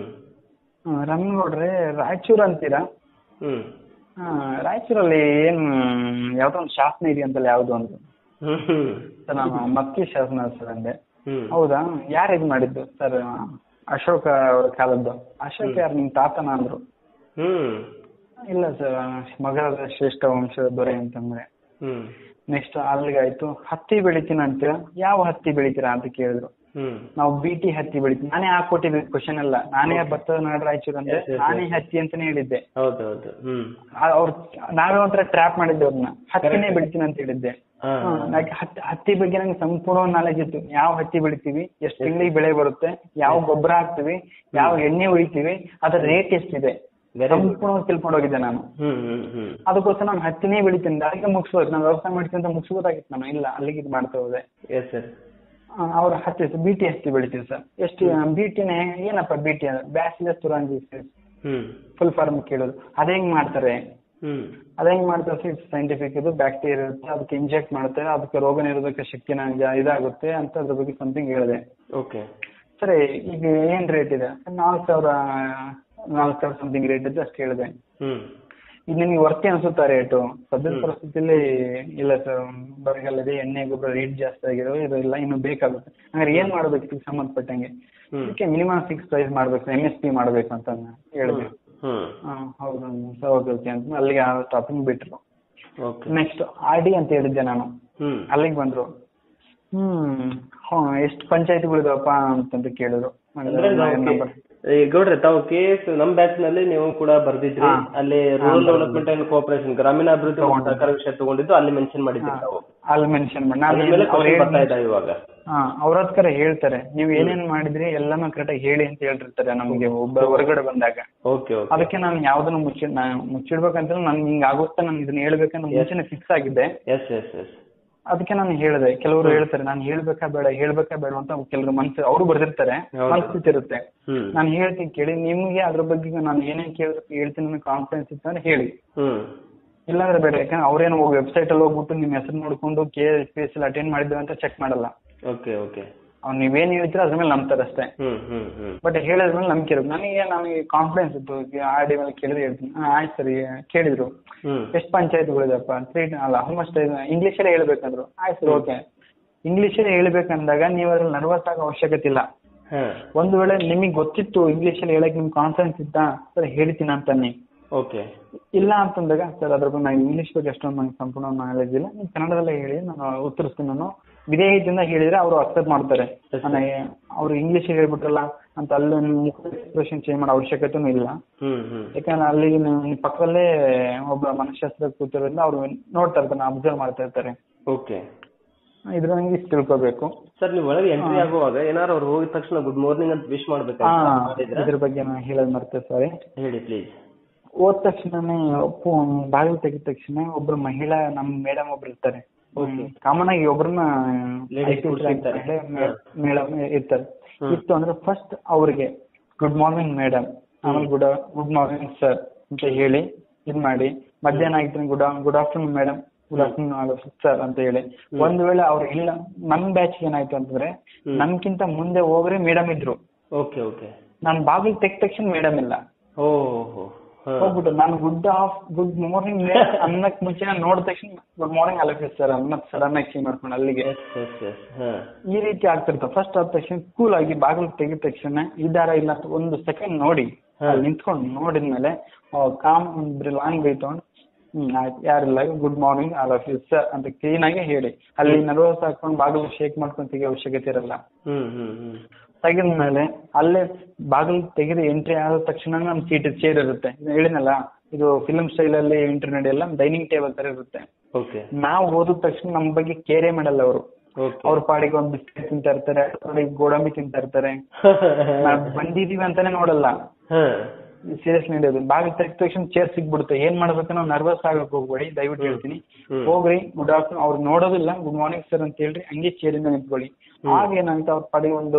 ರಮಣಗೌಡ್ರೆ ರಾಯಚೂರು ಅಂತೀರಾ ಹ್ಮ್ ಆ, ರಾಯಚೂರಲ್ಲಿ ಏನು ಯಾವ್ದೋ ಒಂದು ಶಾಸನ ಇದೆಯಂತಲ್ಲ ಯಾವ್ದು ಅಂತ ಹ್ಮ್ ಹ್ಮ್ ಸರ್ ನಾನು ಮಕ್ಕಿ ಶಾಸನ ಸರ್ ಅಂದೆ ಹ್ಮ್ ಹೌದಾ ಯಾರು ಇದು ಮಾಡಿದ್ದು ಸರ್ ಅಶೋಕ ಅವರ ಕಾಲದ್ದು ಅಶೋಕ ಯಾರು ನಿಮ್ ತಾತನ ಅಂದ್ರು ಹ್ಮ್ ಇಲ್ಲ ಸರ್ ಮಗದ ಶ್ರೇಷ್ಠ ವಂಶದ ದೊರೆ ಅಂತಂದ್ರೆ ಹ್ಮ್ ನೆಕ್ಸ್ಟ್ ಅಲ್ಲಿಗಾಯ್ತು ಹತ್ತಿ ಬೆಳಿತೀನಿ ಅಂತೀರಾ ಯಾವ ಹತ್ತಿ ಬೆಳಿತೀರಾ ಅಂತ ಕೇಳಿದ್ರು ಹ್ಮ್ ನಾವು ಬಿ ಟಿ ಹತ್ತಿ ಬೆಳಿತೀವಿ ನಾನೇ ಹಾಕೊಟ್ಟಿದ್ದೆ ಕ್ವಶನ್ ಅಲ್ಲ ನಾನೇ ಭತ್ತದ ನಾಡು ರಾಯಚೂರು ಅಂದ್ರೆ Yes, yes, yes. ನಾನೇ ಹತ್ತಿ ಅಂತಾನೆ ಹೇಳಿದ್ದೆ ಹೌದೌದು ಹ್ಮ್ ಅವ್ರು ನಾವೇ ಒಂಥರ ಟ್ರ್ಯಾಪ್ ಮಾಡಿದ್ದೆ ಅವ್ರನ್ನ ಹತ್ತಿನೇ ಬೆಳಿತೀನಿ ಅಂತ ಹೇಳಿದ್ದೆ ಹಾ ಹ್ಮ್, ನಾಕ್ ಹತ್ತಿ ಹತ್ತಿ ಬಗ್ಗೆ ನಂಗೆ ಸಂಪೂರ್ಣ ನಾಲೆಜ್ ಇತ್ತು ಯಾವ ಹತ್ತಿ ಬೆಳಿತೀವಿ ಎಷ್ಟು ತಿಂಗಳಿಗೆ ಬೆಳೆ ಬರುತ್ತೆ ಯಾವ ಗೊಬ್ಬರ ಹಾಕ್ತಿವಿ ಯಾವ ಎಣ್ಣೆ ಹೊಡಿತೀವಿ ಅದ್ರ ರೇಟ್ ಎಷ್ಟಿದೆ Very good. ಸಂಪೂರ್ಣವಾಗಿ ತಿಳ್ಕೊಂಡು ಹೋಗಿದ್ದೆ ನಾನು ಹ್ಮ್ ಹ್ಮ್ ಹ್ಮ್ ಅದಕ್ಕೋಸ್ಕರ ನಾನು ಹತ್ತಿನೇ ಬೆಳಿತೀನಿ ಅಲ್ಲಿಗೆ ಮುಗಿಸ್ಬೋದು ನಾನು ವ್ಯವಸಾಯ ಮಾಡ್ತೀನಿ ಅಂತ ಮುಗಿಸ್ಬೋದಾಗಿತ್ತು ನಾನು ಇಲ್ಲ ಅಲ್ಲಿಗೆ ಇದು ಮಾಡ್ತಾ ಹೋದೆ ಎಸ್ ಸರ್ ಅವ್ರ ಹತ್ತಿ ಬಿ ಟಿ ಹತ್ತಿ ಬೆಳಿತೀವಿ ಸರ್ ಎಷ್ಟು ಬಿ ಟಿನೇ ಏನಪ್ಪ ಬಿ ಟಿ ಅಂದ್ರೆ ಬ್ಯಾಸಿಲಸ್ ತುರಾಂಜಿಸಿಸ್ ಹ್ಮ್ ಫುಲ್ ಫಾರ್ಮ್ ಕೇಳೋದು ಅದ ಹೆಂಗ್ ಮಾಡ್ತಾರೆ ಹ್ಮ್ ಅದ ಹೆಂಗ್ ಮಾಡ್ತಾರೆ ಸೈಂಟಿಫಿಕ್ ಇದು ಬ್ಯಾಕ್ಟೀರಿಯಾ ಇರುತ್ತೆ ಅದಕ್ಕೆ ಇಂಜೆಕ್ಟ್ ಮಾಡ್ತಾರೆ ಅದಕ್ಕೆ ರೋಗ ನಿರೋಧಕ ಶಕ್ತಿನ ಜಾ- ಇದಾಗುತ್ತೆ ಅಂತ ಅದ್ರ ಬಗ್ಗೆ ಸಮಥಿಂಗ್ ಹೇಳಿದೆ ಓಕೆ ಸರಿ ಈಗ ಏನ್ ರೇಟ್ ಇದೆ ನಾಲ್ಕು ಸಾವಿರ ನಾಲ್ಕು ಸಾವಿರ ಸಮಥಿಂಗ್ ರೇಟ್ ಇದೆ ಅಷ್ಟು ಹೇಳಿದೆ ಹ್ಮ್ ಇದು ನಿಮ್ಗೆ ವರ್ತಿ ಅನ್ಸುತ್ತಾ ರೇಟು ಸದ್ಯದ ಹ್ಮ್. ಪರಿಸ್ಥಿತಿಯಲ್ಲಿ ಇಲ್ಲ ಸರ್ ಬರಗಾಲದೆ ಎಣ್ಣೆ ಗೊಬ್ಬರ ರೇಟ್ ಜಾಸ್ತಿ ಆಗಿರೋ ಇದು ಇಲ್ಲ ಇನ್ನು ಬೇಕಾಗುತ್ತೆ ಹಂಗಾರೆ ಏನ್ ಮಾಡ್ಬೇಕು ಇದಕ್ಕೆ ಸಂಬಂಧಪಟ್ಟಂಗೆ ಹ್ಮ್ ಇದಕ್ಕೆ ಮಿನಿಮಮ್ ಫಿಕ್ಸ್ ಪ್ರೈಸ್ ಮಾಡ್ಬೇಕು ಎಮ್ ಎಸ್ ಪಿ ಮಾಡ್ಬೇಕು ಅಂತ ಹೇಳಿದೆ ಹ್ಮ್ ಹಾ ಹೌದು ಸರ್ ಓಕೆ ಓಕೆ ಅಂತ ಅಲ್ಲಿಗೆ ಆ ಟಾಪಿಂಗ್ ಬಿಟ್ರು ಓಕೆ ನೆಕ್ಸ್ಟ್ ಆರ್ ಡಿ ಅಂತ ಹೇಳಿದ್ದೆ ನಾನು ಹ್ಮ್ ಅಲ್ಲಿಗೆ ಬಂದ್ರು ಹ್ಮ್ ಹ್ಞೂ ಎಷ್ಟು ಪಂಚಾಯತಿಗಳಿದಾವಪ್ಪ ಅಂತಂತ ಕೇಳಿದ್ರು ಅಂದ್ರೆ ನಾನು ನಾವು number- ಕೆ- ಈ ಗೌಡ್ರೆ ತಾವು ಕೆ ಎಸ್ ನಮ್ ಬ್ಯಾಚ್ ನಲ್ಲಿ ನೀವು ಕೂಡ ಬರ್ದಿದ್ರಿ ಹಾ. ಅಲ್ಲಿ ಹಾ, ರೂರಲ್ ಬರ್ದಿದ್ದೆ. ಡೆವಲಪ್ಮೆಂಟ್ ಅಂಡ್ ಕೋಆಪರೇಷನ್ ಗ್ರಾಮೀಣಾಭಿವೃದ್ಧಿ ಮತ್ತು ತಗೊಂಡಿದ್ದೆ. ಸಹಕಾರ ವಿಷಯ ತಗೊಂಡಿದ್ದು ಅಲ್ಲಿ ಮೆನ್ಷನ್ ಮಾಡಿದ್ರಿ ಹಾ, ತಾವು ಅಲ್ಲಿ ಮೆನ್ಷನ್ ಮಾಡಿ ಅದ್ರ ನಾನು ಮೇಲೆ ಅವ್ರು question ಬರ್ತಾ ಹೇಳಿದ ಇದ್ದಾವೆ ಇವಾಗ ಹಾ ಅವ್ರ ಹತ್ರ ಹೇಳ್ತಾರೆ ನೀವು ಏನೇನ್ ಮಾಡಿದ್ರಿ ಎಲ್ಲಾನು ಕರೆಕ್ಟಾಗಿ ಹೇಳಿ ಅಂತ ಹೇಳಿರ್ತಾರೆ ನಮಗೆ ಒಬ್ಬ ಹೊರಗಡೆ ಬಂದಾಗ ಓಕೆ ಓಕೆ ಅದಕ್ಕೆ ನಾನು ಯಾವ್ದನ್ನು ಮುಚ್ಚಿ ನಾನು ಮುಚ್ಚಿಡ್ಬೇಕಂತ ನನ್ಗೆ ಹಿಂಗ ಆಗುತ್ತೆ ನಾನು ಇದನ್ನ ಹೇಳ್ಬೇಕಂತ ಮುಂಚೆನೆ ಫಿಕ್ಸ್ ಆಗಿದ್ದೆ ಎಸ್ ಎಸ್ ಎಸ್ ಅದಕ್ಕೆ ನಾನು ಹೇಳಿದೆ ಕೆಲವರು ಹೇಳ್ತಾರೆ ನಾನು ಹೇಳ್ಬೇಕಾ ಬೇಡ ಹೇಳ್ಬೇಕಾ ಬೇಡ ಅಂತ ಕೆಲವರು ಮನ್ಸು ಅವರು ಬರ್ದಿರ್ತಾರೆ ಹೌದು. ಮನಸ್ಥಿತಿ ಇರುತ್ತೆ ಹ್ಮ್ ನಾನು ಹೇಳ್ತೀನಿ ಕೇಳಿ ನಿಮ್ಗೆ ಅದ್ರ ಬಗ್ಗೆ ನಾನು ಏನೇನ್ ಕೇಳಿದ್ರೆ ಹೇಳ್ತೀನಿ ಅನ್ನೋ ಕಾನ್ಫಿಡೆನ್ಸ್ ಇತ್ತು ಅಂದ್ರೆ ಹೇಳಿ ಹ್ಮ್ ಇಲ್ಲಾಂದ್ರೆ ಬೇಡ ಯಾಕಂದ್ರೆ ಅವ್ರೇನು ಹೋಗಿ ವೆಬ್ಸೈಟ್ ಅಲ್ಲಿ ಹೋಗ್ಬಿಟ್ಟು ನಿಮ್ಮ ಹೆಸರು ನೋಡ್ಕೊಂಡು ಕೆ ಪಿ ಎಸ್ ಅಲ್ಲಿ ಅಟೆಂಡ್ ಮಾಡಿದ್ದೇವೆ ಅಂತ ಚೆಕ್ ಮಾಡಲ್ಲ ಓಕೆ ಓಕೆ ಅವ್ನು ನೀವೇನ್ ಹೇಳ್ತೀರ ಅದ್ರ ಮೇಲೆ ನಂಬ್ತಾರೆ ಅಷ್ಟೇ ಹ್ಮ್ ಹ್ಮ್ ಹ್ಮ್ ಬಟ್ ಹೇಳಿದ್ಮೇಲೆ ನಂಬಿಕೆ ಇರುತ್ತೆ ನನಗೆ ನನಗೆ ಕಾನ್ಫಿಡೆನ್ಸ್ ಇತ್ತು ಆರ್ ಡಿ ಮೇಲೆ ಕೇಳಿದ್ರೆ ಹೇಳ್ತೀನಿ ಹಾಂ ಆಯ್ತು ಸರಿ ಕೇಳಿದ್ರು ಹ್ಮ್ ಎಷ್ಟು ಪಂಚಾಯತ್ಗಳಿದೆಪ್ಪ ತ್ರೀ ಅಲ್ಲ ಆಲ್ಮೋಸ್ಟ್ ಇಂಗ್ಲೀಷಲ್ಲೇ ಹೇಳ್ಬೇಕಂದ್ರು ಆಯ್ತು ಸರ್ ಓಕೆ ಇಂಗ್ಲೀಷಲ್ಲೇ ಹೇಳ್ಬೇಕಂದಾಗ ನೀವು ಅದ್ರಲ್ಲಿ ನರ್ವಸ್ ಆಗೋ ಅವಶ್ಯಕತೆ ಇಲ್ಲ ಹಾ ಒಂದು ವೇಳೆ ನಿಮಗೆ ಗೊತ್ತಿತ್ತು ಇಂಗ್ಲೀಷಲ್ಲಿ ಹೇಳಕ್ ನಿಮ್ಗೆ ಕಾನ್ಫಿಡೆನ್ಸ್ ಇತ್ತಾ ಸರ್ ಹೇಳ್ತೀನಿ ಅಂತನ್ನಿ ಓಕೆ ಇಲ್ಲ ಅಂತಂದಾಗ ಸರ್ ಅದ್ರ ಬಗ್ಗೆ ನಾನು ಇಂಗ್ಲೀಷ್ ಬಗ್ಗೆ ಅಷ್ಟೊಂದು ನಂಗೆ ಸಂಪೂರ್ಣ ನಾಲೆಜ್ ಇಲ್ಲ ನೀವು ಕನ್ನಡದಲ್ಲೇ ಹೇಳಿ ನಾನು ಉತ್ತರಿಸ್ತೀನಿ ನಾನು ವಿಧೇಯದಿಂದ ಹೇಳಿದ್ರೆ ಅವರು ಅಕ್ಸೆಪ್ಟ್ ಮಾಡ್ತಾರೆ Yes, sir. ನನಗೆ ಅವ್ರು ಇಂಗ್ಲೀಷ್ ಹೇಳ್ಬಿಟ್ರಲ್ಲ ಅಂತ ಅಲ್ಲಿ ಮುಖ ಎಕ್ಸ್ಪ್ರೆಷನ್ ಚೇಂಜ್ ಮಾಡೋ ಅವಶ್ಯಕತೆನೂ ಇಲ್ಲ ಹ್ಮ್ ಹ್ಮ್ ಯಾಕಂದ್ರೆ ಅಲ್ಲಿ ನಿಮ್ಮ ಪಕ್ಕದಲ್ಲೇ ಒಬ್ಬ ಮನಃಶಾಸ್ತ್ರ ಕೂತಿರೋದ್ರಿಂದ ಅವ್ರು ನೋಡ್ತಾ ಇರ್ತಾರೆ ಅಬ್ಸರ್ವ್ ಮಾಡ್ತಾ ಇರ್ತಾರೆ ಓಕೆ ಇದ್ರ ನಂಗೆ ಇಷ್ಟು ತಿಳ್ಕೊಬೇಕು ಸರ್ ನೀವು ಒಳಗೆ ಎಂಟ್ರಿ ಆಗುವಾಗ ಏನಾರು ಅವ್ರು ಹೋಗಿದ ತಕ್ಷಣ ಗುಡ್ ಮಾರ್ನಿಂಗ್ ಅಂತ ವಿಶ್ ಹಾ ಮಾಡ್ಬೇಕಾ ಮಾಡಿದ್ರಾ ಇದ್ರ ಬಗ್ಗೆ ನಾನು ಹೇಳೋದು ಮರ್ತೇ ಸಾರಿ ಹೇಳಿ ಪ್ಲೀಸ್ ಹೋದ ತಕ್ಷಣನೇ ಬಾಗಿಲು ತೆಗಿದ ತಕ್ಷಣ ಒಬ್ರು ಮಹಿಳಾ ನಮ್ಮ ಮೇಡಮ್ ಒಬ್ರು ಇರ್ತಾರೆ Okay. ಕಾಮನ್ ಆಗಿ ಒಬ್ರನ್ನ Ladies ಕೂರ್ಸಿರ್ತಾರೆ. ಮೇಡಮ್ ಇರ್ತಾರೆ ಹ್ಮ್. ಇತ್ತು ಅಂದ್ರೆ ಫಸ್ಟ್ ಅವ್ರಿಗೆ ಗುಡ್ ಮಾರ್ನಿಂಗ್ ಮೇಡಮ್ ಆಮೇಲೆ ಗುಡ್ ಗುಡ್ ಮಾರ್ನಿಂಗ್ ಸರ್ ಅಂತ ಹೇಳಿ ಇದ್ ಮಾಡಿ ಮಧ್ಯಾಹ್ನ ಆಗಿದ್ರೆ good good afternoon madam good afternoon sir ಅಂತ ಹೇಳಿ ಒಂದ್ ವೇಳೆ ಅವ್ರು ಇಲ್ಲ ನಮ್ ಬ್ಯಾಚ್ ಏನಾಯ್ತು ಅಂತಂದ್ರೆ ಹ್ಮ್. ನನ್ಕಿಂತ ಮುಂದೆ ಹೋಗ್ರೆ ಮೇಡಮ್ ಇದ್ರು ಓಕೆ ಓಕೆ ನಾನ್ ಬಾಗಿಲು ತೆಗ್ದ ತಕ್ಷಣ ಮೇಡಮ್ ಇಲ್ಲ ಓ ಹೋ ಹಾ ಹೋಗ್ಬಿಟ್ಟು ನಾನು ಗುಡ್ ಆಫ್ ಗುಡ್ ಮಾರ್ನಿಂಗ್ ಅನ್ನಕ್ ಮುಂಚೆ ನಾನು ನೋಡಿದ ತಕ್ಷಣ ಗುಡ್ ಮಾರ್ನಿಂಗ್ ಅಲಕ್ಕೆ ಸರ್ ಅನ್ನಕ್ ಸಡನ್ ಆಗಿ ಚೇಂಜ್ ಮಾಡ್ಕೊಂಡು ಅಲ್ಲಿಗೆ ಎಸ್ ಎಸ್ ಎಸ್ ಹಾ ಈ ರೀತಿ ಆಗ್ತಿರ್ತಾವ ಫಸ್ಟ್ ಆದ ತಕ್ಷಣ ಕೂಲ್ ಆಗಿ ಬಾಗಿಲು ತೆಗಿದ ತಕ್ಷಣ ಇದಾರ ಇಲ್ಲ ಅಂತ ಒಂದು ಸೆಕೆಂಡ್ ನೋಡಿ ಹಾ. ಅಲ್ಲಿ ನಿಂತ್ಕೊಂಡು ನೋಡಿದ್ಮೇಲೆ ಕಾಮ್ ಲಾಂಗ್ ಬೈ ತಗೊಂಡು ಹ್ಮ್ ಆಯ್ತು ಯಾರಿಲ್ಲ good morning all of you sir ಅಂತ ಕ್ಲೀನ್ ಆಗಿ ಹೇಳಿ ಅಲ್ಲಿ ನರ್ವಸ್ ಹಾಕೊಂಡು ಬಾಗಿಲು ಶೇಕ್ ಮಾಡ್ಕೊಂಡು ತೆಗಿಯೋ ಅವಶ್ಯಕತೆ ಇರಲ್ಲ ಹ್ಮ್ ಹ್ಮ್ ಹ್ಮ್ ತೆಗೆದ ಮೇಲೆ ಅಲ್ಲೇ ಬಾಗಿಲು ತೆಗೆದು ಎಂಟ್ರಿ ಆದ ತಕ್ಷಣ ನಮ್ಮ ಸೀಟ್ ಚೇರ್ ಇರುತ್ತೆ ಇದು ಹೇಳಿನಲ್ಲ ಇದು ಫಿಲ್ಮ್ ಸ್ಟೈಲಲ್ಲಿ ಎಂಟ್ರಿ ನಡೆಯಲ್ಲ ಡೈನಿಂಗ್ ಟೇಬಲ್ ತರ ಇರುತ್ತೆ ಓಕೆ ನಾವು ಹೋದ ತಕ್ಷಣ ನಮ್ಮ ಬಗ್ಗೆ ಕೇರೇ ಮಾಡಲ್ಲ ಅವರು ಓಕೆ ಅವ್ರ ಪಾಡಿಗೆ ಒಂದು ಬಿಸ್ಕೆಟ್ ತಿಂತಾ ಇರ್ತಾರೆ ಅವ್ರ ಪಾಡಿಗೆ ಗೋಡಂಬಿ ತಿಂತಾ ಇರ್ತಾರೆ ನಾವ್ ಬಂದಿದೀವಿ ಅಂತಾನೆ ನೋಡಲ್ಲ ಹಾ ಸೀರಿಯಸ್ ನಡೆಯೋದು ಬಾಗಿಲು ತೆಗೆದ ತಕ್ಷಣ ಚೇರ್ ಸಿಗ್ಬಿಡುತ್ತೆ ಏನ್ ಮಾಡ್ಬೇಕು ನಾವು ನರ್ವಸ್ ಆಗಕ್ ಹೋಗ್ಬೇಡಿ ದಯವಿಟ್ಟು ಹೇಳ್ತೀನಿ ಹ್ಮ್. ಹೋಗ್ರಿ ಗುಡ್ ಆಫ್ಟರ್ನೂನ್ ಅವ್ರು ನೋಡೋದಿಲ್ಲ ಗುಡ್ ಮಾರ್ನಿಂಗ್ ಸರ್ ಅಂತ ಹೇಳ್ರಿ ಹಂಗೆ ಚೇರಿಂದ ನಿಂತ್ಕೊಳ್ಳಿ ಆಗ ಏನಾಗುತ್ತೆ ಅವ್ರ ಪಾಡಿಗೆ ಒಂದು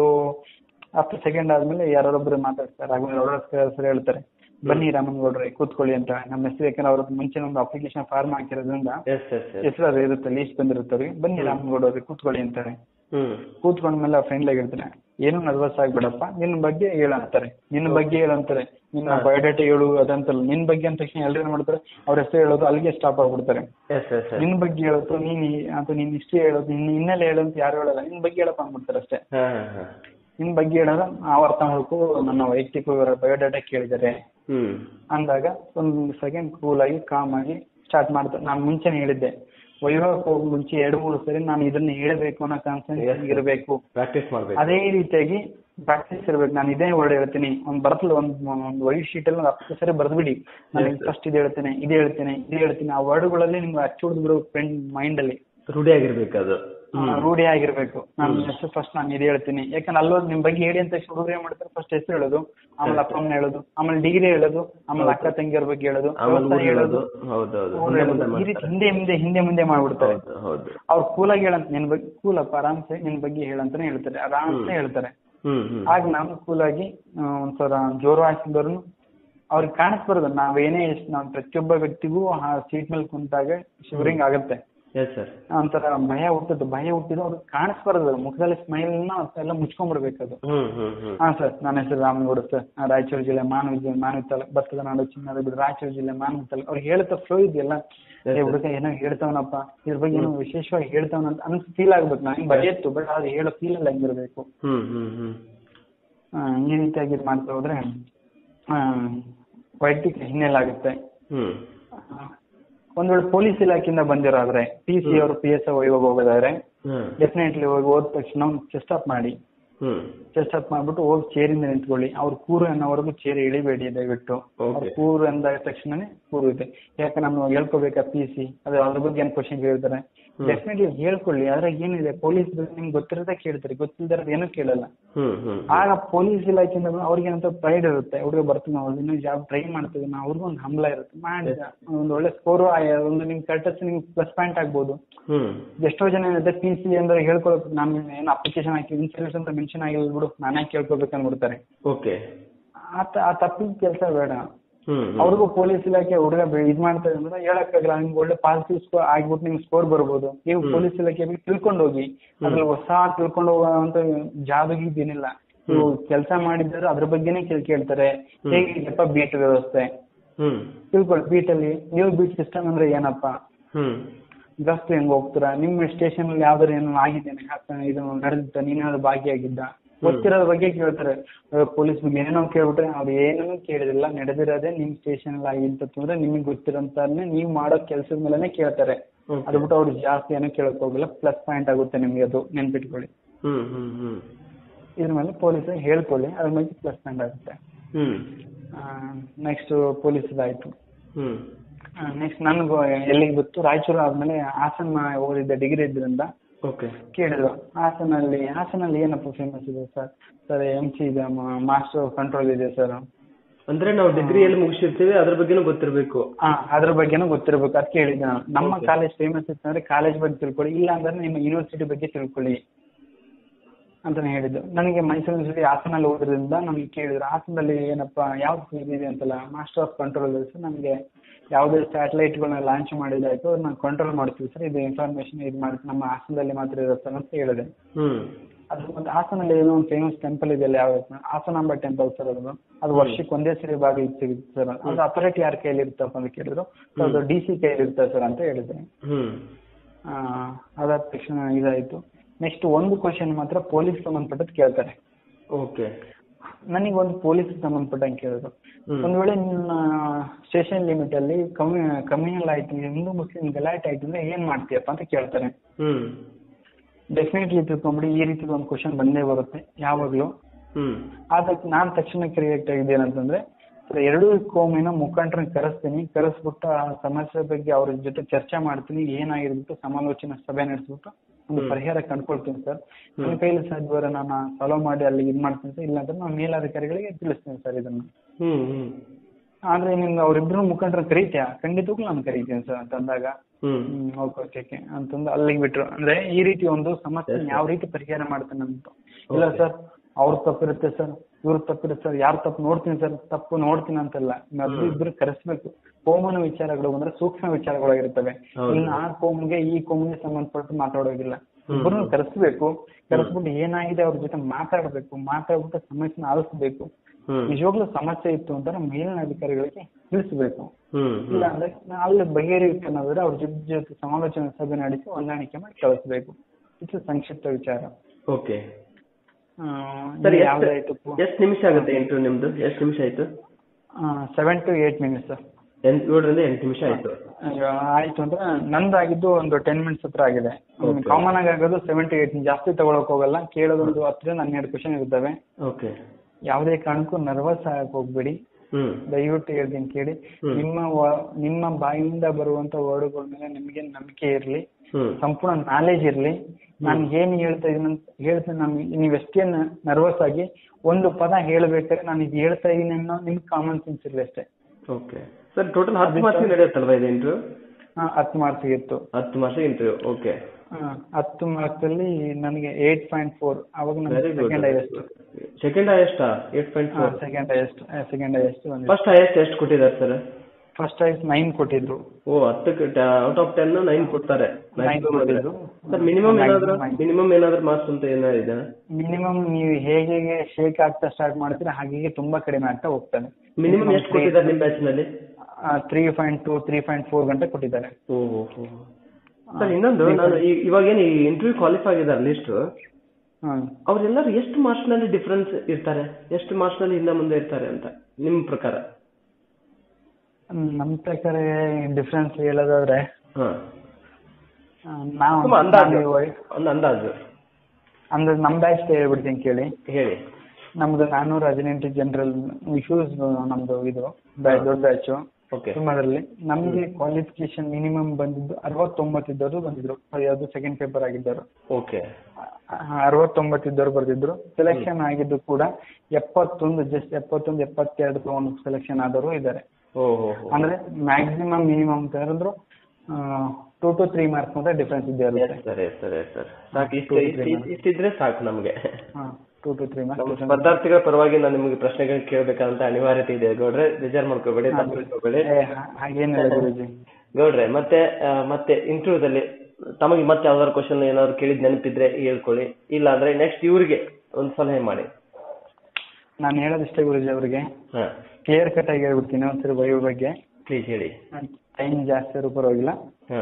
ಹತ್ತು ಸೆಕೆಂಡ್ ಆದ್ಮೇಲೆ ಯಾರೊಬ್ಬರು ಮಾತಾಡ್ತಾರೆ ಆಮೇಲೆ ಅವ್ರ ಹೆಸರು ಹೇಳ್ತಾರೆ ಬನ್ನಿ ರಾಮನಗೌಡ್ರೆ ಕೂತ್ಕೊಳ್ಳಿ ಅಂತ ನಮ್ಮ ಹೆಸರು ಯಾಕಂದ್ರೆ ಅವ್ರ ಮುಂಚೆ ಒಂದು ಅಪ್ಲಿಕೇಶನ್ ಫಾರ್ಮ್ ಹಾಕಿರೋದ್ರಿಂದ ಎಸ್ ಎಸ್ ಎಸ್ ಹೆಸರು ಅದು ಇರುತ್ತೆ ಲೀಸ್ಟ್ ಬಂದಿರುತ್ತೆ ಅವ್ರಿಗೆ ಬನ್ನಿ ರಾಮನಗೌಡ್ರೆ ಕೂತ್ಕೊಳ್ಳಿ ಅಂತಾರೆ ಹ್ಮ್ ಕೂತ್ಕೊಂಡ್ಮೇಲೆ ಫ್ರೆಂಡ್ ಆಗಿರ್ತಾನೆ ಏನು ನರ್ವಸ್ ಆಗ್ಬೇಡಪ್ಪ ನಿನ್ನ ಬಗ್ಗೆ ಹೇಳು ಅಂತಾರೆ ನಿನ್ನ ಬಗ್ಗೆ ಹೇಳು ಅಂತಾರೆ ನಿನ್ನ ಬಯೋಡಾಟಾ ಹೇಳು ಅದಂತಲ್ಲ ನಿನ್ನ ಬಗ್ಗೆ ಅಂದ ತಕ್ಷಣ ಎಲ್ಲರೂ ಏನ್ ಮಾಡ್ತಾರೆ ಅವ್ರ ಹೆಸರು ಹೇಳೋದು ಅಲ್ಲಿಗೆ ಸ್ಟಾಪ್ ಆಗ್ಬಿಡ್ತಾರೆ ಎಸ್ ಎಸ್ ಎಸ್ ನಿನ್ನ ಬಗ್ಗೆ ಹೇಳೋದು ನೀನ್ ಈ- ಅಥವಾ ನಿನ್ನ ಹಿಸ್ಟ್ರಿ ಹೇಳೋದು ನಿನ್ನ ಹಿನ್ನೆಲೆ ಹೇಳು ಅಂತ ಯಾರು ಹೇಳಲ್ಲ ನಿನ್ನ ಬಗ್ಗೆ ಹೇಳಪ್ಪ ಅಂದ್ಬಿಡ್ತಾರೆ ಅಷ್ಟೇ ಹಾ ಹಾ ನಿನ್ನ ಬಗ್ಗೆ ಹೇಳೋದು ನಾವು ಅರ್ಥ ಮಾಡ್ಕೊ ನನ್ನ ವೈಯಕ್ತಿಕ ಬಯೋಡಾಟಾ ಕೇಳಿದ್ದಾರೆ ಹ್ಮ್ ಅಂದಾಗ ಒಂದು ಸೆಕೆಂಡ್ ಕೂಲ್ ಆಗಿ ಕಾಮ್ ಆಗಿ ಸ್ಟಾರ್ಟ್ ಮಾಡ್ತಾರೆ ನಾನು ಮುಂಚೆನೆ ಹೇಳಿದ್ದೆ ವೈವಾಹಕ್ಕೆ ಹೋಗೋ ಮುಂಚೆ ಎರಡು ಮೂರು ಸರಿ ನಾನು ಇದನ್ನ ಹೇಳಬೇಕು ಅನ್ನೋ ಕಾನ್ಫಿಡೆನ್ಸ್ ಇರಬೇಕು ಪ್ರಾಕ್ಟೀಸ್ ಮಾಡ್ಬೇಕು ಅದೇ ರೀತಿಯಾಗಿ ಪ್ರಾಕ್ಟೀಸ್ ಇರ್ಬೇಕು ನಾನು ಇದೇ ವರ್ಡ್ ಹೇಳ್ತೀನಿ ಒಂದು ಬರ್ತಲ್ಲ ಒಂದು ಒಂದು ವೈಟ್ ಶೀಟ್ ಅಲ್ಲಿ ಒಂದು ಹತ್ತು ಸರಿ ಬರ್ದ್ಬಿಡಿ ನಾನು ಫಸ್ಟ್ ಇದು ಹೇಳ್ತೇನೆ ಇದು ಹೇಳ್ತೇನೆ ಇದು ಹೇಳ್ತೀನಿ ಆ ವರ್ಡ್ಗಳಲ್ಲಿ ನಿಮ್ಗೆ ಅಚ್ಚುಡ್ದು ಬಿಡೋ ಫ್ರೆಂಡ್ ಮೈಂಡ್ ಅಲ್ಲಿ ರೂಢಿ ಆಗಿರ್ಬೇಕು ಅದು ರೂಢಿ ಆಗಿರ್ಬೇಕು ನಾನು ಹೆಸರು ಫಸ್ಟ್ ನಾನು ಇದು ಹೇಳ್ತೀನಿ ಯಾಕಂದ್ರೆ ಅಲ್ಲೋದು ನಿಮ್ ಬಗ್ಗೆ ಹೇಳಿ ಅಂತ ತಕ್ಷಣ ಹುಡುಗರು ಏನ್ ಮಾಡ್ತಾರೆ ಫಸ್ಟ್ ಹೆಸರು ಹೇಳೋದು ಆಮೇಲೆ ಅಪ್ಪ ಅಮ್ಮನ ಹೇಳೋದು ಆಮೇಲೆ ಡಿಗ್ರಿ ಹೇಳೋದು ಆಮೇಲೆ ಅಕ್ಕ ತಂಗಿಯರ ಬಗ್ಗೆ ಹೇಳೋದು ಆಮೇಲೆ ವ್ಯವಸಾಯ ಊರ್ ಹೇಳೋದು ಹೇಳೋದು ಹೌದೌದು ಊರ್ ಮುಂದೆ ಹೇಳೋದು. ಮುಂದೆ ಈ ರೀತಿ ಮಾಡ್ತಾರೆ ಹಿಂದೆ ಮುಂದೆ ಹಿಂದೆ ಮುಂದೆ ಮಾಡ್ಬಿಡ್ತಾರೆ ಹೌದು ಹೌದು ಅವ್ರು ಕೂಲಾಗಿ ಹೇಳಂತ ನಿನ್ ಬಗ್ಗೆ ಕೂಲಪ್ಪ ಆರಾಮ್ಸೆ ನಿನ್ ಬಗ್ಗೆ ಹೇಳಂತಾನೆ ಹೇಳ್ತಾರೆ ಆರಾಮ್ಸೆ ಹೇಳ್ತಾರೆ ಹ್ಮ್ ಹ್ಮ್ ಆಗ ನಾನು ಕೂಲಾಗಿ ಒಂಥರ ಜೋರು ಹಾಕಿದವ್ರು ಅವ್ರಿಗೆ ಕಾಣಿಸ್ಬಾರ್ದು ನಾವೇನೇ ಎಷ್ಟು ನಾವು ಪ್ರತಿಯೊಬ್ಬ ವ್ಯಕ್ತಿಗೂ ಆ ಸೀಟ್ ಮೇಲೆ ಕುಂತಾಗ ಶಿವರಿಂಗ್ ಆಗುತ್ತೆ ಎಸ್ ಸರ್ ಒಂಥರ ಭಯ ಹುಟ್ಟುತ್ತೆ ಭಯ ಹುಟ್ಟಿದ್ರೆ ಅವ್ರಿಗೆ ಕಾಣಿಸ್ಬಾರ್ದು ಮುಖದಲ್ಲಿ ಸ್ಮೈಲ್ನ ಎಲ್ಲ ಮುಚ್ಕೊಂಡ್ಬಿಡ್ಬೇಕು ಅದು ಹ್ಮ್ ಹ್ಮ್ ಹ್ಮ್ ಹಾ ಸರ್ ನನ್ನ ಹೆಸರು ರಾಮಗೌಡ ಸರ್ ನಾನು ರಾಯಚೂರು ಜಿಲ್ಲೆ ಮಾನವ ಜಿಲ್ಲೆ ಮಾನವ ತಾಲೂಕು ಭತ್ತದ ನಾಡು ಚಿನ್ನದ ಬಿಡು ರಾಯಚೂರು ಜಿಲ್ಲೆ ಮಾನವ ತಾಲೂಕು ಅವ್ರು ಹೇಳ್ತಾ ಫ್ಲೋ ಇದೆಯಲ್ಲ ಏ ಹುಡುಗ ಏನೋ ಹೇಳ್ತಾವನಪ್ಪ ಇದ್ರ ಬಗ್ಗೆ ಏನೋ ವಿಶೇಷವಾಗಿ ಹೇಳ್ತಾವನ ಅಂತ ಅನ್ಸ್ ಫೀಲ್ ಆಗ್ಬೇಕು ನಂಗೆ ಬರೆಯತ್ತು ಬಟ್ ಅದು ಹೇಳೋ ಫೀಲ್ ಎಲ್ಲ ಹೆಂಗಿರ್ಬೇಕು ಹ್ಮ್ ಹ್ಮ್ ಹ್ಮ್ ಆ, ಈ ರೀತಿಯಾಗಿ ಇದು ಮಾಡ್ತಾ ಹೋದ್ರೆ ಆ, ವೈಯಕ್ತಿಕ ಹಿನ್ನೆಲೆ ಆಗುತ್ತೆ ಹ್ಮ್ ಆ, ಒಂದ್ ವೇಳೆ ಪೊಲೀಸ್ ಇಲಾಖೆಯಿಂದ ಬಂದಿರೋದ್ರೆ ಪಿ ಸಿ ಅವರು ಪಿ ಎಸ್ ಇವಾಗ ಹೋಗೋದಾದ್ರೆ ಹ್ಮ್ ಡೆಫಿನೆಟ್ಲಿ ಹೋಗಿ ಹೋದ ತಕ್ಷಣ ಒಂದು ಚೆಸ್ಟ್ ಅಪ್ ಮಾಡಿ ಹ್ಮ್ ಚೆಸ್ಟ್ ಅಪ್ ಮಾಡ್ಬಿಟ್ಟು ಹೋಗಿ ಚೇರಿಂದ ನಿಂತ್ಕೊಳ್ಳಿ ಅವ್ರ ಕೂರು ಅನ್ನೋವರೆಗೂ ಚೇರ್ ಇಳಿಬೇಡಿ ದಯವಿಟ್ಟು ಅವ್ರ Okay. ಕೂರು ಅಂದ ತಕ್ಷಣನೇ ಕೂರು ಇದೆ ಯಾಕೆ ನಾನು ಹೇಳ್ಕೋಬೇಕಾ ಪಿ ಸಿ ಅದು ಅದ್ರ ಬಗ್ಗೆ ಏನು ಕ್ವಶನ್ ಕೇಳ್ತಾರೆ ಡೆಫಿನೆಟ್ಲಿ ಹೇಳ್ಕೊಳ್ಳಿ ಅದ್ರಾಗ ಏನಿದೆ ಪೊಲೀಸ್ ನಿಮ್ಗೆ ಗೊತ್ತಿರೋದೇ ಕೇಳ್ತಾರೆ ಗೊತ್ತಿಲ್ಲದ ಏನೂ ಕೇಳಲ್ಲ ಹ್ಮ್ ಹ್ಮ್ ಆಗ ಪೊಲೀಸ್ ಇಲಾಖೆಯಿಂದ ಬಂದು ಅವ್ರಿಗೆ ಏನಂತ ಪ್ರೈಡ್ ಇರುತ್ತೆ ಹುಡುಗ ಬರ್ತೀನಿ ಅವ್ರು ಇನ್ನೂ ಜಾಬ್ ಟ್ರೈ ಮಾಡ್ತೀವಿ ನಾವು ಅವ್ರಿಗೂ ಒಂದು ಹಂಬಲ ಇರುತ್ತೆ ಮಾಡಿದ ಒಂದು ಒಳ್ಳೆ ಸ್ಕೋರು ಒಂದು ನಿಮ್ ಕರೆಕ್ಟ್ ನಿಮ್ಗೆ ಪ್ಲಸ್ ಪಾಯಿಂಟ್ ಆಗ್ಬೋದು ಹ್ಮ್ ಎಷ್ಟೋ ಜನ ಏನಿದೆ ಪಿ ಸಿ ಅಂದ್ರೆ ಹೇಳ್ಕೊಳಕ್ ನಾನು ಏನು ಅಪ್ಲಿಕೇಶನ್ ಹಾಕಿ ಇನ್ಸೂರೆನ್ಸ್ ಅಂತ ಮೆನ್ಷನ್ ಆಗಿಲ್ಲ ಬಿಡು ನಾನೇ ಕೇಳ್ಕೊಬೇಕು ಅಂದ್ಬಿಡ್ತಾರೆ ಓಕೆ ಆ ತ- ಆ ತಪ್ಪಿನ ಕೆಲಸ ಬೇಡ ಹ್ಮ್ ಹ್ಮ್ ಅವ್ರಿಗೂ ಪೊಲೀಸ್ ಇಲಾಖೆ ಹುಡುಗ ಇದು ಮಾಡ್ತಾರೆ ಅಂದ್ರೆ ಹೇಳಕ್ಕಾಗಲ್ಲ ನಿಮ್ಗೆ ಒಳ್ಳೆ ಪಾಸಿಟಿವ್ ಸ್ಕೋರ್ ಆಗ್ಬಿಟ್ಟು ನಿಮ್ಗೆ ಸ್ಕೋರ್ ಬರ್ಬೋದು ನೀವು ಪೊಲೀಸ್ ಇಲಾಖೆ ಬಗ್ಗೆ ತಿಳ್ಕೊಂಡು ಹೋಗಿ ಅದ್ರಲ್ಲಿ ಹೊಸ ತಿಳ್ಕೊಂಡು ಹೋಗುವಂತ ಜಾದುಗಿದ್ದೇನಿಲ್ಲ ನೀವು ಕೆಲಸ ಮಾಡಿದ್ದಾರೆ ಅದ್ರ ಬಗ್ಗೆನೇ ಕೇಳ್ ಕೇಳ್ತಾರೆ ಹೇಗಿದೆಯಪ್ಪ ಬೀಟ್ ವ್ಯವಸ್ಥೆ ಹ್ಮ್ ತಿಳ್ಕೊಳ್ಳಿ beat ಅಲ್ಲಿ ನೀವು ಬೀಟ್ ಸಿಸ್ಟಮ್ ಅಂದ್ರೆ ಏನಪ್ಪಾ ಹ್ಮ್ ಗಸ್ಟ್ ಹೆಂಗ್ ಹೋಗ್ತೀರಾ ನಿಮ್ಮ ಸ್ಟೇಷನ್ ಅಲ್ಲಿ ಯಾವ್ದಾರು ಏನೋ ಆಗಿದ್ದೇನೆ ಹಾಕ್ತಾನೆ ಇದು ನಡೆದಿದ್ದ ನೀನಾದ್ರು ಭಾಗಿಯಾಗಿದ್ದ ಗೊತ್ತಿರೋದ್ರ ಬಗ್ಗೆ ಕೇಳ್ತಾರೆ ಪೊಲೀಸ್ ಬಗ್ಗೆ ಏನೇನೋ ಕೇಳ್ಬಿಟ್ರೆ ಅವ್ರು ಏನೂ ಕೇಳಿದಿಲ್ಲ ನಡೆದಿರೋದೇ ನಿಮ್ ಸ್ಟೇಷನ್ ಅಲ್ಲಿ ಆಗಿತ್ತಂದ್ರೆ ನಿಮಗೆ ಗೊತ್ತಿರೋಂತಾನೆ ನೀವು ಮಾಡೋ ಕೆಲಸದ ಮೇಲೆನೆ ಕೇಳ್ತಾರೆ Okay. ಅದು ಬಿಟ್ಟು ಅವ್ರು ಜಾಸ್ತಿ ಏನೂ ಕೇಳಕ್ ಹೋಗಿಲ್ಲ ಪ್ಲಸ್ ಪಾಯಿಂಟ್ ಆಗುತ್ತೆ ನಿಮ್ಗೆ ಅದು ನೆನ್ಪಿಟ್ಕೊಳ್ಳಿ ಹ್ಮ್ ಹ್ಮ್ ಹ್ಮ್ ಇದ್ರ ಮೇಲೆ ಪೊಲೀಸ್ ಹೇಳ್ಕೊಳ್ಳಿ ಅದ್ರ ಮೇಲೆ ಪ್ಲಸ್ ಪಾಯಿಂಟ್ ಆಗುತ್ತೆ ಹ್ಮ್ ನೆಕ್ಸ್ಟ್ ಪೊಲೀಸ್ದಾಯ್ತು ಹ್ಮ್ ನೆಕ್ಸ್ಟ್ ನನಗೂ ಎಲ್ಲಿಗೆ ಗೊತ್ತು ರಾಯಚೂರು ಆದ್ಮೇಲೆ ಹಾಸನ ಓದಿದ್ದೆ ಡಿಗ್ರಿ ಇದ್ರಿಂದ ಓಕೆ ಕೇಳಿದ್ರು ಹಾಸನಲ್ಲಿ ಹಾಸನಲ್ಲಿ ಏನಪ್ಪ ಫೇಮಸ್ ಇದೆ ಸರ್ ಸರ್ ಎಮ್ ಸಿ ಇದೆ ಮಾಸ್ಟರ್ ಕಂಟ್ರೋಲ್ ಇದೆ ಸರ್ ಅಂದ್ರೆ ನಾವು ಡಿಗ್ರಿ ಎಲ್ಲಿ ಮುಗಿಸಿರ್ತೀವಿ ಅದ್ರ ಬಗ್ಗೆನೂ ಗೊತ್ತಿರ್ಬೇಕು ಹಾ ಅದ್ರ ಬಗ್ಗೆನೂ ಗೊತ್ತಿರ್ಬೇಕು ಅದು ಕೇಳಿದ್ದೆ ನಾನು ನಮ್ಮ ಕಾಲೇಜ್ ಫೇಮಸ್ ಇತ್ತು ಅಂದ್ರೆ ಕಾಲೇಜ್ ಬಗ್ಗೆ ತಿಳ್ಕೊಳ್ಳಿ ಇಲ್ಲ ಅಂದ್ರೆ ನಿಮ್ಮ ಯೂನಿವರ್ಸಿಟಿ ಬಗ್ಗೆ ತಿಳ್ಕೊಳ್ಳಿ ಅಂತಾನೆ ಹೇಳಿದ್ದು ನನಗೆ ಮೈಸೂರು ಯೂನಿವರ್ಸಿಟಿ ಹಾಸನಲ್ಲಿ ಓದ್ರಿಂದ ನಮಗೆ ಕೇಳಿದ್ರು ಹಾಸನದಲ್ಲಿ ಏನಪ್ಪ ಯಾವ್ದು ಇದೆ ಅಂತಲ್ಲ ಮಾಸ್ಟರ್ ಆಫ್ ಕಂಟ್ರೋಲ್ ಸರ್ ನಮಗೆ ಯಾವುದೇ ಸ್ಯಾಟಲೈಟ್ಗಳನ್ನ ಲಾಂಚ್ ಮಾಡಿದಾಯ್ತು ಅದನ್ನ ಕಂಟ್ರೋಲ್ ಮಾಡ್ತೀವಿ ಸರ್ ಇದು ಇನ್ಫಾರ್ಮೇಶನ್ ಇದು ಮಾಡಿ ನಮ್ಮ ಹಾಸನದಲ್ಲಿ ಮಾತ್ರ ಇರುತ್ತೆ ಅಂತ ಹೇಳಿದೆ ಹ್ಮ್ ಅದು ಒಂದು ಹಾಸನಲ್ಲಿ ಏನೋ ಒಂದು ಫೇಮಸ್ ಟೆಂಪಲ್ ಇದೆಯಲ್ಲ ಯಾವ ಹಾಸನಾಂಬ ಟೆಂಪಲ್ ಸರ್ ಅದು ಅದು ವರ್ಷಕ್ಕೆ ಒಂದೇ ಸರಿ ಬಾಗಿಲು ಸಿಗುತ್ತೆ ಸರ್ ಅದು ಅಥಾರಿಟಿ ಯಾರ ಕೈಯಲ್ಲಿ ಇರುತ್ತಪ್ಪ ಅಂತ ಕೇಳಿದ್ರು ಸೊ ಅದು ಡಿ ಸಿ ಕೈಯಲ್ಲಿ ಇರುತ್ತೆ ಸರ್ ಅಂತ ಹೇಳಿದೆ ಹ್ಮ್ ಆ, ಅದಾದ ತಕ್ಷಣ ಇದಾಯಿತು ನೆಕ್ಸ್ಟ್ ಒಂದು ಕ್ವಶನ್ ಮಾತ್ರ ಪೊಲೀಸ್ ಸಂಬಂಧಪಟ್ಟದ್ದು ಕೇಳ್ತಾರೆ ಓಕೆ ನನಗೆ ಒಂದು ಪೊಲೀಸ್ ಸಂಬಂಧಪಟ್ಟಂಗೆ ಕೇಳಿದ್ರು ಹ್ಮ್. ಒಂದ್ ವೇಳೆ ನಿನ್ನ ಸ್ಟೇಷನ್ ಲಿಮಿಟ್ ಅಲ್ಲಿ ಕಮ್ಮಿ ಕಮ್ಯುನಲ್ ಆಯ್ತು ಹಿಂದೂ ಮುಸ್ಲಿಂ ಗಲಾಟೆ ಆಯ್ತು ಅಂದ್ರೆ ಏನ್ ಮಾಡ್ತೀಯಪ್ಪ ಅಂತ ಕೇಳ್ತಾರೆ ಹ್ಮ್ ಡೆಫಿನೆಟ್ಲಿ ತಿಳ್ಕೊಂಬಿಡಿ ಈ ರೀತಿ ಒಂದು ಕ್ವಶನ್ ಬಂದೇ ಬರುತ್ತೆ ಯಾವಾಗ್ಲೂ ಹ್ಮ್ ಅದಕ್ಕೆ ನಾನು ತಕ್ಷಣಕ್ಕೆ ರಿಯಾಕ್ಟ್ ಆಗಿದ್ದೇನಂತಂದ್ರೆ ಸರ್ ಎರಡೂ ಕೋಮಿನ ಮುಖಂಡರನ್ನ ಕರೆಸ್ತೀನಿ ಕರೆಸ್ಬಿಟ್ಟು ಆ ಸಮಸ್ಯೆ ಬಗ್ಗೆ ಅವ್ರ ಜೊತೆ ಚರ್ಚೆ ಮಾಡ್ತೀನಿ ಏನಾಗಿರ್ಬಿಟ್ಟು ಸಮಾಲೋಚನಾ ಸಭೆ ನಡೆಸ್ಬಿಟ್ಟು ಒಂದು ಹ್ಮ್. ಪರಿಹಾರ ಕಂಡ್ಕೊಳ್ತೀನಿ ಸರ್ ನನ್ನ ಹ್ಮ್. ಕೈಲಿ ಸಾಧ್ಯವಾದ್ರೆ ನಾನು ಸಾಲ್ವ್ ಮಾಡಿ ಅಲ್ಲಿ ಇದು ಮಾಡ್ತೀನಿ ಸರ್ ಇಲ್ಲಾಂದ್ರೆ ನಾನು ಮೇಲಾಧಿಕಾರಿಗಳಿಗೆ ತಿಳಿಸ್ತೀನಿ ಸರ್ ಇದನ್ನ ಹ್ಮ್ ಹ್ಮ್ ಆದ್ರೆ ನಿಮ್ಗೆ ಅವ್ರಿಬ್ರು ಮುಖಂಡರ ಕರೀತ್ಯಾ ಖಂಡಿತವಾಗ್ಲೂ ನಾನು ಕರೀತೀನಿ ಸರ್ ಅಂತಂದಾಗ ಹ್ಮ್ ಹ್ಮ್ ಓಕೆ ಓಕೆ ಓಕೆ ಅಂತಂದು ಅಲ್ಲಿಗೆ ಬಿಟ್ರು ಅಂದ್ರೆ ಈ ರೀತಿ ಒಂದು ಸಮಸ್ಯೆ Yes, sir. ಯಾವ ರೀತಿ ಪರಿಹಾರ ಮಾಡ್ತಾನೆ ಅಂತ ಇಲ್ಲ Okay. ಸರ್ ಅವ್ರ ತಪ್ಪಿರುತ್ತೆ ಸರ್ ಇವ್ರ ತಪ್ಪಿರುತ್ತೆ ಸರ್ ಯಾರು ತಪ್ಪು ನೋಡ್ತೀನಿ ಸರ್ ತಪ್ಪು ನೋಡ್ತೀನಿ ಅಂತಲ್ಲ ಮೊದಲು ಹ್ಮ್. ಇಬ್ರು ಕರೆಸ್ಬೇಕು ಕೋಮನ ವಿಚಾರಗಳು ಅಂದ್ರೆ ಸೂಕ್ಷ್ಮ ವಿಚಾರಗಳಾಗಿರ್ತವೆ ಹೌದು. ಇನ್ನು ಆ ಕೋಮಿಗೆ ಈ ಕೋಮಿಗೆ ಸಂಬಂಧಪಟ್ಟು ಮಾತಾಡೋದಿಲ್ಲ ಹ್ಮ್. ಇಬ್ಬರನ್ನು ಕರೆಸ್ಬೇಕು ಕರೆಸ್ಬಿಟ್ಟು ಏನಾಗಿದೆ ಅವ್ರ ಜೊತೆ ಮಾತಾಡ್ಬೇಕು ಮಾತಾಡ್ಬಿಟ್ಟು ಸಮಸ್ಯೆನ ಆಲಿಸ್ಬೇಕು ಹ್ಮ್ ನಿಜವಾಗ್ಲೂ ಸಮಸ್ಯೆ ಇತ್ತು ಅಂತ ಮೇಲಿನ ಅಧಿಕಾರಿಗಳಿಗೆ ತಿಳಿಸ್ಬೇಕು ಹ್ಮ್ ಇಲ್ಲ ಅಂದ್ರೆ ನಾ ಅಲ್ಲಿ ಬಗೆಹರಿಯುತ್ತೆ ಅನ್ನೋದ್ರೆ ಅವ್ರ ಜೊತೆ ಜೊತೆ ಸಮಾಲೋಚನಾ ಸಭೆ ನಡೆಸಿ ಹೊಂದಾಣಿಕೆ ಮಾಡಿ ಕಳಿಸ್ಬೇಕು ಇದು ಸಂಕ್ಷಿಪ್ತ ವಿಚಾರ ಓಕೆ ಆ, ಸರಿ ಇನ್ನು ಎಷ್ಟು ಯಾವ್ದಾಯ್ತು ಎಷ್ಟು ನಿಮಿಷ ಆಗುತ್ತೆ ಇಂಟರ್ವ್ಯೂ ನಿಮ್ದು ಎಷ್ಟು ನಿಮಿಷ ಆಯ್ತು ಸೆವೆನ್ ಟು ಏಟ್ ಮಿನಿಟ್ಸ್ ಎಂಟ್ ಏಳರಿಂದ ಎಂಟು ನಿಮಿಷ ಆಯ್ತು ಆಯ್ತು ಅಂದ್ರೆ ನಂದಾಗಿದ್ದು ಒಂದು ಟೆನ್ ಮಿನಿಟ್ಸ್ ಹತ್ರ ಆಗಿದೆ Okay. ಕಾಮನ್ ಆಗಿ ಆಗೋದು ಸೆವೆನ್ ಟು ಏಟ್ ಜಾಸ್ತಿ ತಗೊಳಕ್ ಹೋಗಲ್ಲ ಕೇಳೋದೊಂದು ಹತ್ತರಿಂದ ಹನ್ನೆರಡು ಕ್ವಶನ್ ಇರ್ತವೆ ಓಕೆ ಯಾವುದೇ ಕಾರಣಕ್ಕೂ ನರ್ವಸ್ ಆಗಕ್ ಹೋಗ್ಬೇಡಿ ಹ್ಮ್ ದಯವಿಟ್ಟು ಹೇಳ್ತೀನಿ ಕೇಳಿ ಹ್ಮ್. ನಿಮ್ಮ ವ- ನಿಮ್ಮ ಬಾಯಿಂದ ಬರುವಂತ ವರ್ಡ್ಗಳ ಮೇಲೆ ನಿಮಗೆ ನಂಬಿಕೆ ಇರಲಿ ಹ್ಮ್ ಸಂಪೂರ್ಣ ನಾಲೆಜ್ ಇರಲಿ ನಾನು ಏನ್ ಹೇಳ್ತಾ ಇದೀನಿ ಅಂತ ಹೇಳ್ತೀನಿ ನಾನು ನೀವು ಎಷ್ಟೇ ನರ್ವಸ್ ಆಗಿ ಒಂದು ಪದ ಹೇಳ್ಬೇಕಾದ್ರೆ ನಾನು ಇದು ಹೇಳ್ತಾ ಇದೀನಿ ಅನ್ನೋ ನಿಮ್ಗೆ ಕಾಮನ್ ಸೆನ್ಸ್ ಇರಲಿ ಅಷ್ಟೇ ಓಕೆ ಸರ್ ಟೋಟಲ್ ಹತ್ತು ಮಾರ್ಕ್ಸ್ ನಡೆಯುತ್ತಲ್ವಾ ಇದು ಇಂಟರ್ವ್ಯೂ ಹಾ, ಹತ್ತು ಮಾರ್ಕ್ಸ್ ಇತ್ತು ಹತ್ತು ಮಾರ್ಕ್ಸ್ ಇಂಟರ್ವ್ಯೂ ಓಕೆ ಹಾ, ಹತ್ತು ಮಾರ್ಕ್ಸ್ ಅಲ್ಲಿ ನನಗೆ ಏಟ್ ಪಾಯಿಂಟ್ ಫೋರ್ ಅವಾಗ ವೆರಿ ನನಗೆ good second highest second highest eight point four second highest second highest ಬಂದಿದೆ ಫಸ್ಟ್ ಹೈಯೆಸ್ಟ್ ಎಷ್ಟು ಕೊಟ್ಟಿದ್ದಾರೆ ಸರ್ ಫಸ್ಟ್ ಹೈಯೆಸ್ಟ್ ನೈನ್ ಕೊಟ್ಟಿದ್ರು ಓ ಹತ್ತಕ್ಕೆ ಔಟ್ ಆಫ್ ಟೆನ್ ನೈನ್ ಕೊಡ್ತಾರೆ Nine ಕೊಟ್ಟಿದ್ರು. ಸರ್ ಮಿನಿಮಮ್ ಏನಾದ್ರು Maximum nine. ಮಿನಿಮಮ್ ಏನಾದ್ರು ಮಾರ್ಕ್ಸ್ ಅಂತ ಏನಾಗಿದೆ ಮಿನಿಮಮ್ ನೀವು ಹೇಗೆ ಶೇಕ್ ಆಗ್ತಾ ಸ್ಟಾರ್ಟ್ ಮಾಡ್ತೀರಾ ಹಾಗೆ ತುಂಬಾ ಕಡಿಮೆ ಆಗ್ತಾ ಹೋಗ್ತಾನೆ ಮಿನಿಮಮ್ ಎಷ್ಟು ಕೊಟ್ಟಿದ್ದಾರೆ ನಿಮ್ಮ ಬ್ಯಾಚ್ ನಲ್ಲಿ three point two three point four ಗಂಟೆ ಕೊಟ್ಟಿದ್ದಾರೆ ಓಹೋ ಸರ್ ಇನ್ನೊಂದು ನಾನು ಈ- ಇವಾಗ ಏನು ಈ ಇಂಟರ್ವ್ಯೂ ಕ್ವಾಲಿಫೈ ಆಗಿದ್ದಾರೆ ಲಿಸ್ಟ್ ಹ್ಮ್ ಅವ್ರೆಲ್ಲರೂ ಎಷ್ಟು ಮಾರ್ಕ್ಸ್ ನಲ್ಲಿ ಡಿಫ್ರೆನ್ಸ್ ಇರ್ತಾರೆ ಎಷ್ಟು ಮಾರ್ಕ್ಸ್ ನಲ್ಲಿ ಹಿಂದೆ ಮುಂದೆ ಇರ್ತಾರೆ ಅಂತ ನಿಮ್ ಪ್ರಕಾರ ನಮ್ಮ ಪ್ರಕಾರ ಡಿಫ್ರೆನ್ಸ್ ಹೇಳೋದಾದ್ರೆ ಹಾ ಆ, ನಾವು ತುಂಬಾ ಅಂದಾಜು ನಾವು ಇವಾಗ- ಒಂದು ಅಂದಾಜು ಅಂದ್ರೆ ನಮ್ಮ ಬ್ಯಾಚ್ ಹೇಳ್ಬಿಡ್ತೀನಿ ಕೇಳಿ ಹೇಳಿ ನಮ್ದು ನಾನ್ನೂರ ಹದಿನೆಂಟು ಜನರಲ್ ಇಶ್ಯೂಸ್ ನಮ್ದು ಇದು ಬ್ಯಾ- ದೊಡ್ಡ ಬ್ಯಾಚು ಓಕೆ ಸುಮಾರಲ್ಲಿ ನಮ್ಗೆ ಕ್ವಾಲಿಫಿಕೇಶನ್ ಮಿನಿಮಮ್ ಬಂದಿದ್ದು ಅರವತ್ತೊಂಬತ್ತಿದ್ದವರು ಬಂದಿದ್ರು ಯಾವುದು ಸೆಕೆಂಡ್ ಪೇಪರ್ ಆಗಿದ್ದರು ಓಕೆ ಅರವತ್ತೊಂಬತ್ತಿದ್ದವರು ಬರ್ದಿದ್ರು ಸೆಲೆಕ್ಷನ್ ಆಗಿದ್ದು ಕೂಡ ಎಪ್ಪತ್ತೊಂದು ಜಸ್ಟ್ ಎಪ್ಪತ್ತೊಂದು ಎಪ್ಪತ್ತೆರಡು ತಗೊಂಡು ಸೆಲೆಕ್ಷನ್ ಆದವರು ಇದ್ದಾರೆ ಓಹೋ ಅಂದ್ರೆ ಮ್ಯಾಕ್ಸಿಮಮ್ ಮಿನಿಮಮ್ ಅಂತ ಹೇಳಿದ್ರು ಟೂ ಟು ತ್ರೀ ಮಾರ್ಕ್ಸ್ ಮಾತ್ರ ಡಿಫ್ರೆನ್ಸ್ ಇದ್ದೇ ಇರುತ್ತೆ ಸರಿ ಸರಿ ಸರ್ ಸಾಕು ಇಷ್ಟು ಇಷ್ಟು- ಇಷ್ಟಿದ್ರೆ ಸಾಕು ನಮಗೆ ಟೂ ಟು ತ್ರೀ ನಮ್ಮ ಮಾರ್ಕ್ಸ್ ಸ್ಪರ್ಧಾರ್ಥಿಗಳ ಪರವಾಗಿ ನಾನು ನಿಮಗೆ ಪ್ರಶ್ನೆಗಳನ್ನ ಕೇಳಬೇಕಂತ ಅನಿವಾರ್ಯತೆ ಇದೆ ಗೌಡ್ರೆ ಬೇಜಾರ್ ಮಾಡ್ಕೋಬೇಡಿ ತಪ್ಪು ತಿಳ್ಕೊಬೇಡಿ ಹಾಗೇನಿಲ್ಲ ಗುರುಜಿ ಗೌಡ್ರೆ ಮತ್ತೆ ಆ, ಮತ್ತೆ ಇಂಟರ್ವ್ಯೂದಲ್ಲಿ ತಮಗೆ ಮತ್ತೆ ಯಾವ್ದಾದ್ರು ಕ್ವಶನ್ ಏನಾದ್ರು ಕೇಳಿದ್ ನೆನಪಿದ್ರೆ ಹೇಳ್ಕೊಳ್ಳಿ ಇಲ್ಲ ಅಂದ್ರೆ ನೆಕ್ಸ್ಟ್ ಇವ್ರಿಗೆ ಒಂದು ಸಲಹೆ ಮಾಡಿ ನಾನು ಹೇಳೋದಿಷ್ಟೇ ಗುರುಜಿ ಅವ್ರಿಗೆ ಹಾ ಕ್ಲಿಯರ್ ಕಟ್ ಆಗಿ ಹೇಳ್ಬಿಡ್ತೀನಿ ಒಂದ್ಸರಿ ವಯೋ ಬಗ್ಗೆ ಪ್ಲೀಸ್ ಹೇಳಿ ಟೈಮ್ ಜಾಸ್ತಿ ಆದ್ರೂ ಪರವಾಗಿಲ್ಲ ಹಾ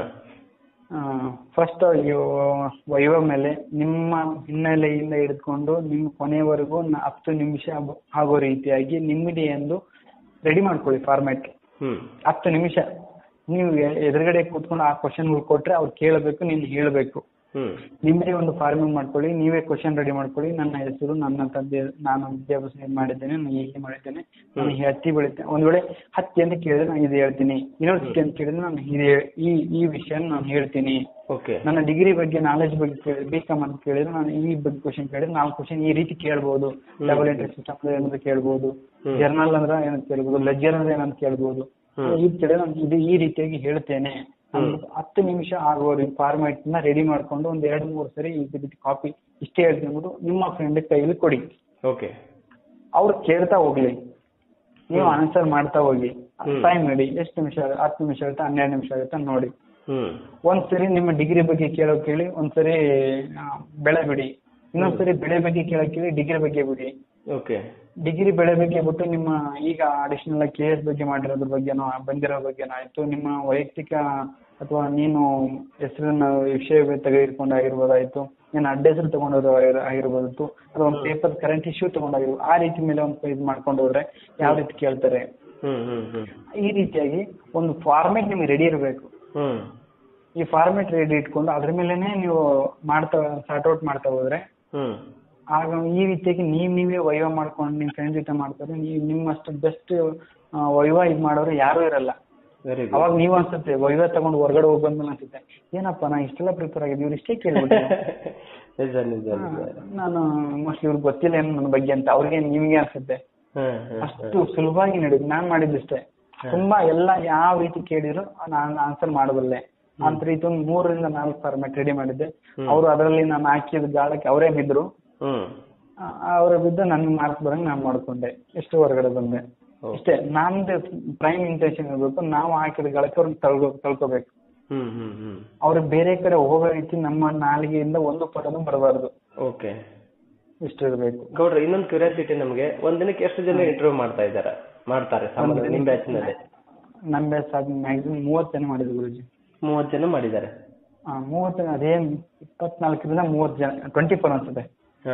ಫಸ್ಟ್ ವೈವ ಮೇಲೆ ನಿಮ್ಮ ಹಿನ್ನೆಲೆಯಿಂದ ಹಿಡಿದುಕೊಂಡು ನಿಮ್ಮ ಕೊನೆವರೆಗೂ ನ- ಹತ್ತು ನಿಮಿಷ ಆಗೋ- ಆಗೋ ರೀತಿಯಾಗಿ ನಿಮ್ಮದೇ ಎಂದು ರೆಡಿ ಮಾಡ್ಕೊಳ್ಳಿ ಫಾರ್ಮ್ಯಾಟ್ ಹ್ಮ್ ಹತ್ತು ನಿಮಿಷ ನೀವು ಎ- ಎದುರುಗಡೆ ಕೂತ್ಕೊಂಡು ಆ ಕ್ವಶನ್ಗಳು ಕೊಟ್ರೆ ಅವ್ರು ಕೇಳಬೇಕು ನೀನು ಹೇಳಬೇಕು ಹ್ಮ್ ನಿಮ್ಮದೇ ಒಂದು ಫಾರ್ಮಿಂಗ್ ಮಾಡ್ಕೊಳ್ಳಿ ನೀವೇ ಕ್ವಶನ್ ರೆಡಿ ಮಾಡ್ಕೊಳ್ಳಿ ನನ್ನ ಹೆಸರು ನನ್ನ ತಂದೆ ನಾನು ವಿದ್ಯಾಭ್ಯಾಸ ಏನ್ ಮಾಡಿದ್ದೇನೆ ನಾನು ಹೀಗೆ ಮಾಡಿದ್ದೇನೆ ನಾನು ಈ ಹತ್ತಿ ಬೆಳಿತೇನೆ ಒಂದ್ ವೇಳೆ ಹತ್ತಿ ಅಂತ ಕೇಳಿದ್ರೆ ನಾನು ಇದು ಹೇಳ್ತೀನಿ ಯೂನಿವರ್ಸಿಟಿ ಅಂತ ಕೇಳಿದ್ರೆ ನಾನು ಇದು ಹೇ- ಈ ಈ ವಿಷಯ ನಾನು ಹೇಳ್ತೀನಿ ಓಕೆ ನನ್ನ ಡಿಗ್ರಿ ಬಗ್ಗೆ ನಾಲೆಜ್ ಬಗ್ಗೆ ಕೇಳಿ ಬಿ ಕಾಮ್ ಅಂತ ಕೇಳಿದ್ರೆ ನಾನು ಈ ಬಗ್ಗೆ ಕ್ವಶನ್ ಕೇಳಿದ್ರೆ ನಾಲ್ಕು ಕ್ವಶನ್ ಈ ರೀತಿ ಕೇಳ್ಬೋದು ಡಬಲ್ ಎಂಟ್ರಿ ಸಿಸ್ಟಮ್ ಅಂದ್ರೆ ಏನಂತ ಕೇಳ್ಬೋದು ಹ್ಮ್. ಜರ್ನಲ್ ಅಂದ್ರೆ ಏನಂತ ಕೇಳ್ಬೋದು ಲೆಜರ್ ಅಂದ್ರೆ ಏನಂತ ಕೇಳ್ಬೋದು ಹ್ಮ್. ಈ ಕೇಳಿದ್ರೆ ನಾನು ಇದು ಈ ರೀತಿಯಾಗಿ ಹೇಳ್ತೇನೆ ಅಂದ್ಬಿಟ್ಟು ಹತ್ತು ನಿಮಿಷ ಆಗುವ ಫಾರ್ಮ್ಯಾಟ್ ನ ರೆಡಿ ಮಾಡ್ಕೊಂಡು ಒಂದ್ ಎರಡು ಮೂರು ಸರಿ ಈ ರೀತಿ ಕಾಪಿ ಇಷ್ಟೇ ಹೇಳ್ತೀನಿ ಅಂದ್ಬಿಟ್ಟು ನಿಮ್ಮ ಫ್ರೆಂಡ್ ಕೈಯಲ್ಲಿ ಕೊಡಿ ಓಕೆ ಅವ್ರು ಕೇಳ್ತಾ ಹೋಗ್ಲಿ ನೀವು ಆನ್ಸರ್ ಮಾಡ್ತಾ ಹೋಗಿ ಹ್ಮ್. ಟೈಮ್ ನೋಡಿ ಎಷ್ಟು ನಿಮಿಷ ಹತ್ತು ನಿಮಿಷ ಆಗುತ್ತೆ ಹನ್ನೆರಡು ನಿಮಿಷ ಆಗುತ್ತೆ ನೋಡಿ ಹ್ಮ್ ಒಂದ್ಸರಿ ನಿಮ್ಮ ಡಿಗ್ರಿ ಬಗ್ಗೆ ಕೇಳೋ ಕೇಳಿ ಒಂದ್ಸರಿ ಆ, ಬೆಳೆ ಬಿಡಿ ಇನ್ನೊಂದ್ಸರಿ ಬೆಳೆ ಬಗ್ಗೆ ಕೇಳೋ ಕೇಳಿ ಡಿಗ್ರಿ ಬಗ್ಗೆ ಬಿಡಿ ಓಕೆ ಡಿಗ್ರಿ ಬೆಳೆ ಬಗ್ಗೆ ಬಿಟ್ಟು ನಿಮ್ಮ ಈಗ ಅಡಿಷನಲ್ ಕೆ ಎಸ್ ಬಗ್ಗೆ ಮಾಡಿರೋದ್ರ ಬಗ್ಗೆನೋ ಬಂದಿರೋ ಬಗ್ಗೆನೋ ಆಯ್ತು ನಿಮ್ಮ ವೈಯಕ್ತಿಕ ಅಥವಾ ನೀನು ಹೆಸರನ್ನ ವಿಷಯ ತೆಗೆದುಕೊಂಡಾಗಿರ್ಬೋದಾಯ್ತು ಏನು ಅಡ್ಡ ಹೆಸರು ತಗೊಂಡೋದು ಆಗಿರ್ಬೋದು ಅಥವಾ ಒಂದು ಪೇಪರ್ ಕರೆಂಟ್ ಇಶ್ಯೂ ತಗೊಂಡಾಗಿರ್ಬೋದು ಆ ರೀತಿ ಮೇಲೆ ಒಂದು ಇದು ಮಾಡ್ಕೊಂಡು ಹೋದ್ರೆ ಯಾವ ರೀತಿ ಕೇಳ್ತಾರೆ ಹ್ಮ್ ಹ್ಮ್ ಹ್ಮ್ ಈ ರೀತಿಯಾಗಿ ಒಂದು ಫಾರ್ಮೆಟ್ ನಿಮಗೆ ರೆಡಿ ಇರಬೇಕು ಹ್ಮ್ ಈ ಫಾರ್ಮೆಟ್ ರೆಡಿ ಇಟ್ಕೊಂಡು ಅದ್ರ ಮೇಲೆನೆ ನೀವು ಮಾಡ್ತಾ ಸಾರ್ಟ್ ಔಟ್ ಮಾಡ್ತಾ ಹೋದ್ರೆ ಹ್ಮ್ ಆಗ ಈ ರೀತಿಯಾಗಿ ನೀವ್ ನೀವೇ ವೈವ ಮಾಡ್ಕೊಂಡು ನಿಮ್ಮ ಫ್ರೆಂಡ್ ಜೊತೆ ಮಾಡ್ತಾರೆ ನೀವು ನಿಮ್ಮಷ್ಟು ಬೆಸ್ಟ್ ವೈವ ಇದು ಮಾಡೋರು ಯಾರೂ ಇರಲ್ಲ ವೆರಿ ಗುಡ್ ಅವಾಗ ನೀವು ಅನ್ಸುತ್ತೆ ವೈವ ತಗೊಂಡು ಹೊರಗಡೆ ಹೋಗಿ ಬಂದ್ಮೇಲೆ ಅನ್ಸುತ್ತೆ ಏನಪ್ಪ ನಾ ಇಷ್ಟೆಲ್ಲ ಪ್ರಿಪೇರ್ ಆಗಿದ್ದು ಇವ್ರು ಇಷ್ಟೇ ಕೇಳ್ಬಿಟ್ಟೆ ನಿಜ ನಿಜ ನಿಜ ನಾನು ಮೋಸ್ಟ್ಲಿ ಇವ್ರಿಗೆ ಗೊತ್ತಿಲ್ಲ ಏನು ನನ್ನ ಬಗ್ಗೆ ಅಂತ ಅವ್ರಿಗೆ ನಿಮಗೆ ಅನ್ಸುತ್ತೆ ಹ್ಮ್ ಹ್ಮ್ ಅಷ್ಟು ಸುಲಭವಾಗಿ ನಡೆಯುದು ನಾನ್ ಮಾಡಿದ್ದಷ್ಟೇ ತುಂಬಾ ಎಲ್ಲ ಯಾವ ರೀತಿ ಕೇಳಿದ್ರು ನಾನು ಆನ್ಸರ್ ಮಾಡಬಲ್ಲೆ ಅಂತ ರೀತಿ ಒಂದು ಮೂರರಿಂದ ನಾಲ್ಕು ಫಾರ್ಮೆಟ್ ರೆಡಿ ಮಾಡಿದ್ದೆ ಅವರು ಅದರಲ್ಲಿ ನಾನು ಹಾಕಿದ ಗಾಳಕ್ಕೆ ಅವರೇ ಬಿದ್ರು ಹ್ಮ್ ಅವರ ಬಿದ್ದು ನನ್ಗೆ ಮಾರ್ಕ್ಸ್ ಬರಂಗ್ ನಾನು ಮಾಡ್ಕೊಂಡೆ ಎಷ್ಟು ಹೊರಗಡೆ ಬಂದೆ ಹೌದು. ಇಷ್ಟೇ ನಮ್ದು ಪ್ರೈಮ್ ಇಂಟೆನ್ಷನ್ ಇರಬೇಕು ನಾವು ಹಾಕಿದ ಗಳಕ್ಕೆ ಅವ್ರನ್ನ ತಳ್ಕೊ ತಳ್ಕೊಬೇಕು ಹ್ಮ್ ಹ್ಮ್ ಹ್ಮ್ ಅವ್ರಿಗೆ ಬೇರೆ ಕಡೆ ಹೋಗೋ ರೀತಿ ನಮ್ಮ ನಾಲಿಗೆಯಿಂದ ಒಂದು ಪದನೂ ಬರಬಾರ್ದು ಓಕೆ ಇಷ್ಟು ಇರಬೇಕು ಗೌಡ್ರ ಇನ್ನೊಂದು ಕ್ಯೂರಿಯಾಸಿಟಿ ನಮಗೆ ಒಂದ್ ದಿನಕ್ಕೆ ಎಷ್ಟು ಜನ ಇಂಟರ್ವ್ಯೂ ಮಾಡ್ತಾ ಇದ್ದಾರೆ ಮಾಡ್ತಾರೆ ಸಾಮಾನ್ಯ ನಿಮ್ ಬ್ಯಾಚ್ ನಲ್ಲಿ ನಮ್ಮ ಬ್ಯಾಚ್ ಆಗಿ ಮ್ಯಾಕ್ಸಿಮಮ್ ಮೂವತ್ತು ಜನ ಮಾಡಿದ್ರು ಗುರುಜಿ ಮೂವತ್ತು ಜನ ಮಾಡಿದ್ದಾರೆ ಆ, ಮೂವತ್ತು ಜನ ಅದೇ ಇಪ್ಪತ್ನಾಲ್ಕರಿಂದ ಮೂವತ್ತು ಜನ ಟ್ವೆಂಟಿ ಫೋರ್ ಅನ್ಸುತ್ತೆ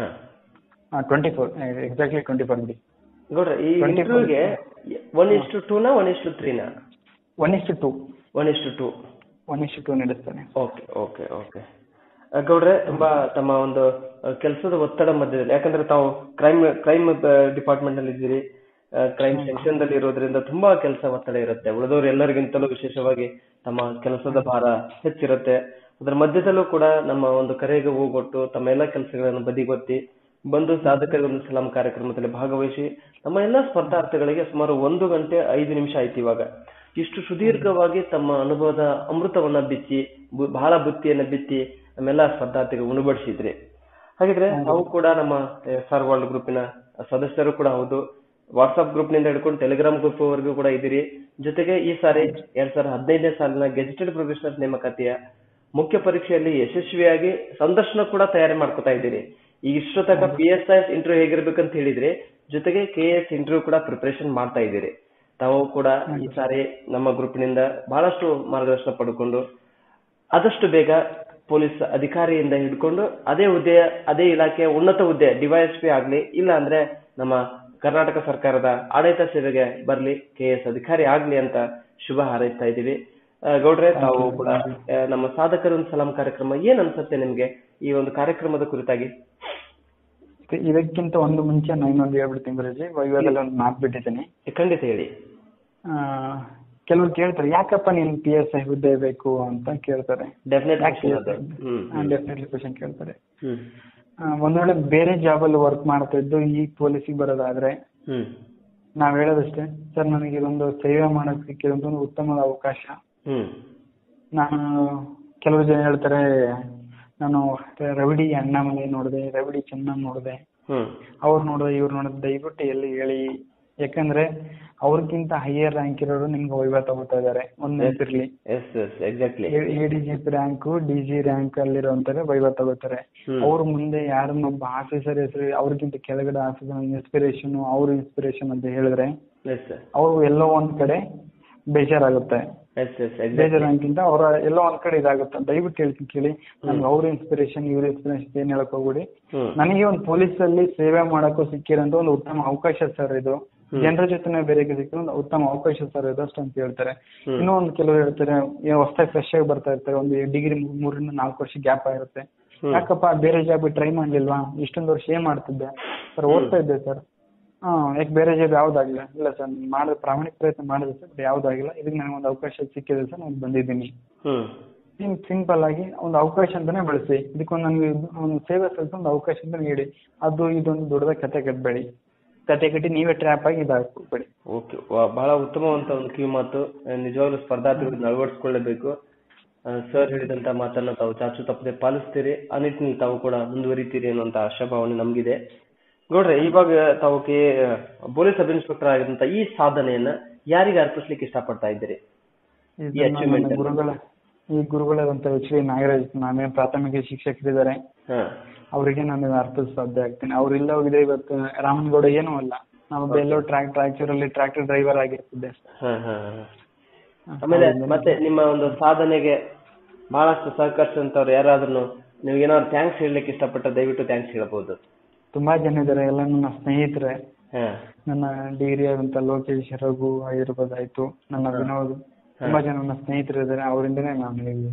ಹಾ twenty four exactly twenty four ಬಿಡಿ ಗೌಡ್ರ ಈ 24 ಇಂಟರ್ವ್ಯೂಗೆ ಒನ್ ಇಷ್ಟು ಟೂನಾ ಒನ್ ಇಷ್ಟು ತ್ರೀನಾ ಒನ್ ಇಷ್ಟು ಟೂ ಒನ್ ಇಷ್ಟು ಟೂ ಒನ್ ಇಷ್ಟು ಟೂ ನಡೆಸ್ತಾನೆ ಓಕೆ ಓಕೆ ಓಕೆ ಗೌಡ್ರೆ ತುಂಬಾ ತಮ್ಮ ಒಂದು ಕೆಲಸದ ಒತ್ತಡ ಮಧ್ಯದಲ್ಲಿ ಯಾಕಂದ್ರೆ ತಾವು ಕ್ರೈಮ್ ಕ್ರೈಮ್ ಡಿಪಾರ್ಟ್ಮೆಂಟ್ ನಲ್ಲಿ ಇದ್ದೀರಿ ಕ್ರೈಮ್ ಸೆಕ್ಷನ್ ದಲ್ಲಿ ಇರೋದ್ರಿಂದ ತುಂಬಾ ಕೆಲಸ ಒತ್ತಡ ಇರುತ್ತೆ ಉಳಿದವರು ಎಲ್ಲರಿಗಿಂತಲೂ ವಿಶೇಷವಾಗಿ ತಮ್ಮ ಕೆಲಸದ ಭಾರ ಹೆಚ್ಚಿರುತ್ತೆ ಅದರ ಮಧ್ಯದಲ್ಲೂ ಕೂಡ ನಮ್ಮ ಒಂದು ಕರೆಗೆ ಹೋಗೊಟ್ಟು ತಮ್ಮ ಎಲ್ಲ ಕೆಲಸಗಳನ್ನು ಬದಿಗೊತ್ತಿ ಬಂದು ಸಾಧಕರಿಗೊಂದು ಸಲಾಂ ಕಾರ್ಯಕ್ರಮದಲ್ಲಿ ಭಾಗವಹಿಸಿ ನಮ್ಮ ಎಲ್ಲ ಸ್ಪರ್ಧಾರ್ಥಿಗಳಿಗೆ ಸುಮಾರು ಒಂದು ಗಂಟೆ ಐದು ನಿಮಿಷ ಆಯ್ತು ಇವಾಗ ಇಷ್ಟು ಸುದೀರ್ಘವಾಗಿ ತಮ್ಮ ಅನುಭವದ ಅಮೃತವನ್ನ ಬಿಚ್ಚಿ ಬು- ಬಹಳ ಬುತ್ತಿಯನ್ನ ಬಿತ್ತಿ ನಮ್ಮೆಲ್ಲ ಸ್ಪರ್ಧಾರ್ಥಿಗಳು ಉಣಬಡಿಸಿದ್ರಿ ಹಾಗಿದ್ರೆ ತಾವು ಕೂಡ ನಮ್ಮ ಎಸ್ ವರ್ಲ್ಡ್ ಗ್ರೂಪಿನ ಸದಸ್ಯರು ಕೂಡ ಹೌದು ವಾಟ್ಸ್ಆಪ್ ಗ್ರೂಪ್ ನಿಂದ ಹಿಡ್ಕೊಂಡು ಟೆಲಿಗ್ರಾಮ್ ಗ್ರೂಪ್ ವರೆಗೂ ಕೂಡ ಇದ್ದೀರಿ ಜೊತೆಗೆ ಈ ಸಾರಿ ಎರಡ್ ಸಾವಿರದ ಹದಿನೈದನೇ ಸಾಲಿನ ಗೆಜೆಟೆಡ್ ಪ್ರೊಫೆಷನಲ್ ನೇಮಕಾತಿಯ ಮುಖ್ಯ ಪರೀಕ್ಷೆಯಲ್ಲಿ ಯಶಸ್ವಿಯಾಗಿ ಸಂದರ್ಶನ ಕೂಡ ತಯಾರಿ ಮಾಡ್ಕೊತಾ ಇದ್ದೀರಿ ಈಗ ಇಷ್ಟು ತನಕ ಪಿ ಎಸ್ ಐ ಇಂಟರ್ವ್ಯೂ ಹೇಗಿರ್ಬೇಕಂತ ಹೇಳಿದ್ರೆ ಜೊತೆಗೆ ಕೆ ಎಸ್ ಇಂಟರ್ವ್ಯೂ ಕೂಡ ಪ್ರಿಪರೇಷನ್ ಮಾಡ್ತಾ ಇದ್ದೀರಿ ತಾವು ಕೂಡ ಈ ಸಾರಿ ನಮ್ಮ ಗ್ರೂಪ್ನಿಂದ ಬಹಳಷ್ಟು ಮಾರ್ಗದರ್ಶನ ಪಡ್ಕೊಂಡು ಆದಷ್ಟು ಬೇಗ ಪೊಲೀಸ್ ಅಧಿಕಾರಿಯಿಂದ ಹಿಡ್ಕೊಂಡು ಅದೇ ಹುದ್ದೆಯ ಅದೇ ಇಲಾಖೆಯ ಉನ್ನತ ಹುದ್ದೆ ಡಿವೈಎಸ್ಪಿ ಆಗ್ಲಿ ಇಲ್ಲ ಅಂದ್ರೆ ನಮ್ಮ ಕರ್ನಾಟಕ ಸರ್ಕಾರದ ಆಡಳಿತ ಸೇವೆಗೆ ಬರ್ಲಿ ಕೆ ಎಸ್ ಅಧಿಕಾರಿ ಆಗ್ಲಿ ಅಂತ ಶುಭ ಹಾರೈಸ್ತಾ ಇದ್ದೀವಿ ಆ, ಗೌಡ್ರೆ ತಾವು ಕೂಡ ಆ, ನಮ್ಮ ಸಾಧಕರ ಒಂದು ಸಲಾಂ ಕಾರ್ಯಕ್ರಮ ಏನ್ ಅನ್ಸುತ್ತೆ ನಿಮ್ಗೆ ಈ ಒಂದು ಕಾರ್ಯಕ್ರಮದ ಕುರಿತಾಗಿ ಇದ್- ಇದಕ್ಕಿಂತ ಒಂದು ಮುಂಚೆ ನಾನು ಇನ್ನೊಂದು ಹೇಳ್ಬಿಡ್ತೀನಿ ಗುರುಜಿ ಇವಾಗೆಲ್ಲ ಒಂದು ಮಾತು ಬಿಟ್ಟಿದ್ದೀನಿ ಖಂಡಿತ ಹೇಳಿ ಆ, ಕೆಲವ್ರು ಕೇಳ್ತಾರೆ ಯಾಕಪ್ಪ ನೀನು ಪಿ ಎಸ್ ಐ ಹುದ್ದೆ ಬೇಕು ಅಂತ ಕೇಳ್ತಾರೆ ಡೆಫಿನೆಟ್ ಯಾಕೆ ಹ್ಮ್ ಡೆಫಿನೆಟ್ಲಿ ಕ್ವಶನ್ ಕೇಳ್ತಾರೆ ಹ್ಮ್ ಆ, ಒಂದ್ ವೇಳೆ ಬೇರೆ ಜಾಬಲ್ಲಿ ವರ್ಕ್ ಮಾಡ್ತಾ ಇದ್ದು ಈ ಪೊಲೀಸಿಗೆ ಬರೋದಾದ್ರೆ ಹ್ಮ್ ನಾವ್ ಹೇಳೋದಷ್ಟೇ ಸರ್ ನನಗೆ ಇದೊಂದು ಸೇವೆ ಮಾಡೋಕೆ ಸಿಕ್ಕಿದಂತ ಒಂದು ಉತ್ತಮವಾದ ಅವಕಾಶ ಹ್ಮ್ ನಾನು ಕೆಲವು ಜನ ಹೇಳ್ತಾರೆ ನಾನು ರವಿಡಿ ಅಣ್ಣಾಮಲೈ ನೋಡಿದೆ ರವಿಡಿ ಚೆನ್ನ ನೋಡಿದೆ ಹ್ಮ್ ಅವ್ರು ನೋಡಿದೆ ಇವ್ರು ನೋಡಿದೆ ದಯವಿಟ್ಟು ಎಲ್ಲಿ ಹೇಳಿ ಯಾಕಂದ್ರೆ ಅವ್ರಿಗಿಂತ ಹೈಯರ್ ರ್ಯಾಂಕ್ ಇರೋರು ನಿಮ್ಗೆ ವೈವಾ ತಗೋತಾ ಇದಾರೆ ಒಂದ್ ನೆನಪಿರ್ಲಿ S S exactly A D G P rank D G rank ಅಲ್ಲಿರೋಂತಾರೆ ವೈವಾ ತಗೋತಾರೆ ಹ್ಮ್. ಅವ್ರ ಮುಂದೆ ಯಾರನ್ನೊಬ್ಬ ಆಫೀಸರ್ ಹೆಸರು ಅವ್ರಿಗಿಂತ ಕೆಳಗಡೆ ಆಫೀಸರ್ ಇನ್ಸ್ಪಿರೇಷನ್ ಅವ್ರ ಇನ್ಸ್ಪಿರೇಷನ್ ಅಂತ ಹೇಳಿದ್ರೆ ಎಸ್ ಅವ್ರು ಎಲ್ಲೋ ಒಂದ್ ಕಡೆ ಬೇಜಾರಾಗುತ್ತೆ ಎಸ್ ಎಸ್ ಎಕ್ಸಾಕ್ಟ್ಲಿ ಬೇಜಾರಾಗಿಂತ ಅವ್ರ ಎಲ್ಲೋ ಒಂದ್ ಕಡೆ ಇದಾಗುತ್ತೆ ದಯವಿಟ್ಟು ಹೇಳ್ತೀನಿ ಕೇಳಿ ನನ್ಗೆ ಅವ್ರ ಇನ್ಸ್ಪಿರೇಷನ್ ಇವ್ರ ಇನ್ಸ್ಪಿರೇಷನ್ ಏನ್ ಹೇಳಕ್ ಹೋಗ್ಬಿಡಿ ಹ್ಮ್ ನನಗೆ ಒಂದು ಪೊಲೀಸ್ ಅಲ್ಲಿ ಸೇವೆ ಮಾಡಕ್ಕೂ ಸಿಕ್ಕಿರೋಂತ ಒಂದು ಉತ್ತಮ ಅವಕಾಶ ಸರ್ ಇದು ಜನರ ಜೊತೆನೆ ಬೇರೆಗೆ ಸಿಕ್ಕಿರೋ ಒಂದು ಉತ್ತಮ ಅವಕಾಶ ಸರ್ ಇದು ಅಷ್ಟು ಅಂತ ಹೇಳ್ತಾರೆ ಹ್ಮ್. ಇನ್ನೂ ಒಂದು ಕೆಲವರು ಹೇಳ್ತಾರೆ ಏನೋ ಹೊಸದಾಗಿ ಫ್ರೆಶ್ ಆಗಿ ಬರ್ತಾ ಇರ್ತಾರೆ ಒಂದು ಡಿಗ್ರಿ ಮೂರರಿಂದ ನಾಲ್ಕು ವರ್ಷ ಗ್ಯಾಪ್ ಆಗಿರುತ್ತೆ ಹ್ಮ್. ಯಾಕಪ್ಪ ಬೇರೆ ಜಾಬ್ ಟ್ರೈ ಮಾಡ್ಲಿಲ್ವಾ ಇಷ್ಟೊಂದು ವರ್ಷ ಏನ್ ಮಾಡ್ತಿದ್ದೆ ಸರ್ ಓದ್ತಾ ಇದ್ದೆ ಸರ್ ಹಾ ಯಾಕೆ ಬೇರೆ ಜಾಬ್ ಯಾವ್ದಾಗಿಲ್ಲ ಇಲ್ಲ ಸರ್ ಮಾಡಿದ ಪ್ರಾಮಾಣಿಕ ಪ್ರಯತ್ನ ಮಾಡಿದೆ ಸರ್ ಬಟ್ ಯಾವ್ದಾಗಿಲ್ಲ ಇದಕ್ಕೆ ನನಗೆ ಒಂದು ಅವಕಾಶ ಸಿಕ್ಕಿದೆ ಸರ್ ನಾನು ಬಂದಿದ್ದೀನಿ ಹ್ಮ್ ನಿಮ್ ಸಿಂಪಲ್ ಆಗಿ ಒಂದು ಅವಕಾಶ ಅಂತಾನೆ ಬೆಳೆಸಿ ಇದಕ್ಕೊಂದು ನನಗೆ ಒಂದು ಸೇವೆ ಸಲ್ಲಿಸೋ ಒಂದು ಅವಕಾಶ ಅಂತ ನೀಡಿ ಅದು ಇದೊಂದು ದೊಡ್ಡದಾಗಿ ಕತೆ ಕಟ್ಟಬೇಡಿ ಕತೆ ಕಟ್ಟಿ ನೀವೇ ಟ್ರ್ಯಾಪ್ ಆಗಿ ಇದಾಗ್ಬೇಡಿ ಓಕೆ ಬಹಳ ಉತ್ತಮವಂತ ಒಂದು ಕಿವಿ ಮಾತು ಆ, ನಿಜವಾಗ್ಲೂ ಸ್ಪರ್ಧಾರ್ಥಿಗಳನ್ನ ಅಳವಡಿಸ್ಕೊಳ್ಳಬೇಕು ಸರ್ ಹೇಳಿದಂತ ಮಾತನ್ನ ತಾವು ಚಾಚು ತಪ್ಪದೆ ಪಾಲಿಸ್ತೀರಿ ಆ ನಿಟ್ಟಿನಲ್ಲಿ ತಾವು ಕೂಡ ಮುಂದುವರಿತೀರಿ ಅನ್ನುವಂತ ಆಶಾಭಾವನೆ ನಮಗಿದೆ ಗೌಡ್ರೆ ಇವಾಗ ತಾವು ಕೆ ಪೊಲೀಸ್ ಸಬ್ ಇನ್ಸ್ಪೆಕ್ಟರ್ ಆಗಿದಂತ ಈ ಸಾಧನೆಯನ್ನ ಯಾರಿಗೆ ಅರ್ಪಿಸ್ಲಿಕ್ಕೆ ಇಷ್ಟಪಡ್ತಾ ಇದ್ದೀರಿ ಇದು ಈ achievement ನನ್ನ ಅನ್ನು. ಗುರುಗಳ ಈ ಗುರುಗಳಾದಂತ ಎಚ್ ವಿ ನಾಗರಾಜ್ ನಾನೇ ಪ್ರಾಥಮಿಕ ಶಿಕ್ಷಕರಿದ್ದಾರೆ ಹಾ ಅವರಿಗೆ ನಾನು ಅರ್ಪಿಸ ಸಾಧ್ಯ ಆಗ್ತೀನಿ ಅವ್ರಿಲ್ಲ ಹೋಗಿದ್ರೆ ಇವತ್ತು ರಾಮನಗೌಡ ಏನೂ ಅಲ್ಲ ನಾವೊಬ್ಬ ಎಲ್ಲೋ ಟ್ರ್ಯಾಕ್ ಟ್ರ್ಯಾಕ್ಚರಲ್ಲಿ ಟ್ರ್ಯಾಕ್ಟರ್ ಡ್ರೈವರ್ ಆಗಿರ್ತಿದ್ದೆ ಹಾ ಹಾ ಹಾ. ಆಮೇಲೆ ಮತ್ತೆ ನಿಮ್ಮ ಒಂದು ಸಾಧನೆಗೆ ಬಹಳಷ್ಟು ಸಹಕರಿಸಿದಂತವ್ರು ಯಾರಾದ್ರೂ ನೀವು ಏನಾದ್ರು ಥ್ಯಾಂಕ್ಸ್ ಹೇಳಲಿಕ್ಕೆ ಇಷ್ಟಪಟ್ಟ ದಯವಿಟ್ಟು ಥ್ಯಾಂಕ್ಸ್ ಹೇಳ್ಬೋದು ತುಂಬಾ ಜನ ಇದ್ದಾರೆ ಎಲ್ಲ ನನ್ನ ಸ್ನೇಹಿತರೆ ಹಾ ನನ್ನ ಡಿಗ್ರಿ ಆದಂತ ಲೋಕೇಶ್ ರಘು ಆಗಿರ್ಬೋದಾಯ್ತು ನನ್ನ ವಿನೋದ್ ತುಂಬಾ ಜನ ನನ್ನ ಸ್ನೇಹಿತರು ಇದ್ದಾರೆ ಅವರಿಂದನೇ ನಾನು ಈ-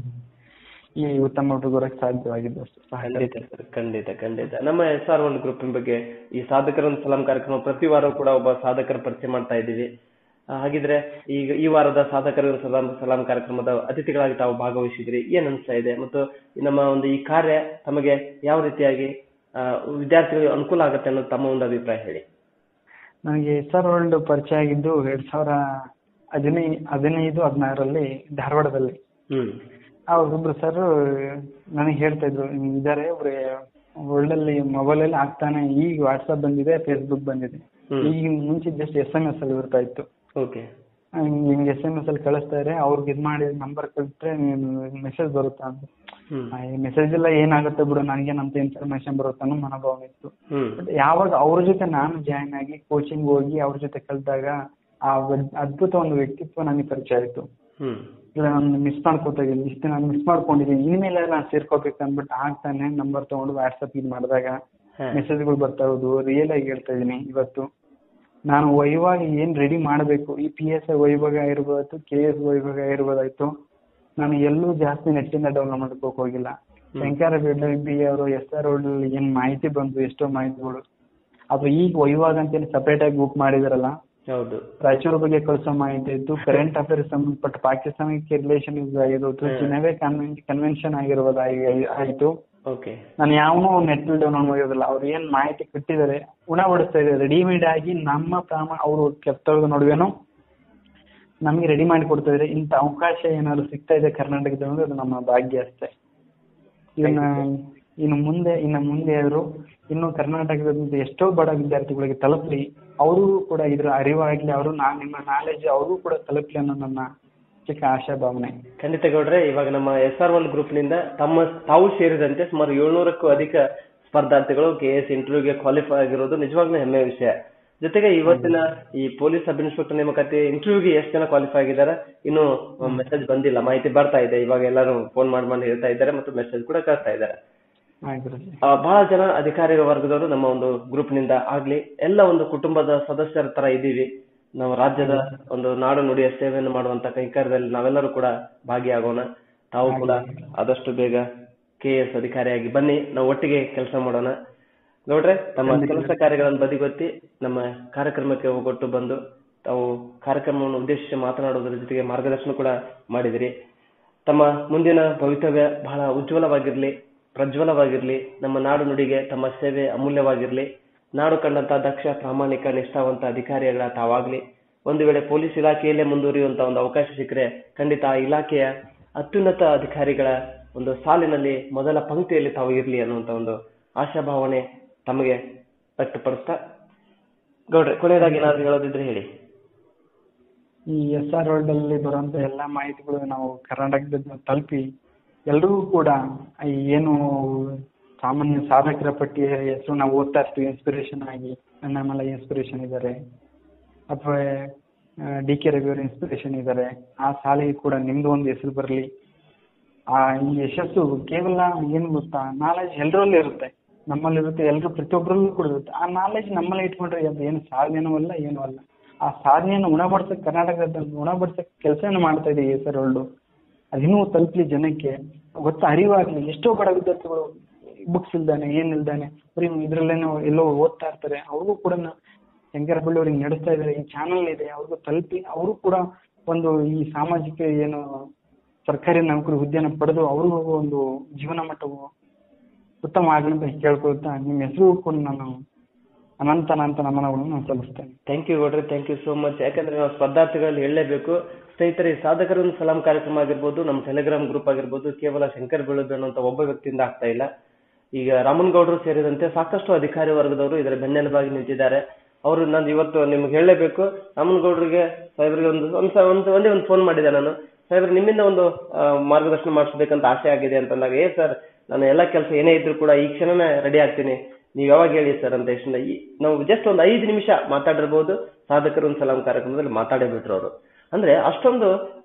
ಈ ಉತ್ತಮ ಹುಡುಗರಕ್ಕೆ ಸಾಧ್ಯವಾಗಿದ್ದು ಅಷ್ಟೇ ಸಹಾಯ ಖಂಡಿತ ಸರ್ ಖಂಡಿತ ಖಂಡಿತ ನಮ್ಮ ಎಸ್ ಆರ್ ಒನ್ ಗ್ರೂಪ್ ಬಗ್ಗೆ ಈ ಸಾಧಕರೊಂದು ಸಲಾಂ ಕಾರ್ಯಕ್ರಮ ಪ್ರತಿ ವಾರ ಕೂಡ ಒಬ್ಬ ಸಾಧಕರ ಪರಿಚಯ ಮಾಡ್ತಾ ಇದ್ದೀವಿ ಆ, ಹಾಗಿದ್ರೆ ಈಗ ಈ ವಾರದ ಸಾಧಕರ ಸಲಾಂ ಸಲಾಂ ಕಾರ್ಯಕ್ರಮದ ಅತಿಥಿಗಳಾಗಿ ತಾವು ಭಾಗವಹಿಸಿದ್ರಿ ಏನ್ ಅನಿಸ್ತಾ ಇದೆ ಮತ್ತು ನಮ್ಮ ಒಂದು ಈ ಕಾರ್ಯ ತಮಗೆ ಯಾವ ರೀತಿಯಾಗಿ ಆ, ವಿದ್ಯಾರ್ಥಿಗಳಿಗೆ ಅನುಕೂಲ ಆಗುತ್ತೆ ಅನ್ನೋದು ತಮ್ಮ ಒಂದು ಅಭಿಪ್ರಾಯ ಹೇಳಿ ನನಗೆ ಎಸ್ ಆರ್ ವರ್ಲ್ಡ್ ಪರಿಚಯ ಆಗಿದ್ದು ಎರಡ್ ಸಾವಿರ ಹದಿನೈ ಹದಿನೈದು ಹದಿನಾರರಲ್ಲಿ ಧಾರವಾಡದಲ್ಲಿ ಹ್ಮ್ ಅವ್ರೊಬ್ರು ಸರ್ ನನಗೆ ಹೇಳ್ತಾ ಇದ್ರು ಹಿಂಗ್ ಇದಾರೆ ಒಬ್ರು ವರ್ಲ್ಡ್ ಅಲ್ಲಿ ಮೊಬೈಲ್ ಅಲ್ಲಿ ಆಗ್ತಾನೆ ಈಗ ವಾಟ್ಸ್ಆಪ್ ಬಂದಿದೆ ಫೇಸ್ಬುಕ್ ಬಂದಿದೆ ಹ್ಮ್. ಈಗ ಮುಂಚೆ ಜಸ್ಟ್ ಎಸ್ ಎಂ ಎಸ್ ಅಲ್ಲಿ ಬರ್ತಾ ಇತ್ತು ಓಕೆ ಹಿಂಗೆ ಎಸ್ ಎಂ ಎಸ್ ಅಲ್ಲಿ ಕಳಿಸ್ತಾರೆ ಅವ್ರಿಗೆ ಇದು ಮಾಡಿ ನಂಬರ್ ಕಳಿಸ್ರೆ ನೀನು ಮೆಸೇಜ್ ಬರುತ್ತಾ ಅಂತ ಹ್ಮ್ ಆ, ಈ ಮೆಸೇಜ್ ಎಲ್ಲ ಏನಾಗುತ್ತೆ ಬಿಡು ನನಗೇನಂತ ಇನ್ಫಾರ್ಮೇಶನ್ ಬರುತ್ತೆ ಅನ್ನೋ ಮನೋಭಾವನೆ ಇತ್ತು ಹ್ಮ್ ಬಟ್ ಯಾವಾಗ ಅವ್ರ ಜೊತೆ ನಾನು ಜಾಯ್ನ್ ಆಗಿ ಕೋಚಿಂಗ್ ಹೋಗಿ ಅವ್ರ ಜೊತೆ ಕಲಿತಾಗ ಆ ಒಂದ್ ಅದ್ಭುತ ಒಂದು ವ್ಯಕ್ತಿತ್ವ ನನಗೆ ಪರಿಚಯ ಆಯ್ತು ಹ್ಮ್ ಇಲ್ಲ ನಾನು ಮಿಸ್ ಮಾಡ್ಕೋತಾ ಇದ್ದೀನಿ ಇಷ್ಟು ನಾನು ಮಿಸ್ ಮಾಡ್ಕೊಂಡಿದ್ದೀನಿ ಇನ್ಮೇಲೆ ನಾನು ಸೇರ್ಕೋಬೇಕು ಅಂದ್ಬಿಟ್ಟು ಆಗ್ತಾನೆ ನಂಬರ್ ತಗೊಂಡು ವಾಟ್ಸಪ್ ಇದು ಮಾಡಿದಾಗ ಹಾ. ಮೆಸೇಜ್ಗಳು ಬರ್ತಾ ಇರೋದು ರಿಯಲ್ ಆಗಿ ಹೇಳ್ತಾ ಇದ್ದೀನಿ ಇವತ್ತು ನಾನು ವೈವಾಗ ಏನ್ ರೆಡಿ ಮಾಡಬೇಕು ಈ ಪಿ ಎಸ್ ಐ ವೈಭಾಗ ಇರ್ಬೋದು ಕೆ ಎಸ್ ವೈಭಾಗ ಇರ್ಬೋದಾಯ್ತು ನಾನು ಎಲ್ಲೂ ಜಾಸ್ತಿ ನೆಟ್ಟಿಂದ ಡೌನ್ಲೋಡ್ ಮಾಡ್ಕೋಕ್ ಹೋಗಿಲ್ಲ ಶಂಕರ ಬಿ ಅವರು ಎಸ್ ಆರ್ ಅಲ್ಲಿ ಏನ್ ಮಾಹಿತಿ ಬಂತು ಎಷ್ಟೋ ಮಾಹಿತಿಗಳು ಅದು ಈಗ ವೈಭಾಗ ಅಂತೇಳಿ ಸಪರೇಟ್ ಆಗಿ ಬುಕ್ ಮಾಡಿದಾರಲ್ಲ ಹೌದು ರಾಯಚೂರು ಬಗ್ಗೆ ಕಳಿಸೋ ಮಾಹಿತಿ ಇತ್ತು ಕರೆಂಟ್ ಅಫೇರ್ಸ್ ಸಂಬಂಧಪಟ್ಟ ಪಾಕಿಸ್ತಾನಕ್ಕೆ ರಿಲೇಷನ್ ಆಗಿರೋದು ಹ್ಮ್. ಜಿನೆವೆ ಕನ್ವೆನ್ಷನ್ ಆಗಿರೋದು ಆಗಿ- ಆಯ್ತು ಓಕೆ ನಾನು ಯಾವನೋ ನೆಟ್ ಡೌನ್ಲೋಡ್ ಮಾಡಿರೋದಿಲ್ಲ ಅವ್ರು ಏನ್ ಮಾಹಿತಿ ಕೊಟ್ಟಿದ್ದಾರೆ ಉಣಬಡಿಸ್ತಾ ಇದ್ದಾರೆ ರೆಡಿಮೇಡ್ ಆಗಿ ನಮ್ಮ ಪ್ರಾಮಾಣ ಅವರು ಕೆತ್ತೋದ ನಡುವೆನೂ ನಮಗೆ ರೆಡಿ ಮಾಡಿ ಕೊಡ್ತಾ ಇದ್ದಾರೆ ಇಂಥ ಅವಕಾಶ ಏನಾದ್ರು ಸಿಗ್ತಾ ಇದೆ ಕರ್ನಾಟಕದಲ್ಲಿ ಅಂದ್ರೆ ಅದು ನಮ್ಮ ಭಾಗ್ಯ ಅಷ್ಟೇ ಇದನ್ನ ಇನ್ನು ಮುಂದೆ ಇನ್ನು ಮುಂದೆ ಆದ್ರು ಇನ್ನು ಕರ್ನಾಟಕದ ಎಷ್ಟೋ ಬಡ ವಿದ್ಯಾರ್ಥಿಗಳಿಗೆ ತಲುಪಲಿ ಅವರು ಕೂಡ ಇದ್ರ ಅರಿವಾಗ್ಲಿ ಅವರು ನಾ ನಿಮ್ಮ ನಾಲೆಜ್ ಅವ್ರಿಗೂ ಕೂಡ ತಲುಪಲಿ ಅನ್ನೋ ನನ್ನ ಚಿಕ್ಕ ಆಶಾ ಭಾವನೆ ಖಂಡಿತ ಗೌಡ್ರೆ ಇವಾಗ ನಮ್ಮ ಎಸ್ ಆರ್ ಒನ್ ಗ್ರೂಪ್ ನಿಂದ ತಮ್ಮ ತಾವು ಸೇರಿದಂತೆ ಸುಮಾರು ಏಳ್ನೂರಕ್ಕೂ ಅಧಿಕ ಸ್ಪರ್ಧಾರ್ಥಿಗಳು ಕೆ ಎಸ್ ಇಂಟರ್ವ್ಯೂಗೆ ಕ್ವಾಲಿಫೈ ಆಗಿರೋದು ನಿಜವಾಗ್ಲೂ ಹೆಮ್ಮೆಯ ವಿಷಯ ಜೊತೆಗೆ ಇವತ್ತಿನ ಈ ಪೊಲೀಸ್ ಸಬ್ ಇನ್ಸ್ಪೆಕ್ಟರ್ ನೇಮಕಾತಿ ಇಂಟರ್ವ್ಯೂಗೆ ಎಷ್ಟು ಜನ ಕ್ವಾಲಿಫೈ ಆಗಿದ್ದಾರೆ ಇನ್ನು ಮೆಸೇಜ್ ಬಂದಿಲ್ಲ ಮಾಹಿತಿ ಬರ್ತಾ ಇದೆ ಇವಾಗ ಎಲ್ಲರೂ ಫೋನ್ ಮಾಡಿ ಮಾಡಿ ಹೇಳ್ತಾ ಇದ್ದಾರೆ ಮತ್ತು ಮೆಸೇಜ್ ಕೂಡ ಕಳಿಸ್ತಾ ಇದ್ದಾರೆ ಆಯ್ತು ಗುರೂಜಿ ಆ, ಬಹಳ ಜನ ಅಧಿಕಾರಿ ವರ್ಗದವರು ನಮ್ಮ ಒಂದು ಗ್ರೂಪ್ ನಿಂದ ಆಗ್ಲಿ ಎಲ್ಲ ಒಂದು ಕುಟುಂಬದ ಸದಸ್ಯರ ತರ ಇದ್ದೀವಿ ನಾವು ರಾಜ್ಯದ ಒಂದು ನಾಡು ನುಡಿಯ ಸೇವೆಯನ್ನು ಮಾಡುವಂತ ಕೈಕಾರ್ಯದಲ್ಲಿ ನಾವೆಲ್ಲರೂ ಕೂಡ ಭಾಗಿಯಾಗೋಣ ತಾವು ಕೂಡ ಆದಷ್ಟು ಬೇಗ ಕೆ ಎಸ್ ಅಧಿಕಾರಿಯಾಗಿ ಬನ್ನಿ ನಾವು ಒಟ್ಟಿಗೆ ಕೆಲಸ ಮಾಡೋಣ ನೋಡ್ರೆ ತಮ್ಮ ಕೆಲಸ ಕಾರ್ಯಗಳನ್ನು ಬದಿಗೊತ್ತಿ ನಮ್ಮ ಕಾರ್ಯಕ್ರಮಕ್ಕೆ ಹೋಗೊಟ್ಟು ಬಂದು ತಾವು ಕಾರ್ಯಕ್ರಮವನ್ನು ಉದ್ದೇಶಿಸಿ ಮಾತನಾಡುವುದರ ಜೊತೆಗೆ ಮಾರ್ಗದರ್ಶನ ಕೂಡ ಮಾಡಿದಿರಿ ತಮ್ಮ ಮುಂದಿನ ಭವಿತವ್ಯ ಬಹಳ ಉಜ್ವಲವಾಗಿರ್ಲಿ ಪ್ರಜ್ವಲವಾಗಿರ್ಲಿ ನಮ್ಮ ನಾಡು ನುಡಿಗೆ ತಮ್ಮ ಸೇವೆ ಅಮೂಲ್ಯವಾಗಿರ್ಲಿ ನಾಡು ಕಂಡಂತ ದಕ್ಷ ಪ್ರಾಮಾಣಿಕ ನಿಷ್ಠಾವಂತ ಅಧಿಕಾರಿಗಳ ತಾವಾಗ್ಲಿ ಒಂದು ವೇಳೆ ಪೊಲೀಸ್ ಇಲಾಖೆಯಲ್ಲೇ ಮುಂದುವರಿಯುವಂತ ಒಂದು ಅವಕಾಶ ಸಿಕ್ಕರೆ ಖಂಡಿತ ಆ ಇಲಾಖೆಯ ಅತ್ಯುನ್ನತ ಅಧಿಕಾರಿಗಳ ಒಂದು ಸಾಲಿನಲ್ಲಿ ಮೊದಲ ಪಂಕ್ತಿಯಲ್ಲಿ ತಾವು ಇರ್ಲಿ ಅನ್ನುವಂತ ಒಂದು ಆಶಾಭಾವನೆ ತಮಗೆ ವ್ಯಕ್ತಪಡಿಸ್ತಾ ಗೌಡ್ರೆ ಕೊನೆಯದಾಗಿ ಏನಾದ್ರು ಹೇಳೋದಿದ್ರೆ ಹೇಳಿ ಈ ಎಸ್ ಆರ್ ವರ್ಲ್ಡ್ ಅಲ್ಲಿ ಬರುವಂತ ಎಲ್ಲಾ ಮಾಹಿತಿಗಳು ನಾವು ಕರ್ನಾಟಕದ ತಲುಪಿ ಎಲ್ರಿಗೂ ಕೂಡ ಈ ಏನು ಸಾಮಾನ್ಯ ಸಾಧಕರ ಪಟ್ಟಿಯ ಹೆಸರು ನಾವು ಓದ್ತಾ ಇರ್ತೀವಿ ಇನ್ಸ್ಪಿರೇಷನ್ ಆಗಿ ನಮ್ಮಲ್ಲ ಇನ್ಸ್ಪಿರೇಷನ್ ಇದ್ದಾರೆ ಅಥವಾ ಡಿ ಕೆ ರವಿ ಅವರು ಇನ್ಸ್ಪಿರೇಷನ್ ಇದ್ದಾರೆ ಆ ಸಾಲಿಗೆ ಕೂಡ ನಿಮ್ದು ಒಂದು ಹೆಸರು ಬರಲಿ ಆ ಈ ಯಶಸ್ಸು ಕೇವಲ ಏನು ಗೊತ್ತಾ ನಾಲೆಜ್ ಎಲ್ಲರಲ್ಲೂ ಇರುತ್ತೆ ನಮ್ಮಲ್ಲಿರುತ್ತೆ ಎಲ್ಲರೂ ಪ್ರತಿಯೊಬ್ಬರಲ್ಲೂ ಕೂಡ ಇರುತ್ತೆ ಆ ನಾಲೆಜ್ ನಮ್ಮಲ್ಲಿ ಇಟ್ಕೊಂಡ್ರೆ ಅದು ಏನು ಸಾಧನೆನೂ ಅಲ್ಲ ಏನೂ ಅಲ್ಲ ಆ ಸಾಧನೆಯನ್ನು ಉಣಬಡಿಸೋಕೆ ಕರ್ನಾಟಕದ ಉಣಬಡಿಸೋಕೆ ಕೆಲಸವನ್ನು ಮಾಡ್ತಾ ಇದೆ ಎಸ್ ಆರ್ ವರ್ಲ್ಡು ಅದಿನ್ನೂ ತಲುಪಲಿ ಜನಕ್ಕೆ ಗೊತ್ತ ಅರಿವಾಗಲಿ ಎಷ್ಟೋ ಬಡ ವಿದ್ಯಾರ್ಥಿಗಳು ಬುಕ್ಸ್ ಇಲ್ದಾನೆ ಏನಿಲ್ದಾನೆ ಬರೀ ಇದರಲ್ಲೇನೋ ಎಲ್ಲೋ ಓದ್ತಾ ಇರ್ತಾರೆ ಅವ್ರಿಗೂ ಕೂಡ ಶಂಕರಪಳ್ಳಿ ಅವ್ರಿಗೆ ನಡೆಸ್ತಾ ಇದ್ದಾರೆ ಈ ಚಾನಲ್ ಇದೆ ಅವ್ರಿಗೂ ತಲುಪಿ ಅವರು ಕೂಡ ಒಂದು ಈ ಸಾಮಾಜಿಕ ಏನು ಸರ್ಕಾರಿ ನೌಕರಿ ಹುದ್ದೆನ ಪಡೆದು ಅವ್ರಿಗೂ ಒಂದು ಜೀವನ ಮಟ್ಟವು ಉತ್ತಮ ಆಗಲಿ ಅಂತ ಕೇಳ್ಕೊಳ್ತಾ ನಿಮ್ಮ ಹೆಸರು ಕೂಡ ನಾನು ಅನಂತ ಅನಂತ ನಮನಗಳನ್ನು ನಾನು ಸಲ್ಲಿಸ್ತೇನೆ ಥ್ಯಾಂಕ್ ಯು ಗೌಡ್ರೆ ಥ್ಯಾಂಕ್ ಯು ಸೋ ಮಚ್ ಯಾಕಂದ್ರೆ ನಾವು ಸ್ಪರ್ಧಾರ್ಥಿಗಳಲ್ಲಿ ಹೇಳಲೇಬೇಕು ಸ್ನೇಹಿತರೆ ಈ ಸಾಧಕರನ್ನು ಸಲಾಂ ಕಾರ್ಯಕ್ರಮ ಆಗಿರ್ಬೋದು ನಮ್ಮ ಟೆಲಿಗ್ರಾಮ್ ಗ್ರೂಪ್ ಆಗಿರ್ಬೋದು ಕೇವಲ ಶಂಕರ್ ಬೆಳಗ್ಗೆ ಅನ್ನುವಂಥ ಒಬ್ಬ ವ್ಯಕ್ತಿಯಿಂದ ಆಗ್ತಾ ಇಲ್ಲ ಈಗ ರಾಮನ್ ಗೌಡರು ಸೇರಿದಂತೆ ಸಾಕಷ್ಟು ಅಧಿಕಾರಿ ವರ್ಗದವರು ಇದರ ಬೆನ್ನೆಲುಬಾಗಿ ನಿಂತಿದ್ದಾರೆ ಅವರು ನಾನು ಇವತ್ತು ನಿಮ್ಗೆ ಹೇಳಲೇಬೇಕು ರಾಮನ್ ಗೌಡರಿಗೆ ಸಾಹೇಬರಿಗೆ ಒಂದು ಒಂದು ಸ- ಒಂದು ಒಂದೇ ಒಂದು ಫೋನ್ ಮಾಡಿದೆ ನಾನು ಸಾಹೇಬ್ರೆ ನಿಮ್ಮಿಂದ ಒಂದು ಆ, ಮಾರ್ಗದರ್ಶನ ಮಾಡಿಸ್ಬೇಕಂತ ಆಸೆ ಆಗಿದೆ ಅಂತಂದಾಗ ಏ ಸರ್ ನಾನು ಎಲ್ಲ ಕೆಲಸ ಏನೇ ಇದ್ರು ಕೂಡ ಈ ಕ್ಷಣನೇ ರೆಡಿ ಆಗ್ತೀನಿ ನೀವು ಯಾವಾಗ ಹೇಳಿ ಸರ್ ಅಂತ ಎಷ್ಟು ನಾವು ಜಸ್ಟ್ ಒಂದು ಐದು ನಿಮಿಷ ಮಾತಾಡಿರ್ಬೋದು ಸಾಧಕರು ಒಂದು ಸಲಾಂ ಕಾರ್ಯಕ್ರಮದಲ್ಲಿ ಮಾತಾಡೇ ಬಿಟ್ರು ಅವರು ಅಂದ್ರೆ ಅಷ್ಟೊಂದು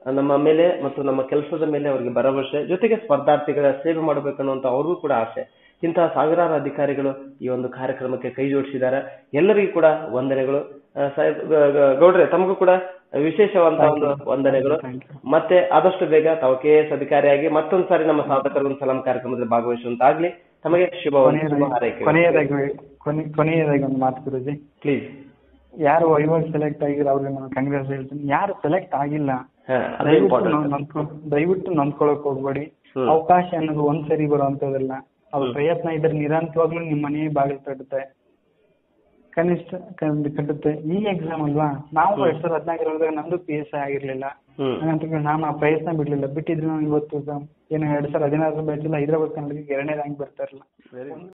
ನಮ್ಮ ಮೇಲೆ ಮತ್ತು ನಮ್ಮ ಕೆಲಸದ ಮೇಲೆ ಅವರಿಗೆ ಭರವಸೆ ಜೊತೆಗೆ ಸ್ಪರ್ಧಾರ್ಥಿಗಳ ಸೇವೆ ಮಾಡಬೇಕನ್ನುವಂತ ಅವ್ರಿಗೂ ಕೂಡ ಆಸೆ ಇಂತಹ ಸಾವಿರಾರು ಅಧಿಕಾರಿಗಳು ಈ ಒಂದು ಕಾರ್ಯಕ್ರಮಕ್ಕೆ ಕೈ ಜೋಡಿಸಿದ್ದಾರೆ ಎಲ್ಲರಿಗೂ ಕೂಡ ವಂದನೆಗಳು ಆ, ಸಾಹೇಬ್ ಗ- ಗ- ಗೌಡ್ರೆ ತಮಗೂ ಕೂಡ ವಿಶೇಷವಂತ ಒಂದು ವಂದನೆಗಳು Thank you. ಮತ್ತೆ ಆದಷ್ಟು ಬೇಗ ತಾವು ಕೆ ಎಸ್ ಅಧಿಕಾರಿಯಾಗಿ ಮತ್ತೊಂದು ಸಾರಿ ನಮ್ಮ ಸಾಧಕರ ಒಂದು ಸಲಾಂ ಕಾರ್ಯಕ್ರಮದಲ್ಲಿ ಭಾಗವಹಿಸುವಂತಾಗ್ಲಿ ತಮಗೆ ಶುಭ ಶುಭ ಕೊನೆಯದಾಗಿ ಹಾರೈಕೆ ಕೊನೆಯದಾಗಿ ಕೊನೆ ಕೊನೆಯದಾಗಿ ಒಂದು ಮಾತು ಗುರುಜಿ ಪ್ಲೀಸ್ ಯಾರು ಇವಾಗ ಸೆಲೆಕ್ಟ್ ಆಗಿರೋ ಅವ್ರಿಗೆ ನಾನು ಕಾಂಗ್ರೆಸ್ ಹೇಳ್ತೀನಿ ಯಾರು ಸೆಲೆಕ್ಟ್ ಆಗಿಲ್ಲ ಹಾ ಅದೇ ದಯವಿಟ್ಟು ಇಂಪಾರ್ಟೆಂಟ್ ನಾವ್ ನೊಂದ್ಕೊ- ದಯವಿಟ್ಟು ನೊಂದ್ಕೊಳಕ್ ಹೋಗ್ಬೇಡಿ ಹ್ಮ್. ಅವಕಾಶ ಅನ್ನೋದು ಒಂದ್ ಸರಿ ಬರುವಂತದಲ್ಲ ಅವ್ರ ಪ್ರಯತ್ನ ಇದ್ರೆ ನಿರಂತರವಾಗ್ಲೂ ನಿಮ್ಮ ಮನೆ ಬಾಗಿಲು ತಟ್ಟುತ್ತೆ ಕನಿಷ್ಠ ಕ- ಕಟ್ಟುತ್ತೆ ಈ ಎಕ್ಸಾಮ್ ಅಲ್ವಾ ನಾವು ಎರಡ್ ಸಾವಿರದ ಹದಿನಾಲ್ಕರೊಳಗೆ ನಮ್ದು ಪಿ ಎಸ್ ಐ ಆಗಿರ್ಲಿಲ್ಲ ಹ್ಮ್ ಹಾಗಂತ ನಾನು ಆ ಪ್ರಯತ್ನ ಬಿಡ್ಲಿಲ್ಲ ಬಿಟ್ಟಿದ್ರೆ ನಾವು ಇವತ್ತು ಏನು ಎರಡ್ ಸಾವಿರದ ಹದಿನಾರರ ಬ್ಯಾಚ್ ಹೈದರಾಬಾದ್ ಕನ್ನಡಕ್ಕೆ ಎರಡನೇ ರ್ಯಾಂಕ್ ಬರ್ತಾ ಇರಲಿಲ್ಲ ವೆರಿ